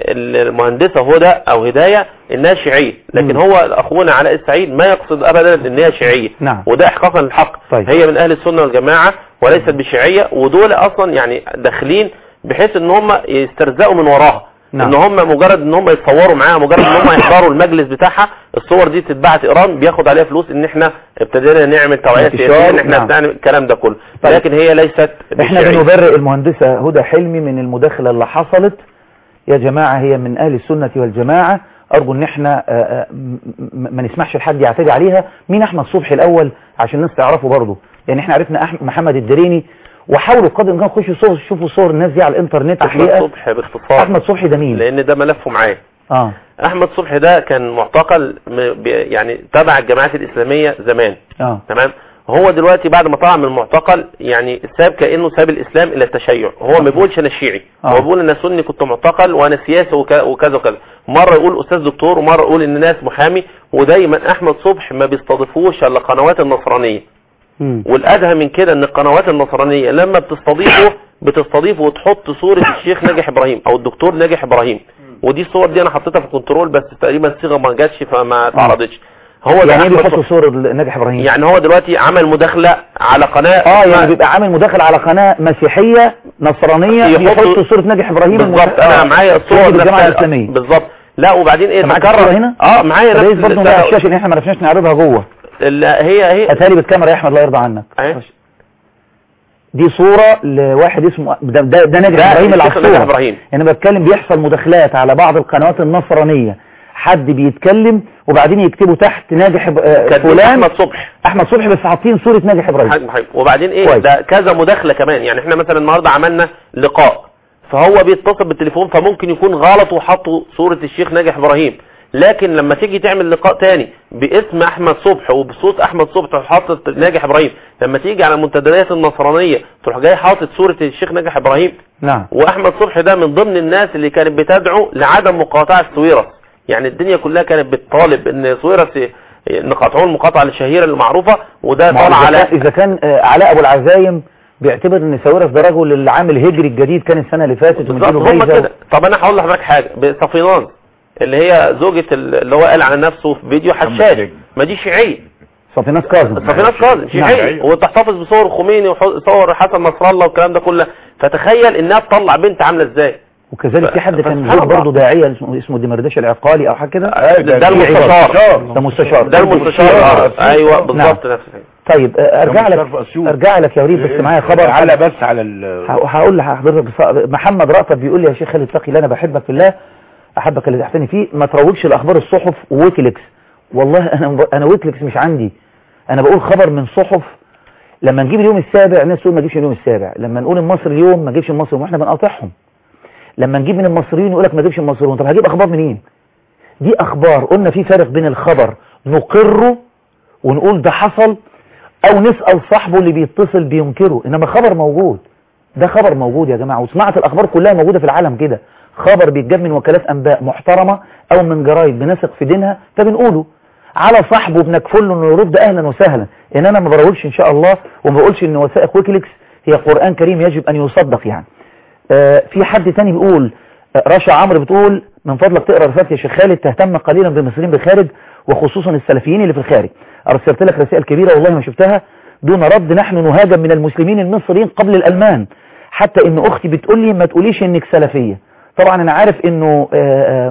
المهندسة هدى او هداية انها شيعية لكن مم. هو اخونا علاء السعيد ما يقصد ابدا ان هي شيعية نعم وده احقاقا للحق طيب. هي من اهل السنة والجماعة وليست بشيعية ودول اصلا يعني داخلين بحيث ان هم يسترزقوا من وراها نعم. ان هم مجرد ان هم يتصوروا معاها مجرد ان هم يحضروا المجلس بتاعها الصور دي تتبعت ايران بياخد عليها فلوس ان احنا ابتدينا نعمل توعية انتشار، سياسية ان احنا نعم. بنعمل الكلام ده كله طيب. لكن هي ليست احنا بشيعية. بنبرئ المهندسة هدى حلمي من المداخلة اللي حصلت يا جماعة هي من اهل السنة والجماعة ارجو ان احنا آه، آه، م- م- ما نسمحش لحد يعتدي عليها مين احمد صبحي الاول عشان الناس تعرفه برضه يعني احنا عرفنا أحمد محمد الدريني وحاولوا قدر الامكان خشوا صور شوفوا صور الناس دي على الانترنت احمد الحقيقة صبحي باختصار احمد صبحي ده مين لان ده ملفه معاه اه احمد صبحي ده كان معتقل م- ب- يعني تبع الجماعات الاسلامية زمان اه تمام هو دلوقتي بعد ما طلع من المعتقل يعني ساب كانه ساب الاسلام الى التشيع هو ما بيقولش انا شيعي آه. هو بيقول انا سني كنت معتقل وانا سياسي وك- وكذا وكذا مره يقول استاذ دكتور ومره يقول ان ناس محامي ودايما احمد صبح ما بيستضيفوش الا قنوات النصرانيه مم. والادهى من كده ان القنوات النصرانيه لما بتستضيفه بتستضيفه وتحط صوره الشيخ ناجح ابراهيم او الدكتور ناجح ابراهيم ودي الصور دي انا حطيتها في الكنترول بس تقريبا صيغه ما جاتش فما اتعرضتش هو ده يعني ايه أحمد بيحطوا صبحي. صور ناجح ابراهيم يعني هو دلوقتي عمل مداخلة على قناة اه اسمها- يعني بيبقى عامل مداخل على قناة مسيحية نصرانية يحطوا- بيحطوا صورة ناجح ابراهيم بالظبط انا معايا الصور صور الجماعة نفسها- الاسلامية بالظبط لا وبعدين ايه انت معاك تكرر الصورة هنا اه معايا طب نفس ايه برضه البتاع- على الشاشة اللي احنا ما عرفناش نعرضها جوه ال- هي هي هاتها لي بالكاميرا يا احمد الله يرضى عنك ايه دي صورة لواحد اسمه ده ده, ده ناجح ده ابراهيم الشيخ العصور ناجح إبراهيم. انا بتكلم بيحصل مداخلات على بعض القنوات النصرانية حد بيتكلم وبعدين يكتبوا تحت ناجح إب- آه، كاتبين فلان احمد صبح احمد صبحي بس حاطين صورة ناجح ابراهيم حاج محمد. وبعدين ايه كويس. ده كذا مداخله كمان يعني احنا مثلا النهارده عملنا لقاء فهو بيتصل بالتليفون فممكن يكون غلط وحطوا صوره الشيخ ناجح ابراهيم لكن لما تيجي تعمل لقاء تاني باسم احمد صبح وبصوت احمد صبح وحاطط ناجح ابراهيم لما تيجي على المنتديات النصرانيه تروح جاي حاطط صوره الشيخ ناجح ابراهيم نعم واحمد صبحي ده من ضمن الناس اللي كانت بتدعو لعدم مقاطعه سويرس يعني الدنيا كلها كانت بتطالب ان سويرس ي- نقاطعوه المقاطعه الشهيره المعروفه وده ما هو طلع إذا على كان- اذا كان آه، علاء ابو العزايم بيعتبر ان ساويرس ده رجل العام الهجري الجديد كان السنه اللي فاتت بالظبط ومديله هم جايزه كده طب انا هقول لحضرتك حاجه صفيناز اللي هي زوجة ال- اللي هو قال على نفسه في فيديو حشاش ما دي شيعيه صفيناز كاظم صفيناز كاظم شيعيه وتحتفظ بصور خميني وصور حسن نصر الله والكلام ده كله فتخيل انها تطلع بنت عامله ازاي وكذلك في حد كان فسبحان زوج الله. برضه داعيه اسمه اسمه دمرداش العقالي او حاجه كده ده ده المستشار ده مستشار ده المستشار آه. ايوه بالظبط نفس الحاجة. طيب آه، ارجع لك ارجع لك يا وليد بس معايا خبر على بس على ال ه- هقول لحضرتك بص- محمد رأفت بيقول لي يا شيخ خالد اتقي الله انا بحبك في الله احبك اللي تحتني فيه ما تروجش الاخبار الصحف وويكيليكس والله انا انا ويكيليكس مش عندي انا بقول خبر من صحف لما نجيب اليوم السابع الناس تقول ما تجيبش اليوم السابع لما نقول المصري اليوم ما تجيبش المصري واحنا بنقاطعهم لما نجيب من المصريين يقول لك ما تجيبش المصريين طب هجيب اخبار منين دي اخبار قلنا في فرق بين الخبر نقره ونقول ده حصل او نسأل صاحبه اللي بيتصل بينكره انما خبر موجود ده خبر موجود يا جماعة وصناعة الاخبار كلها موجودة في العالم كده خبر بيتجاب من وكالات انباء محترمة او من جرايد بنثق في دينها فبنقوله على صاحبه بنكفله انه يرد اهلا وسهلا ان انا ما بقولش ان شاء الله وما بقولش ان وثائق ويكيليكس هي قرآن كريم يجب ان يصدق يعني آه في حد تاني بيقول آه رشا عمرو بتقول من فضلك تقرا رسالتي يا شيخ خالد تهتم قليلا بالمصريين بالخارج وخصوصا السلفيين اللي في الخارج ارسلت لك رسائل كبيرة والله ما شفتها دون رد نحن نهاجم من المسلمين المصريين قبل الالمان حتى ان اختي بتقول لي ما تقوليش انك سلفية طبعا انا عارف انه آه، آه،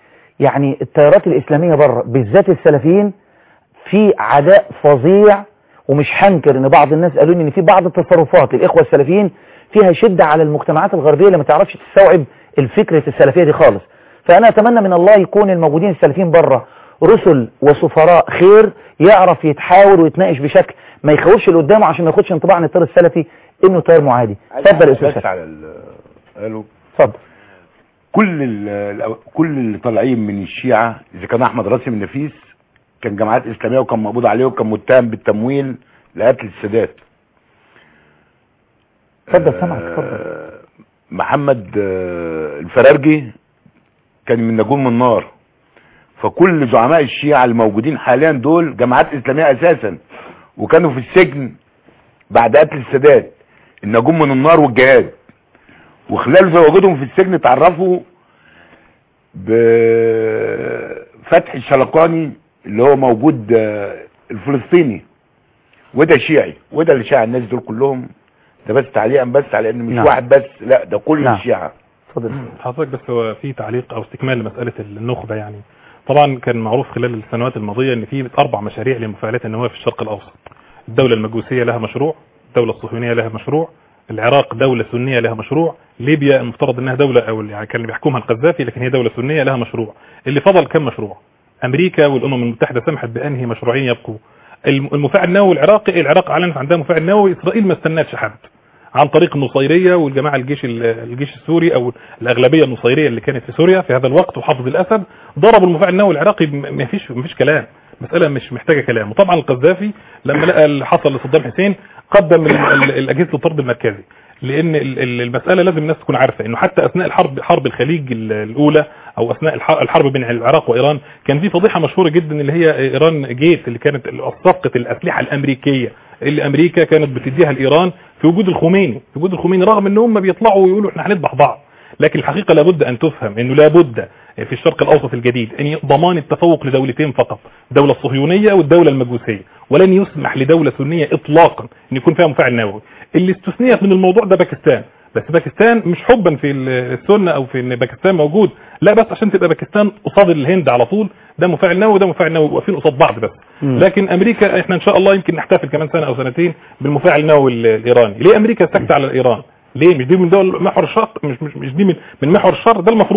يعني التيارات الاسلامية بره بالذات السلفيين في عداء فظيع ومش هنكر ان بعض الناس قالوا لي ان في بعض التصرفات للاخوة السلفيين فيها شدة على المجتمعات الغربية اللي ما تعرفش تستوعب الفكرة السلفية دي خالص فانا اتمنى من الله يكون الموجودين السلفيين بره رسل وسفراء خير يعرف يتحاور ويتناقش بشكل ما يخوفش اللي قدامه عشان ما ياخدش انطباع عن التيار السلفي انه تيار معادي اتفضل يا استاذ بس سلفي. على ال- قالوا اتفضل كل ال- كل اللي طالعين من الشيعة اذا كان احمد راسم النفيس كان جماعات اسلاميه وكان مقبوض عليه وكان متهم بالتمويل لقتل السادات اتفضل سامعك اتفضل محمد آه، الفرارجي كان من نجوم من نار فكل زعماء الشيعة الموجودين حاليا دول جماعات اسلامية اساسا وكانوا في السجن بعد قتل السادات النجوم من النار والجهاد وخلال وجودهم في السجن اتعرفوا بفتح الشلقاني اللي هو موجود آه، الفلسطيني وده شيعي وده اللي شاع الناس دول كلهم ده بس تعليقا بس على ان مش نعم. واحد بس لا ده كل نعم. الشيعة حضرتك بس هو في تعليق او استكمال لمساله النخبه يعني طبعا كان معروف خلال السنوات الماضيه ان في اربع مشاريع لمفاعلات النوويه في الشرق الاوسط الدوله المجوسيه لها مشروع الدوله الصهيونيه لها مشروع العراق دولة سنية لها مشروع ليبيا المفترض انها دولة او يعني كان اللي بيحكمها القذافي لكن هي دولة سنية لها مشروع اللي فضل كم مشروع امريكا والامم المتحدة سمحت بانهي مشروعين يبقوا الم- المفاعل النووي العراقي العراق اعلنت عندها مفاعل نووي اسرائيل ما استنتش حد عن طريق النصيرية والجماعة الجيش ال- الجيش السوري او الاغلبية النصيرية اللي كانت في سوريا في هذا الوقت وحافظ الاسد ضربوا المفاعل النووي العراقي م- ما فيش ما فيش كلام مسألة مش محتاجة كلام وطبعا القذافي لما لقى اللي حصل لصدام حسين قدم ال- ال- الاجهزة الطرد المركزي لان ال- ال- المسألة لازم الناس تكون عارفة انه حتى اثناء الحرب حرب الخليج ال- الاولى او اثناء الح- الحرب بين العراق وايران كان في فضيحة مشهورة جدا اللي هي ايران جيت اللي كانت ال- صفقة الاسلحة الامريكية اللي امريكا كانت بتديها لايران في وجود الخميني في وجود الخميني رغم ان هم بيطلعوا ويقولوا احنا هنذبح بعض لكن الحقيقة لابد ان تفهم انه لابد في الشرق الاوسط الجديد ان ضمان التفوق لدولتين فقط الدولة الصهيونية والدولة المجوسية ولن يسمح لدولة سنية اطلاقا ان يكون فيها مفاعل نووي اللي استثنيت من الموضوع ده باكستان بس باكستان مش حبا في ال- السنة او في ان باكستان موجود لا بس عشان تبقى باكستان قصاد الهند على طول ده مفاعل نووي وده مفاعل نووي واقفين قصاد بعض بس مم. لكن امريكا احنا ان شاء الله يمكن نحتفل كمان سنة او سنتين بالمفاعل النووي ال- الايراني ليه امريكا سكت على ايران ليه مش دي من دول محور الشر مش مش مش دي من من محور الشر ده المفروض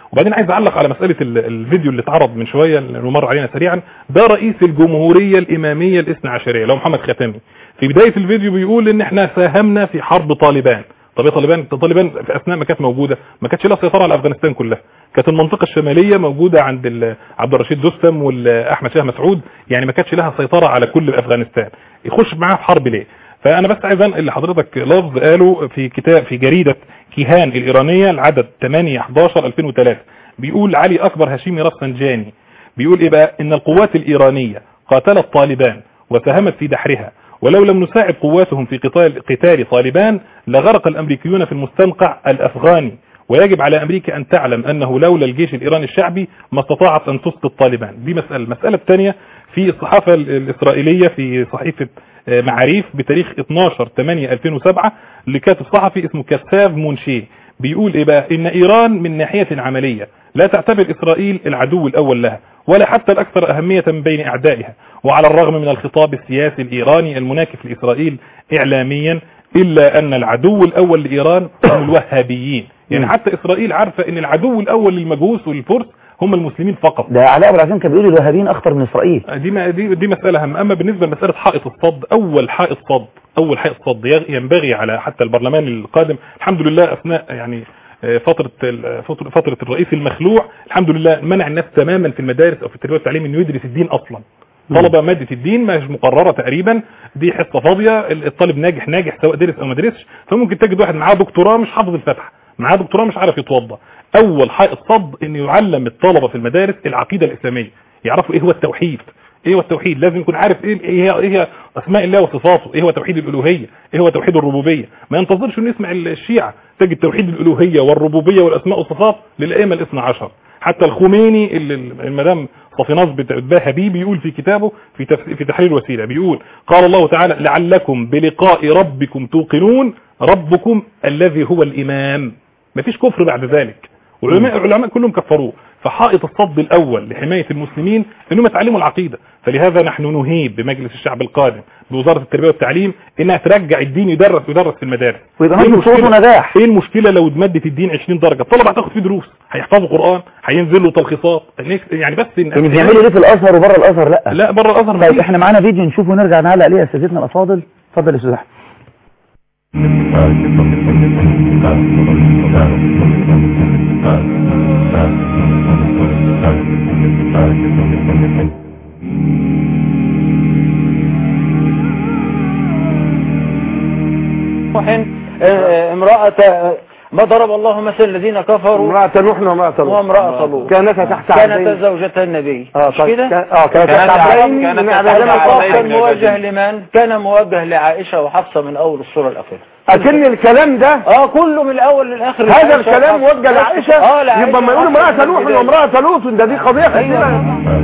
وبعدين عايز اعلق على مساله ال- الفيديو اللي اتعرض من شويه اللي مر علينا سريعا ده رئيس الجمهوريه الاماميه الاثنى عشريه اللي هو محمد ختامي في بدايه الفيديو بيقول ان احنا ساهمنا في حرب طالبان طب ايه طالبان طالبان في اثناء ما كانت موجوده ما كانتش لها سيطره على افغانستان كلها كانت المنطقه الشماليه موجوده عند ال- عبد الرشيد دوستم واحمد شاه مسعود يعني ما كانتش لها سيطره على كل افغانستان يخش معاها في حرب ليه فانا بس عايز انقل لحضرتك لفظ قاله في كتاب في جريده كيهان الايرانيه العدد 8 11 2003 بيقول علي اكبر هاشمي رفسنجاني بيقول ايه بقى ان القوات الايرانيه قاتلت طالبان وساهمت في دحرها ولو لم نساعد قواتهم في قتال قتال طالبان لغرق الامريكيون في المستنقع الافغاني ويجب على امريكا ان تعلم انه لولا الجيش الايراني الشعبي ما استطاعت ان تسقط طالبان دي مساله المساله الثانيه في الصحافه ال- الاسرائيليه في صحيفه آه، معاريف بتاريخ 12 8 2007 لكاتب صحفي اسمه كساف مونشيه بيقول ايه بقى ان ايران من ناحيه عمليه لا تعتبر اسرائيل العدو الاول لها ولا حتى الاكثر اهميه من بين اعدائها وعلى الرغم من الخطاب السياسي الايراني المناكف لاسرائيل اعلاميا الا ان العدو الاول لايران هم الوهابيين يعني حتى اسرائيل عارفه ان العدو الاول للمجوس والفرس هم المسلمين فقط ده علاء ابو العزيم كان بيقول الوهابيين اخطر من اسرائيل دي ما دي دي مساله هم اما بالنسبه لمساله حائط الصد اول حائط صد اول حائط صد يغ- ينبغي على حتى البرلمان القادم الحمد لله اثناء يعني آه، فتره ال- فتره فتره الرئيس المخلوع الحمد لله منع الناس تماما في المدارس او في التربيه والتعليم انه يدرس الدين اصلا طلبه ماده الدين مش مقرره تقريبا دي حصه فاضيه الطالب ناجح ناجح سواء درس او ما درسش فممكن تجد واحد معاه دكتوراه مش حافظ الفاتحه معاه دكتوراه مش عارف يتوضا اول حائط صد ان يعلم الطلبه في المدارس العقيده الاسلاميه يعرفوا ايه هو التوحيد ايه هو التوحيد لازم يكون عارف ايه ايه هي, إيه هي اسماء الله وصفاته ايه هو توحيد الالوهيه ايه هو توحيد الربوبيه ما ينتظرش انه يسمع الشيعه تجد توحيد الالوهيه والربوبيه والاسماء والصفات للائمه الاثنى عشر حتى الخميني اللي المدام صفيناز بتباهى بيه بيقول في كتابه في تفسير في تحرير الوسيله بيقول قال الله تعالى لعلكم بلقاء ربكم توقنون ربكم الذي هو الامام مفيش كفر بعد ذلك والعلماء العلماء كلهم كفروه فحائط الصد الاول لحمايه المسلمين انهم يتعلموا العقيده فلهذا نحن نهيب بمجلس الشعب القادم بوزاره التربيه والتعليم انها ترجع الدين يدرس يدرس في المدارس ويبقى إيه ماشي المشكلة؟ بصوته نجاح. ايه المشكله لو اتمدت الدين 20 درجه الطلبه هتاخد فيه دروس هيحفظوا قران هينزل له تلخيصات يعني بس إن- يعني بيعملوا ليه في الازهر وبره الازهر لا لا بره الازهر طيب مفيش. احنا معانا فيديو نشوفه ونرجع نعلق عليه يا اساتذتنا الافاضل اتفضل يا استاذ احمد نوح آه، امرأة ما ضرب الله مثل الذين كفروا امرأة نوح وامرأة لوط وامرأة لوط كانتا تحت كانتا عبدين زوجتا النبي اه مش طيب كده؟ كان- اه كانت تحت عبدين من عباد كان الله كان موجه لمن؟ كان موجه لعائشة وحفصة من أول السورة الأخيرة أكن الكلام ده اه كله من الأول للآخر هذا لعائشة الكلام وحفصة. موجه لعائشة اه لعائشة يبقى ما يقول وحفصة امرأة من نوح البداية. وامرأة لوط ده دي قضية خطيرة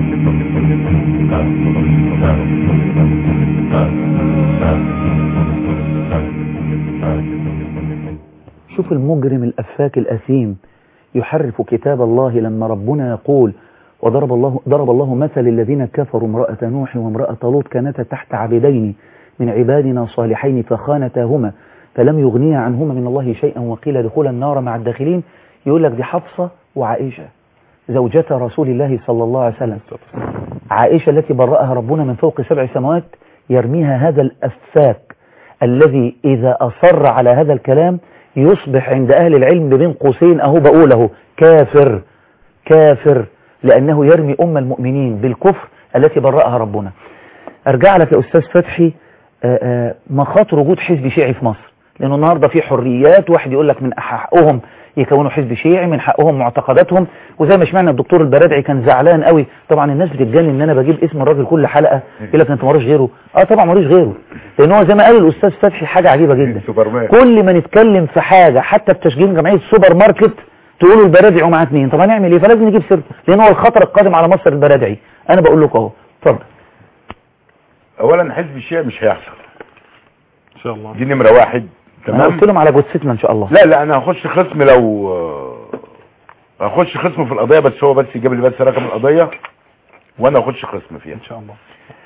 شوف المجرم الأفاك الأثيم يحرف كتاب الله لما ربنا يقول وضرب الله ضرب الله مثل الذين كفروا امرأة نوح وامرأة لوط كانتا تحت عبدين من عبادنا صالحين فخانتاهما فلم يغنيا عنهما من الله شيئا وقيل دخول النار مع الداخلين يقول لك دي حفصة وعائشة زوجة رسول الله صلى الله عليه وسلم عائشة التي برأها ربنا من فوق سبع سماوات يرميها هذا الأفاك الذي إذا أصر على هذا الكلام يصبح عند أهل العلم بين قوسين أهو بقوله كافر كافر لأنه يرمي أم المؤمنين بالكفر التي برأها ربنا أرجع لك يا أستاذ فتحي آه، آه، مخاطر وجود حزب شيعي في مصر لأنه النهاردة في حريات واحد يقول لك من حقهم يكونوا حزب شيعي من حقهم معتقداتهم وزي ما سمعنا الدكتور البرادعي كان زعلان قوي طبعا الناس بتتجنن ان انا بجيب اسم الراجل كل حلقه يقول لك انت مالوش غيره اه طبعا مالوش غيره لان هو زي ما قال الاستاذ فتحي حاجه عجيبه جدا كل ما نتكلم في حاجه حتى بتشجيع جمعيه سوبر ماركت تقولوا البرادعي ومعاه اثنين طب هنعمل ايه فلازم نجيب سيرته لان هو الخطر القادم على مصر البرادعي انا بقول لكم اهو اتفضل اولا حزب الشيعة مش هيحصل ان شاء الله دي نمرة واحد انا تمام قلت لهم على جثتنا ان شاء الله لا لا انا هخش خصم لو هخش خصم في القضية بس هو بس يجيب لي بس رقم القضية وانا اخش خصم فيها ان شاء الله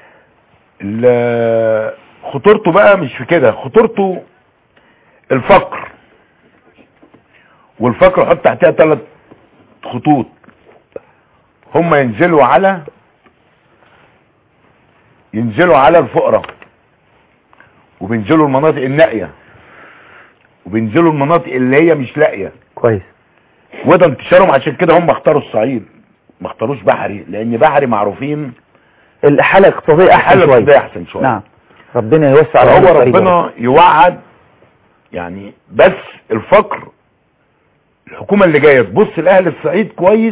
ال- خطورته بقى مش في كده خطورته الفقر والفقر حط تحتها ثلاث خطوط هم ينزلوا على ينزلوا على الفقراء وبينزلوا المناطق النائية وبينزلوا المناطق اللي هي مش لاقية كويس وده انتشارهم عشان كده هم اختاروا الصعيد ما اختاروش بحري لان بحري معروفين الحالة الاقتصادية أحسن الحالة شوية الاقتصادية احسن شوية نعم ربنا يوسع على هو أهل الصعيد ربنا يوعد يعني بس الفقر الحكومة اللي جاية تبص لأهل الصعيد كويس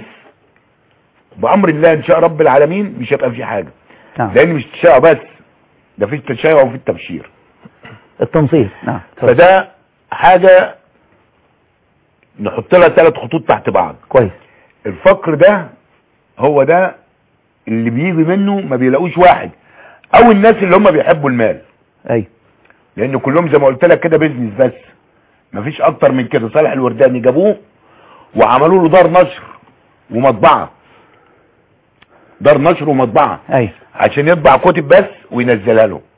بأمر الله إن شاء رب العالمين مش هيبقى في حاجة نعم. لأن مش تشاؤم بس ده في تشاؤم وفي التبشير التنصير نعم فده حاجة نحط لها ثلاث خطوط تحت بعض كويس الفقر ده هو ده اللي بيجي منه ما بيلاقوش واحد او الناس اللي هم بيحبوا المال اي لان كلهم زي ما قلت لك كده بيزنس بس مفيش اكتر من كده صالح الورداني جابوه وعملوا له دار نشر ومطبعه دار نشر ومطبعه اي عشان يطبع كتب بس وينزلها له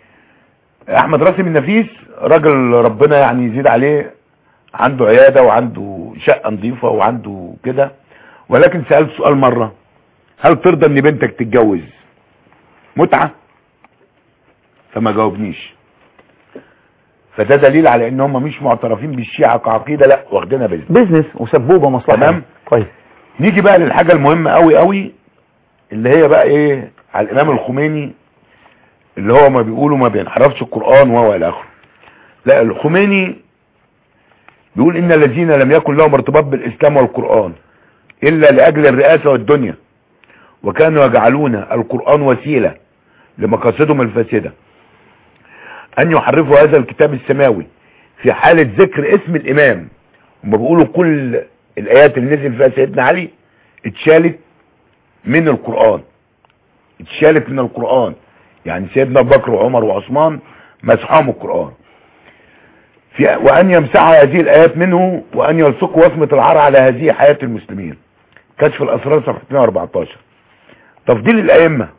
احمد راسم النفيس راجل ربنا يعني يزيد عليه عنده عياده وعنده شقه نظيفه وعنده كده ولكن سالت سؤال مره هل ترضى ان بنتك تتجوز متعه فما جاوبنيش فده دليل على ان هم مش معترفين بالشيعة كعقيدة لا واخدينها بزنس بيزنس وسبوبة مصلحة تمام كويس نيجي بقى للحاجة المهمة قوي قوي اللي هي بقى ايه على الامام الخميني اللي هو ما بيقولوا ما بينحرفش القرآن وهو الى اخره لا الخميني بيقول ان الذين لم يكن لهم ارتباط بالاسلام والقرآن الا لاجل الرئاسة والدنيا وكانوا يجعلون القرآن وسيلة لمقاصدهم الفاسدة ان يحرفوا هذا الكتاب السماوي في حالة ذكر اسم الامام هم بيقولوا كل الايات اللي نزل فيها سيدنا علي اتشالت من القرآن اتشالت من القرآن يعني سيدنا ابو بكر وعمر وعثمان مسحهم القرآن في وان يمسحوا هذه الايات منه وان يلصقوا وصمة العار على هذه حياة المسلمين كشف الاسرار صفحة 214 تفضيل الائمة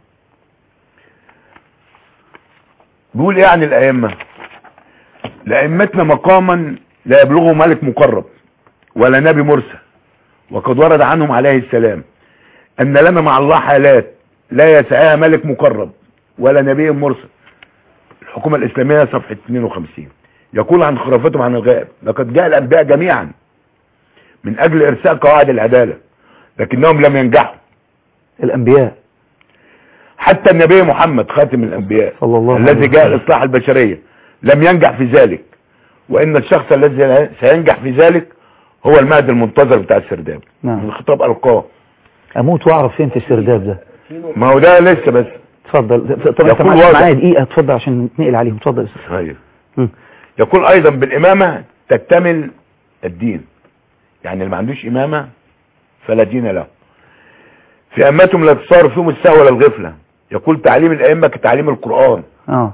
بيقول ايه عن الائمة لائمتنا مقاما لا يبلغه ملك مقرب ولا نبي مرسل وقد ورد عنهم عليه السلام ان لنا مع الله حالات لا يسعها ملك مقرب ولا نبي مرسل الحكومة الاسلامية صفحة 52 يقول عن خرافتهم عن الغائب لقد جاء الانبياء جميعا من اجل ارساء قواعد العدالة لكنهم لم ينجحوا الانبياء حتى النبي محمد خاتم الانبياء صلى الله عليه الذي جاء وسلم. لاصلاح البشرية لم ينجح في ذلك وان الشخص الذي سينجح في ذلك هو المهد المنتظر بتاع السرداب نعم من خطاب القاه اموت واعرف فين في السرداب ده ما هو ده لسه بس اتفضل طب انت يقول معاك- واضح. معايا دقيقة اتفضل عشان نتنقل عليهم اتفضل يا أستاذ. ايوه مم. يقول ايضا بالامامة تكتمل الدين يعني اللي ما عندوش امامة فلا دين له في امتهم لا تصار فيهم السهو ولا الغفلة يقول تعليم الائمة كتعليم القرآن اه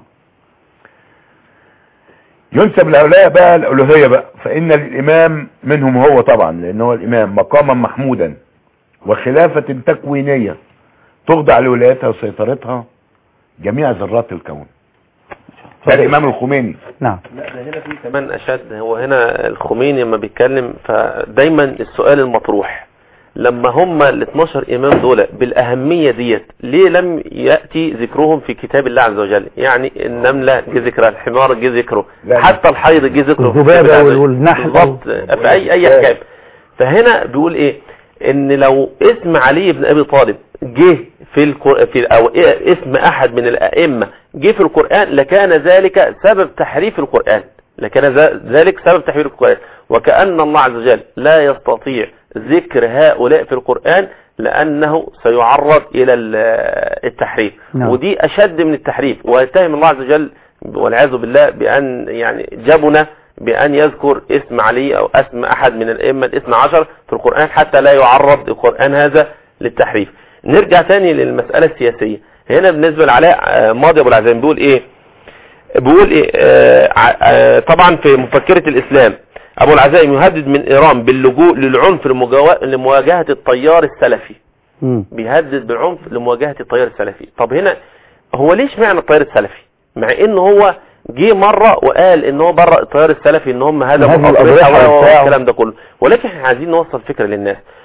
ينسب لهؤلاء بقى الالوهية بقى فان للامام منهم هو طبعا لان هو الامام مقاما محمودا وخلافة تكوينية تخضع لولايتها وسيطرتها جميع ذرات الكون ده الامام الخميني نعم لا ده هنا في كمان اشد هو هنا الخميني لما بيتكلم فدايما السؤال المطروح لما هم ال 12 امام دول بالاهميه ديت ليه لم ياتي ذكرهم في كتاب الله عز وجل يعني النمله جه ذكرها الحمار جه ذكره لا، لا. حتى الحيض جه ذكره في كتاب الذبابة الله عز وجل. والنحل. بالظبط في اي اي حكايه فهنا بيقول ايه ان لو اسم علي بن ابي طالب جه في القر... في او إيه اسم احد من الائمه جه في القران لكان ذلك سبب تحريف القران لكان ذا- ذلك سبب تحريف القران وكان الله عز وجل لا يستطيع ذكر هؤلاء في القران لانه سيعرض الى ال- التحريف نعم. ودي اشد من التحريف ويتهم الله عز وجل والعياذ بالله بان يعني جبن بأن يذكر اسم علي أو اسم أحد من الأئمة الاثنى عشر في القرآن حتى لا يعرض القرآن هذا للتحريف نرجع تاني للمسألة السياسية هنا بالنسبة لعلاء آه، ماضي أبو العزام بيقول إيه بيقول إيه آه، ع- آه، طبعا في مفكرة الإسلام أبو العزائم يهدد من إيران باللجوء للعنف لمجاو- لمواجهة التيار السلفي مم. بيهدد بالعنف لمواجهة التيار السلفي طب هنا هو ليش معنى التيار السلفي مع ان هو جه مرة وقال ان هو برأ التيار السلفي ان هم هدموا هدموا الأضرحة الأضرحة و- وبتاع. والكلام ده كله ولكن احنا عايزين نوصل فكرة للناس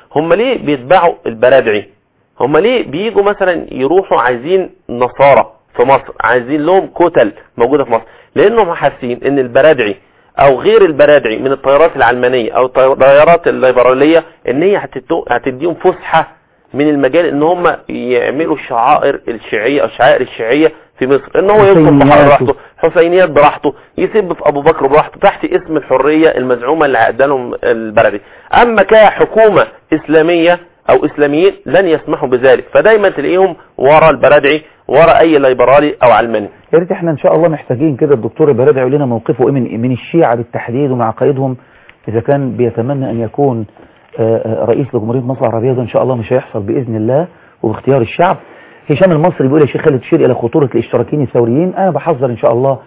هم ليه بيتبعوا البرادعي هم ليه بيجوا مثلا يروحوا عايزين نصارى في مصر عايزين لهم كتل موجودة في مصر لانهم حاسين ان البرادعي او غير البرادعي من الطيارات العلمانية او الطيارات الليبرالية ان هي هتدو- هتديهم فسحة من المجال ان هم يعملوا الشعائر الشيعية او الشعائر الشيعية في مصر ان هو ينصب بحر حسينيات براحته حسينيات براحته يسب في ابو بكر براحته تحت اسم الحرية المزعومة اللي عقدها لهم البلدي اما كحكومة اسلامية او اسلاميين لن يسمحوا بذلك فدايما تلاقيهم ورا البرادعي ورا اي ليبرالي او علماني يا ريت احنا ان شاء الله محتاجين كده الدكتور البرادعي يقول لنا موقفه ايه من من الشيعة بالتحديد ومع عقائدهم اذا كان بيتمنى ان يكون آه، آه، رئيس لجمهورية مصر العربية ده ان شاء الله مش هيحصل باذن الله وباختيار الشعب هشام المصري بيقول يا شيخ خالد تشير الى خطورة الاشتراكيين الثوريين انا بحذر ان شاء الله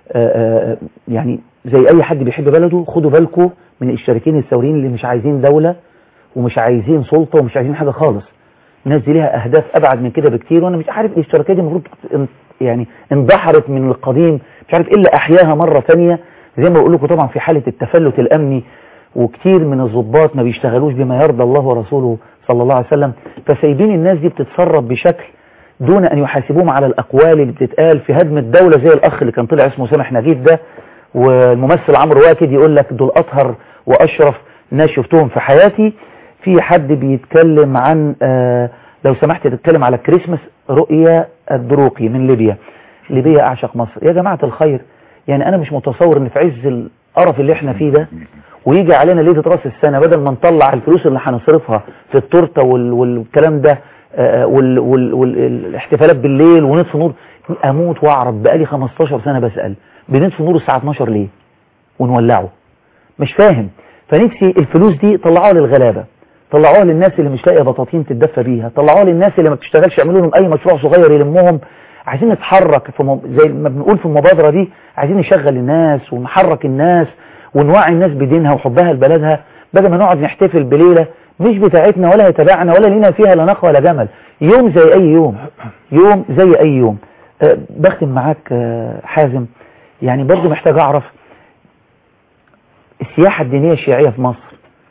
آه، آه، يعني زي اي حد بيحب بلده خدوا بالكم من الاشتراكيين الثوريين اللي مش عايزين دولة ومش عايزين سلطة ومش عايزين حاجة خالص الناس دي ليها اهداف ابعد من كده بكتير وانا مش عارف الاشتراكية دي المفروض ان- يعني اندحرت من القديم مش عارف ايه اللي احياها مرة ثانية زي ما بقول لكم طبعا في حالة التفلت الامني وكتير من الضباط ما بيشتغلوش بما يرضى الله ورسوله صلى الله عليه وسلم فسايبين الناس دي بتتصرف بشكل دون ان يحاسبوهم على الاقوال اللي بتتقال في هدم الدولة زي الاخ اللي كان طلع اسمه سامح نجيب ده والممثل عمرو واكد يقول لك دول اطهر واشرف ناس شفتهم في حياتي في حد بيتكلم عن آه لو سمحت تتكلم على كريسماس رؤيا الدروقي من ليبيا ليبيا اعشق مصر يا جماعة الخير يعني انا مش متصور ان في عز القرف اللي احنا فيه ده ويجي علينا ليلة راس السنة بدل ما نطلع الفلوس اللي هنصرفها في التورته وال- والكلام ده آه، وال- وال- والاحتفالات بالليل ونصف نور اموت واعرف بقالي 15 سنة بسأل بنصف نور الساعة 12 ليه ونولعه مش فاهم فنفسي الفلوس دي طلعوها للغلابة طلعوها للناس اللي مش لاقيه بطاطين تتدفى بيها طلعوها للناس اللي ما بتشتغلش يعملوا لهم اي مشروع صغير يلمهم عايزين نتحرك في مب... زي ما بنقول في المبادرة دي عايزين نشغل الناس ونحرك الناس ونوعي الناس بدينها وحبها لبلدها بدل ما نقعد نحتفل بليلة مش بتاعتنا ولا يتبعنا ولا لينا فيها لا نقوى ولا جمل يوم زي اي يوم يوم زي اي يوم أه بختم معاك أه حازم يعني برضو محتاج اعرف السياحة الدينية الشيعية في مصر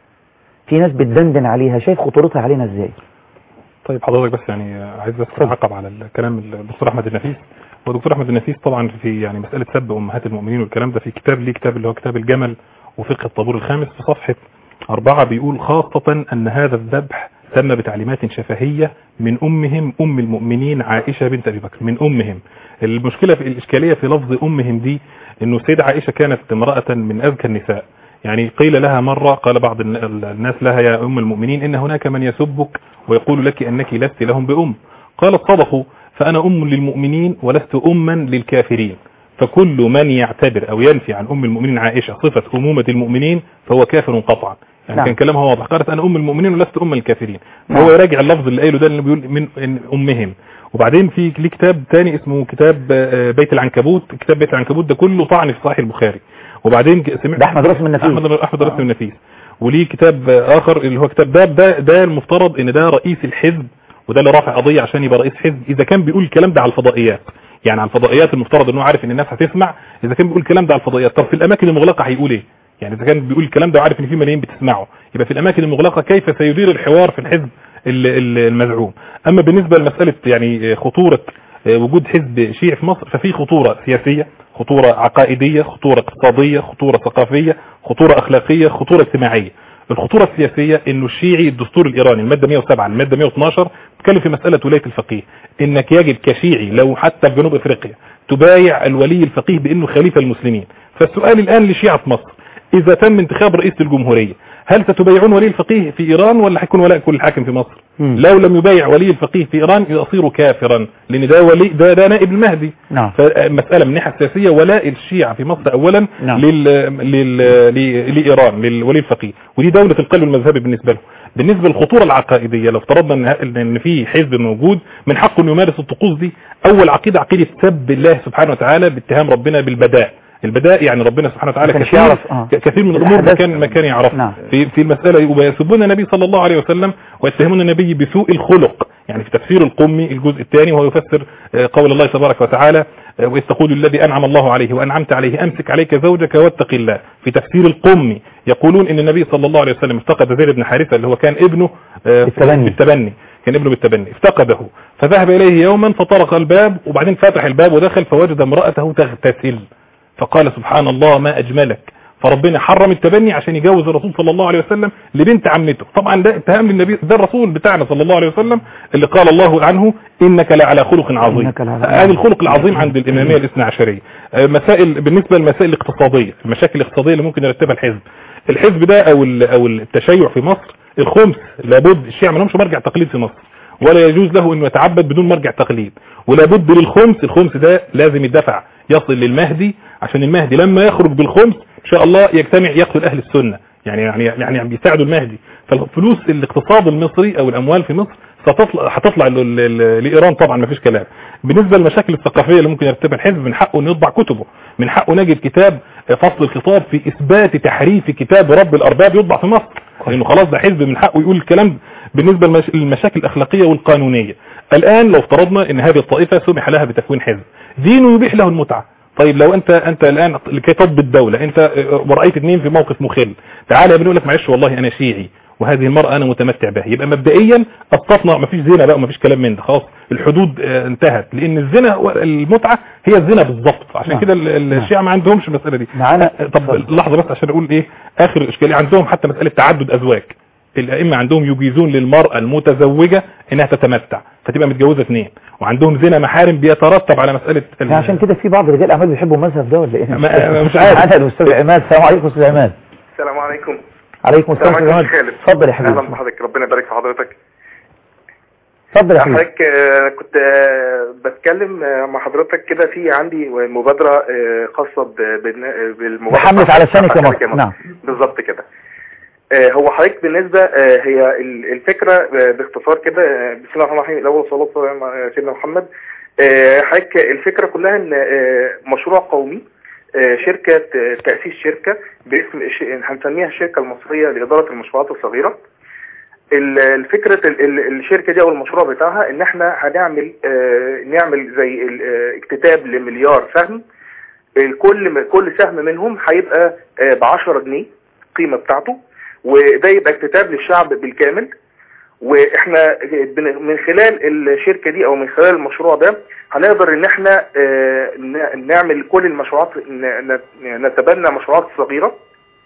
في ناس بتدندن عليها شايف خطورتها علينا ازاي طيب حضرتك بس يعني عايز بس اعقب على الكلام الدكتور احمد النفيس والدكتور احمد النفيس طبعا في يعني مساله سب امهات المؤمنين والكلام ده في كتاب ليه كتاب اللي هو كتاب الجمل وفقه الطابور الخامس في صفحه أربعة بيقول خاصة أن هذا الذبح تم بتعليمات شفهية من أمهم أم المؤمنين عائشة بنت أبي بكر من أمهم المشكلة في الإشكالية في لفظ أمهم دي أنه سيدة عائشة كانت امرأة من أذكى النساء يعني قيل لها مرة قال بعض الن- الناس لها يا أم المؤمنين إن هناك من يسبك ويقول لك أنك لست لهم بأم قالت صدقوا فأنا أم للمؤمنين ولست أما للكافرين فكل من يعتبر أو ينفي عن أم المؤمنين عائشة صفة أمومة المؤمنين فهو كافر قطعا يعني نعم. كان كلامها واضح قالت أنا أم المؤمنين ولست أم الكافرين نعم. هو يراجع اللفظ اللي قايله ده اللي بيقول من إن أمهم وبعدين في ليه كتاب تاني اسمه كتاب آه، بيت العنكبوت كتاب بيت العنكبوت ده كله طعن في صحيح البخاري وبعدين ك- سمعت ده أحمد راسم النفيس. احمد احمد راسم النفيس وليه كتاب آه، اخر اللي هو كتاب ده ده ده المفترض ان ده رئيس الحزب وده اللي رافع قضيه عشان يبقى رئيس حزب اذا كان بيقول الكلام ده على الفضائيات يعني على الفضائيات المفترض انه عارف ان الناس هتسمع اذا كان بيقول الكلام ده على الفضائيات طب في الاماكن المغلقه هيقول ايه يعني اذا كان بيقول الكلام ده وعارف ان في ملايين بتسمعه يبقى في الاماكن المغلقه كيف سيدير الحوار في الحزب ال- ال- المزعوم اما بالنسبه لمساله يعني خطوره وجود حزب شيعي في مصر ففي خطوره سياسيه خطوره عقائديه خطوره اقتصاديه خطوره ثقافيه خطوره اخلاقيه خطوره اجتماعيه الخطورة السياسية انه الشيعي الدستور الايراني المادة 107 المادة 112 بتتكلم في مسألة ولاية الفقيه انك يجب كشيعي لو حتى في جنوب افريقيا تبايع الولي الفقيه بانه خليفة المسلمين فالسؤال الان لشيعة مصر اذا تم انتخاب رئيس الجمهورية هل ستبايعون ولي الفقيه في ايران ولا هيكون ولاء كل حاكم في مصر لو لم يبايع ولي الفقيه في ايران يصير كافرا لان ده ولي ده, ده نائب المهدي نعم فمسألة من الناحية السياسية ولاء الشيعة في مصر اولا نعم. لل... لل... ل- لايران للولي الفقيه ودي دولة القلب المذهبي بالنسبة له بالنسبة للخطورة العقائدية لو افترضنا ان ان في حزب موجود من حقه انه يمارس الطقوس دي اول عقيدة عقيدة سب الله سبحانه وتعالى باتهام ربنا بالبداء البدائع يعني ربنا سبحانه وتعالى ما كانش كثير يعرف، آه. ك- كثير من الامور ما الأحداث. كان ما كان يعرفها نعم. في في المساله ويسبون النبي صلى الله عليه وسلم ويتهمون النبي بسوء الخلق يعني في تفسير القمي الجزء الثاني وهو يفسر آه، قول الله تبارك وتعالى آه، وإذ تقول الذي أنعم الله عليه وأنعمت عليه أمسك عليك زوجك واتق الله في تفسير القمي يقولون إن النبي صلى الله عليه وسلم افتقد زيد بن حارثة اللي هو كان ابنه آه، بالتبني. بالتبني كان ابنه بالتبني افتقده فذهب إليه يوما فطرق الباب وبعدين فتح الباب ودخل فوجد امرأته تغتسل فقال سبحان الله ما أجملك فربنا حرم التبني عشان يجوز الرسول صلى الله عليه وسلم لبنت عمته طبعا ده اتهام للنبي ده الرسول بتاعنا صلى الله عليه وسلم اللي قال الله عنه انك لعلى خلق عظيم إنك لعلى- هذا الخلق العظيم عند الاماميه الاثنى عشريه آه، مسائل بالنسبه للمسائل الاقتصاديه المشاكل الاقتصاديه اللي ممكن يرتبها الحزب الحزب ده او ال- او التشيع في مصر الخمس لابد الشيعة ما لهمش مرجع تقليد في مصر ولا يجوز له انه يتعبد بدون مرجع تقليد ولابد للخمس الخمس ده لازم يدفع يصل للمهدي عشان المهدي لما يخرج بالخمس ان شاء الله يجتمع يقتل اهل السنة يعني يعني يعني بيساعدوا المهدي فالفلوس الاقتصاد المصري او الاموال في مصر ستطلع هتطلع ل- ل- لايران طبعا ما فيش كلام بالنسبه للمشاكل الثقافيه اللي ممكن يرتبها الحزب من حقه انه يطبع كتبه من حقه نجد كتاب فصل الخطاب في اثبات تحريف كتاب رب الارباب يطبع في مصر لانه خلاص ده حزب من حقه يقول الكلام بالنسبه للمش- للمشاكل الاخلاقيه والقانونيه الان لو افترضنا ان هذه الطائفه سمح لها بتكوين حزب دينه يبيح له المتعه طيب لو انت انت الان لكي تضبط الدوله انت اه، ورأيت اثنين في موقف مخل تعالى يا ابني يقول لك معلش والله انا شيعي وهذه المرأة انا متمتع بها يبقى مبدئيا اصطفنا مفيش زنا بقى ومفيش كلام من ده خلاص الحدود اه، انتهت لان الزنا هو- المتعة هي الزنا بالظبط عشان نعم. كده ال- ال- الشيعة ما عندهمش المسألة دي معانا اه، طب لحظة بس عشان اقول ايه اخر اشكالية عندهم حتى مسألة تعدد ازواج الائمة عندهم يجيزون للمرأة المتزوجة انها تتمتع فتبقى متجوزة اثنين وعندهم زنا محارم بيترتب على مسألة ال- عشان كده في بعض رجال الاعمال بيحبوا المذهب ده ولا ايه ما- مش عارف. معانا الاستاذ عماد السلام عليكم استاذ عماد السلام عليكم عليكم السلام السلام استاذ عليكم عماد خالد اتفضل يا حبيبي اهلا بحضرتك ربنا يبارك في حضرتك اتفضل يا حبيبي حضرتك آه، كنت آه، بتكلم آه، مع حضرتك كده في عندي مبادرة آه، خاصة ب- بالن- بالمبادرة بحملة على بتاعت لسانك يا حضرتك مصر نعم بالظبط كده آه، هو حضرتك بالنسبة آه، هي ال- الفكرة آه، باختصار كده آه، بسم الله الرحمن الرحيم الأول صلى الله عليه وسلم على سيدنا محمد آه، حضرتك الفكرة كلها إن آه، مشروع قومي آه، شركة آه، تأسيس شركة باسم الش- هنسميها الشركة المصرية لإدارة المشروعات الصغيرة ال- الفكرة ال- ال- الشركة دي او المشروع بتاعها ان احنا هنعمل آه، نعمل زي ال- آه، اكتتاب لمليار سهم الكل كل سهم منهم هيبقى ب 10 جنيه القيمة بتاعته وده يبقى اكتتاب للشعب بالكامل واحنا بن- من خلال الشركة دي او من خلال المشروع ده هنقدر ان احنا آه، ن- نعمل كل المشروعات ن- ن- نتبنى مشروعات صغيرة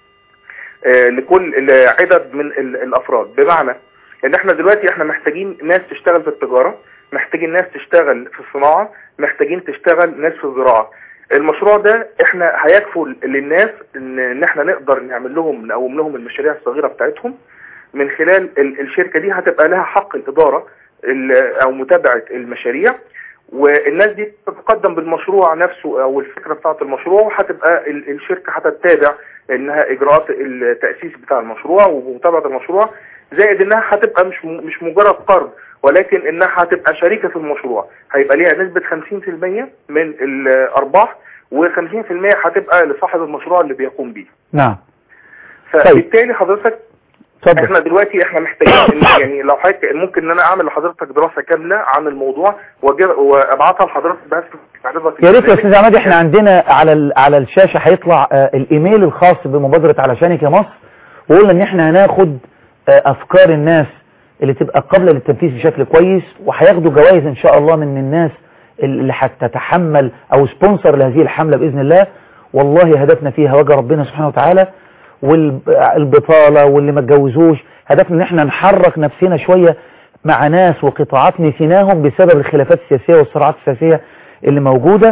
آه، لكل عدد من ال- الافراد بمعنى ان احنا دلوقتي احنا محتاجين ناس تشتغل في التجارة محتاجين ناس تشتغل في الصناعة محتاجين تشتغل ناس في الزراعة المشروع ده احنا هيكفل للناس ان, إن احنا نقدر نعمل لهم نقوم لهم المشاريع الصغيرة بتاعتهم من خلال ال- الشركة دي هتبقى لها حق الادارة ال- او متابعة المشاريع والناس دي تتقدم بالمشروع نفسه او الفكرة بتاعة المشروع وهتبقى ال- الشركة هتتابع انها اجراءات التأسيس بتاع المشروع ومتابعة المشروع زائد انها هتبقى مش م- مش مجرد قرض ولكن انها هتبقى شريكة في المشروع هيبقى ليها نسبة 50% من الارباح و50% هتبقى لصاحب المشروع اللي بيقوم بيه نعم فبالتالي حضرتك اتفضل. احنا دلوقتي احنا محتاجين إن يعني لو حضرتك ممكن ان انا اعمل لحضرتك دراسة كاملة عن الموضوع وأجي- وابعتها لحضرتك بس حضرتك يا ريت يا استاذ عماد احنا عندنا على ال- على الشاشه هيطلع آه، الايميل الخاص بمبادره علشانك يا مصر وقلنا ان احنا هناخد آه، افكار الناس اللي تبقى قابله للتنفيذ بشكل كويس وهياخدوا جوائز ان شاء الله من الناس اللي هتتحمل او سبونسر لهذه الحمله باذن الله والله هدفنا فيها وجه ربنا سبحانه وتعالى والبطاله واللي ما اتجوزوش هدفنا ان احنا نحرك نفسنا شويه مع ناس وقطاعات نسيناهم بسبب الخلافات السياسيه والصراعات السياسيه اللي موجوده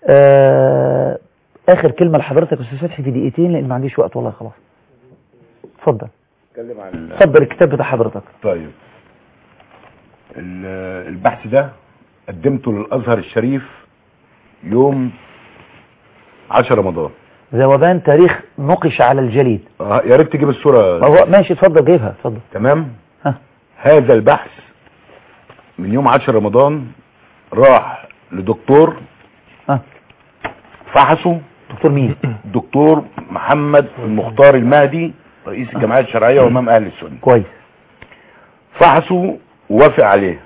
آه اخر كلمه لحضرتك يا استاذ فتحي في دقيقتين لان ما عنديش وقت والله خلاص اتفضل اتكلم عن اتفضل الكتاب بتاع حضرتك طيب ال- البحث ده قدمته للازهر الشريف يوم 10 رمضان ذوبان تاريخ نقش على الجليد آه، يا ريت تجيب الصوره ما هو ماشي اتفضل جايبها اتفضل تمام ها. هذا البحث من يوم 10 رمضان راح لدكتور ها. فحصه دكتور مين دكتور محمد المختار المهدي رئيس الجمعيه الشرعيه وامام اهل السنه كويس فحصوا ووافق عليه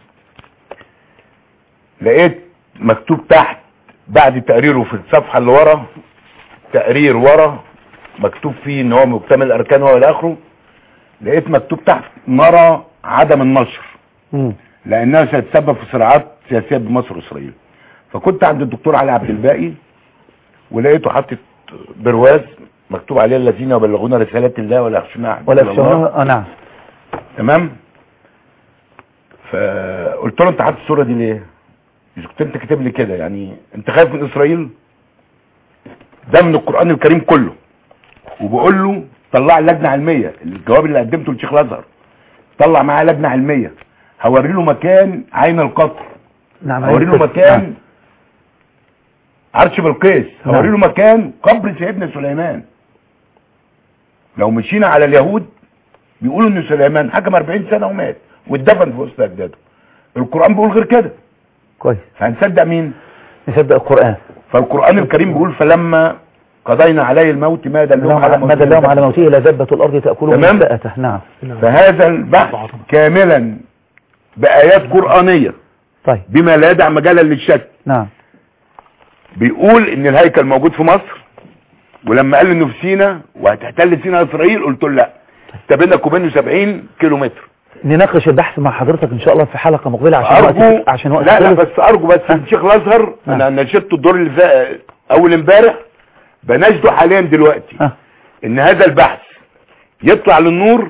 لقيت مكتوب تحت بعد تقريره في الصفحه اللي ورا تقرير ورا مكتوب فيه ان هو مكتمل الاركان والى اخره لقيت مكتوب تحت نرى عدم النشر مم. لانها ستسبب في صراعات سياسيه بمصر واسرائيل فكنت عند الدكتور علي عبد الباقي ولقيته حاطط برواز مكتوب عليه الذين يبلغون رسالات الله ولا يخشون احد ولا إلا الله. يخشون اه نعم تمام فقلت له انت حاطط الصوره دي ليه اذا كنت انت كاتب لي كده يعني انت خايف من اسرائيل ده من القران الكريم كله وبقول له طلع لجنه علميه الجواب اللي قدمته للشيخ الازهر طلع معاه لجنه علميه هوري له مكان عين القطر نعم هوري له نعم. مكان عرش بلقيس نعم. هوري له مكان قبر سيدنا سليمان لو مشينا على اليهود بيقولوا ان سليمان حكم 40 سنه ومات واتدفن في وسط اجداده القران بيقول غير كده كويس هنصدق مين نصدق القرآن فالقران الكريم بيقول فلما قضينا عليه الموت ما دلهم على ما دلهم على موته لا دبة الأرض تأكله تمام. من سأته نعم فهذا البحث كاملا بآيات قرآنية طيب بما لا يدع مجالا للشك نعم بيقول ان الهيكل موجود في مصر ولما قال انه في سينا وهتحتل سينا اسرائيل قلت له لا ده بينك وبينه 70 كيلو متر نناقش البحث مع حضرتك إن شاء الله في حلقة مقبلة عشان ارجو وقت عشان وقت لا لا خلص. بس ارجو بس الشيخ الازهر انا نشدته الدور اللي فات اول امبارح بناشده حاليا دلوقتي ان هذا البحث يطلع للنور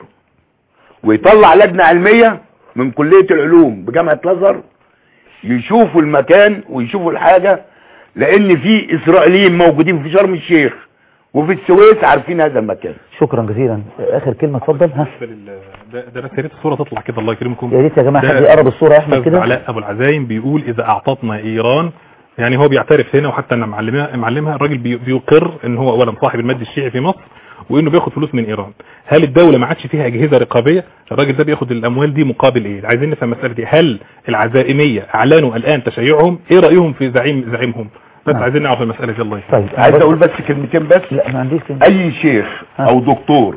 ويطلع لجنه علميه من كليه العلوم بجامعه الازهر يشوفوا المكان ويشوفوا الحاجه لان في اسرائيليين موجودين في شرم الشيخ وفي السويس عارفين هذا المكان شكرا جزيلا آخر كلمة اتفضل ها ده ده بس يا ريت الصوره تطلع كده الله يكرمكم يا ريت يا جماعة ده حد يقرب الصورة يا أحمد أستاذ كده علاء ابو العزايم بيقول اذا اعطتنا ايران يعني هو بيعترف هنا وحتى انا معلمها معلمها الراجل بي- بيقر ان هو اولا صاحب المد الشيعي في مصر وانه بياخد فلوس من ايران هل الدوله ما عادش فيها اجهزه رقابيه الراجل ده بياخد الاموال دي مقابل ايه عايزين نفهم المساله دي هل العزائميه اعلنوا الان تشيعهم ايه رايهم في زعيم زعيمهم بس نعم. عايزين نعرف المساله دي الله طيب عايز اقول بس كلمتين بس لا ما عنديش اي شيخ او دكتور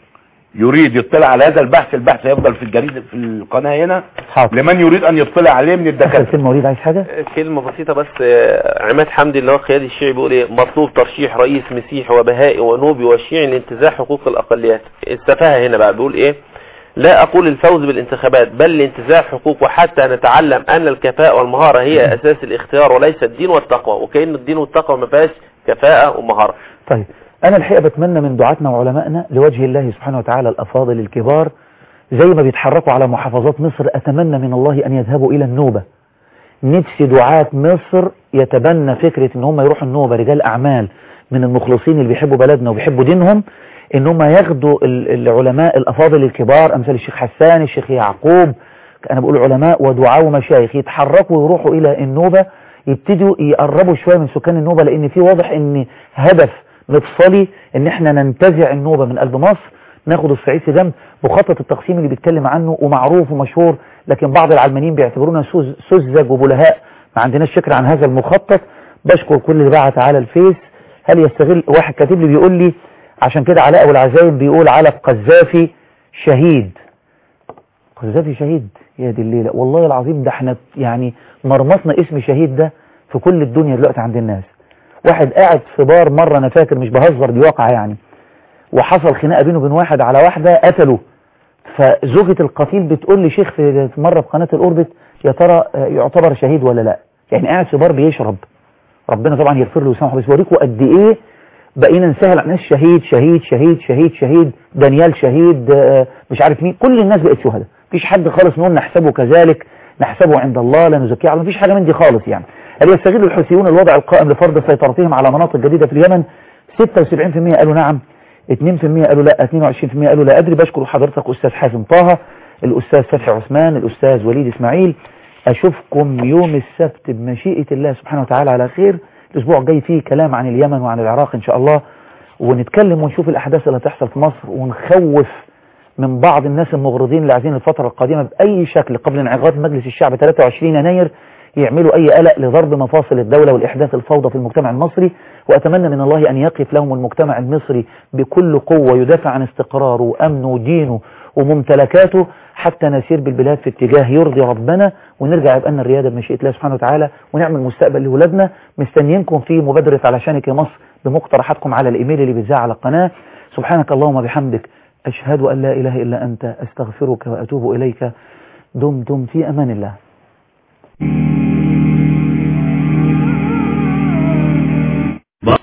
يريد يطلع على هذا البحث البحث هيفضل في الجريدة في القناة هنا لمن يريد ان يطلع عليه من الدكاترة كلمة وليد عايز حاجة كلمة بسيطة بس آه، عماد حمدي اللي هو القيادي الشيعي بيقول ايه مطلوب ترشيح رئيس مسيحي وبهائي ونوبي وشيعي لانتزاع حقوق الاقليات السفاهة هنا بقى بيقول ايه لا اقول الفوز بالانتخابات بل لانتزاع حقوق وحتى نتعلم ان الكفاءة والمهارة هي اساس الاختيار وليس الدين والتقوى وكأن الدين والتقوى ما فيهاش كفاءة ومهارة طيب أنا الحقيقة بتمنى من دعاتنا وعلمائنا لوجه الله سبحانه وتعالى الأفاضل الكبار زي ما بيتحركوا على محافظات مصر أتمنى من الله أن يذهبوا إلى النوبة نفسي دعاة مصر يتبنى فكرة ان هم يروحوا النوبة رجال اعمال من المخلصين اللي بيحبوا بلدنا وبيحبوا دينهم ان هم ياخدوا ال- العلماء الافاضل الكبار امثال الشيخ حسان الشيخ يعقوب انا بقول علماء ودعاء ومشايخ يتحركوا ويروحوا الى النوبة يبتدوا يقربوا شوية من سكان النوبة لان في واضح ان هدف مفصلي ان احنا ننتزع النوبة من قلب مصر ناخد الصعيد في جنب مخطط التقسيم اللي بيتكلم عنه ومعروف ومشهور لكن بعض العلمانيين بيعتبرونا سوز- سذج وبلهاء ما عندناش فكرة عن هذا المخطط بشكر كل اللي بعت على الفيس هل يستغل واحد كاتب لي بيقول لي عشان كده علاء ابو العزايم بيقول على قذافي شهيد قذافي شهيد يا دي الليلة والله العظيم ده احنا يعني مرمطنا اسم شهيد ده في كل الدنيا دلوقتي عند الناس واحد قاعد في بار مرة انا فاكر مش بهزر دي واقعة يعني وحصل خناقة بينه وبين واحد على واحدة قتله فزوجة القتيل بتقول لي شيخ في في مرة في قناة الأوربت يا ترى آه، يعتبر شهيد ولا لا يعني قاعد في بار بيشرب ربنا طبعا يغفر له ويسامحه بس بوريكم قد ايه بقينا نسهل على الناس شهيد شهيد شهيد شهيد شهيد دانيال شهيد آه، مش عارف مين كل الناس بقت شهداء مفيش حد خالص نقول نحسبه كذلك نحسبه عند الله لا نزكيه على مفيش حاجة من دي خالص يعني هل يستغل الحوثيون الوضع القائم لفرض سيطرتهم على مناطق جديدة في اليمن 76% قالوا نعم 2% قالوا لا 22% قالوا لا أدري بشكر حضرتك أستاذ حازم طه الأستاذ فتحي عثمان الأستاذ وليد إسماعيل أشوفكم يوم السبت بمشيئة الله سبحانه وتعالى على خير الأسبوع الجاي فيه كلام عن اليمن وعن العراق إن شاء الله ونتكلم ونشوف الأحداث اللي هتحصل في مصر ونخوف من بعض الناس المغرضين اللي عايزين الفترة القادمة بأي شكل قبل انعقاد مجلس الشعب 23 يناير يعملوا أي قلق لضرب مفاصل الدولة والإحداث الفوضى في المجتمع المصري وأتمنى من الله أن يقف لهم المجتمع المصري بكل قوة يدافع عن استقراره وأمنه ودينه وممتلكاته حتى نسير بالبلاد في اتجاه يرضي ربنا ونرجع يبقى لنا الريادة بمشيئة الله سبحانه وتعالى ونعمل مستقبل لأولادنا مستنيينكم في مبادرة علشانك يا مصر بمقترحاتكم على الإيميل اللي بيتذاع على القناة سبحانك اللهم بحمدك أشهد أن لا إله إلا أنت أستغفرك وأتوب إليك دمتم في أمان الله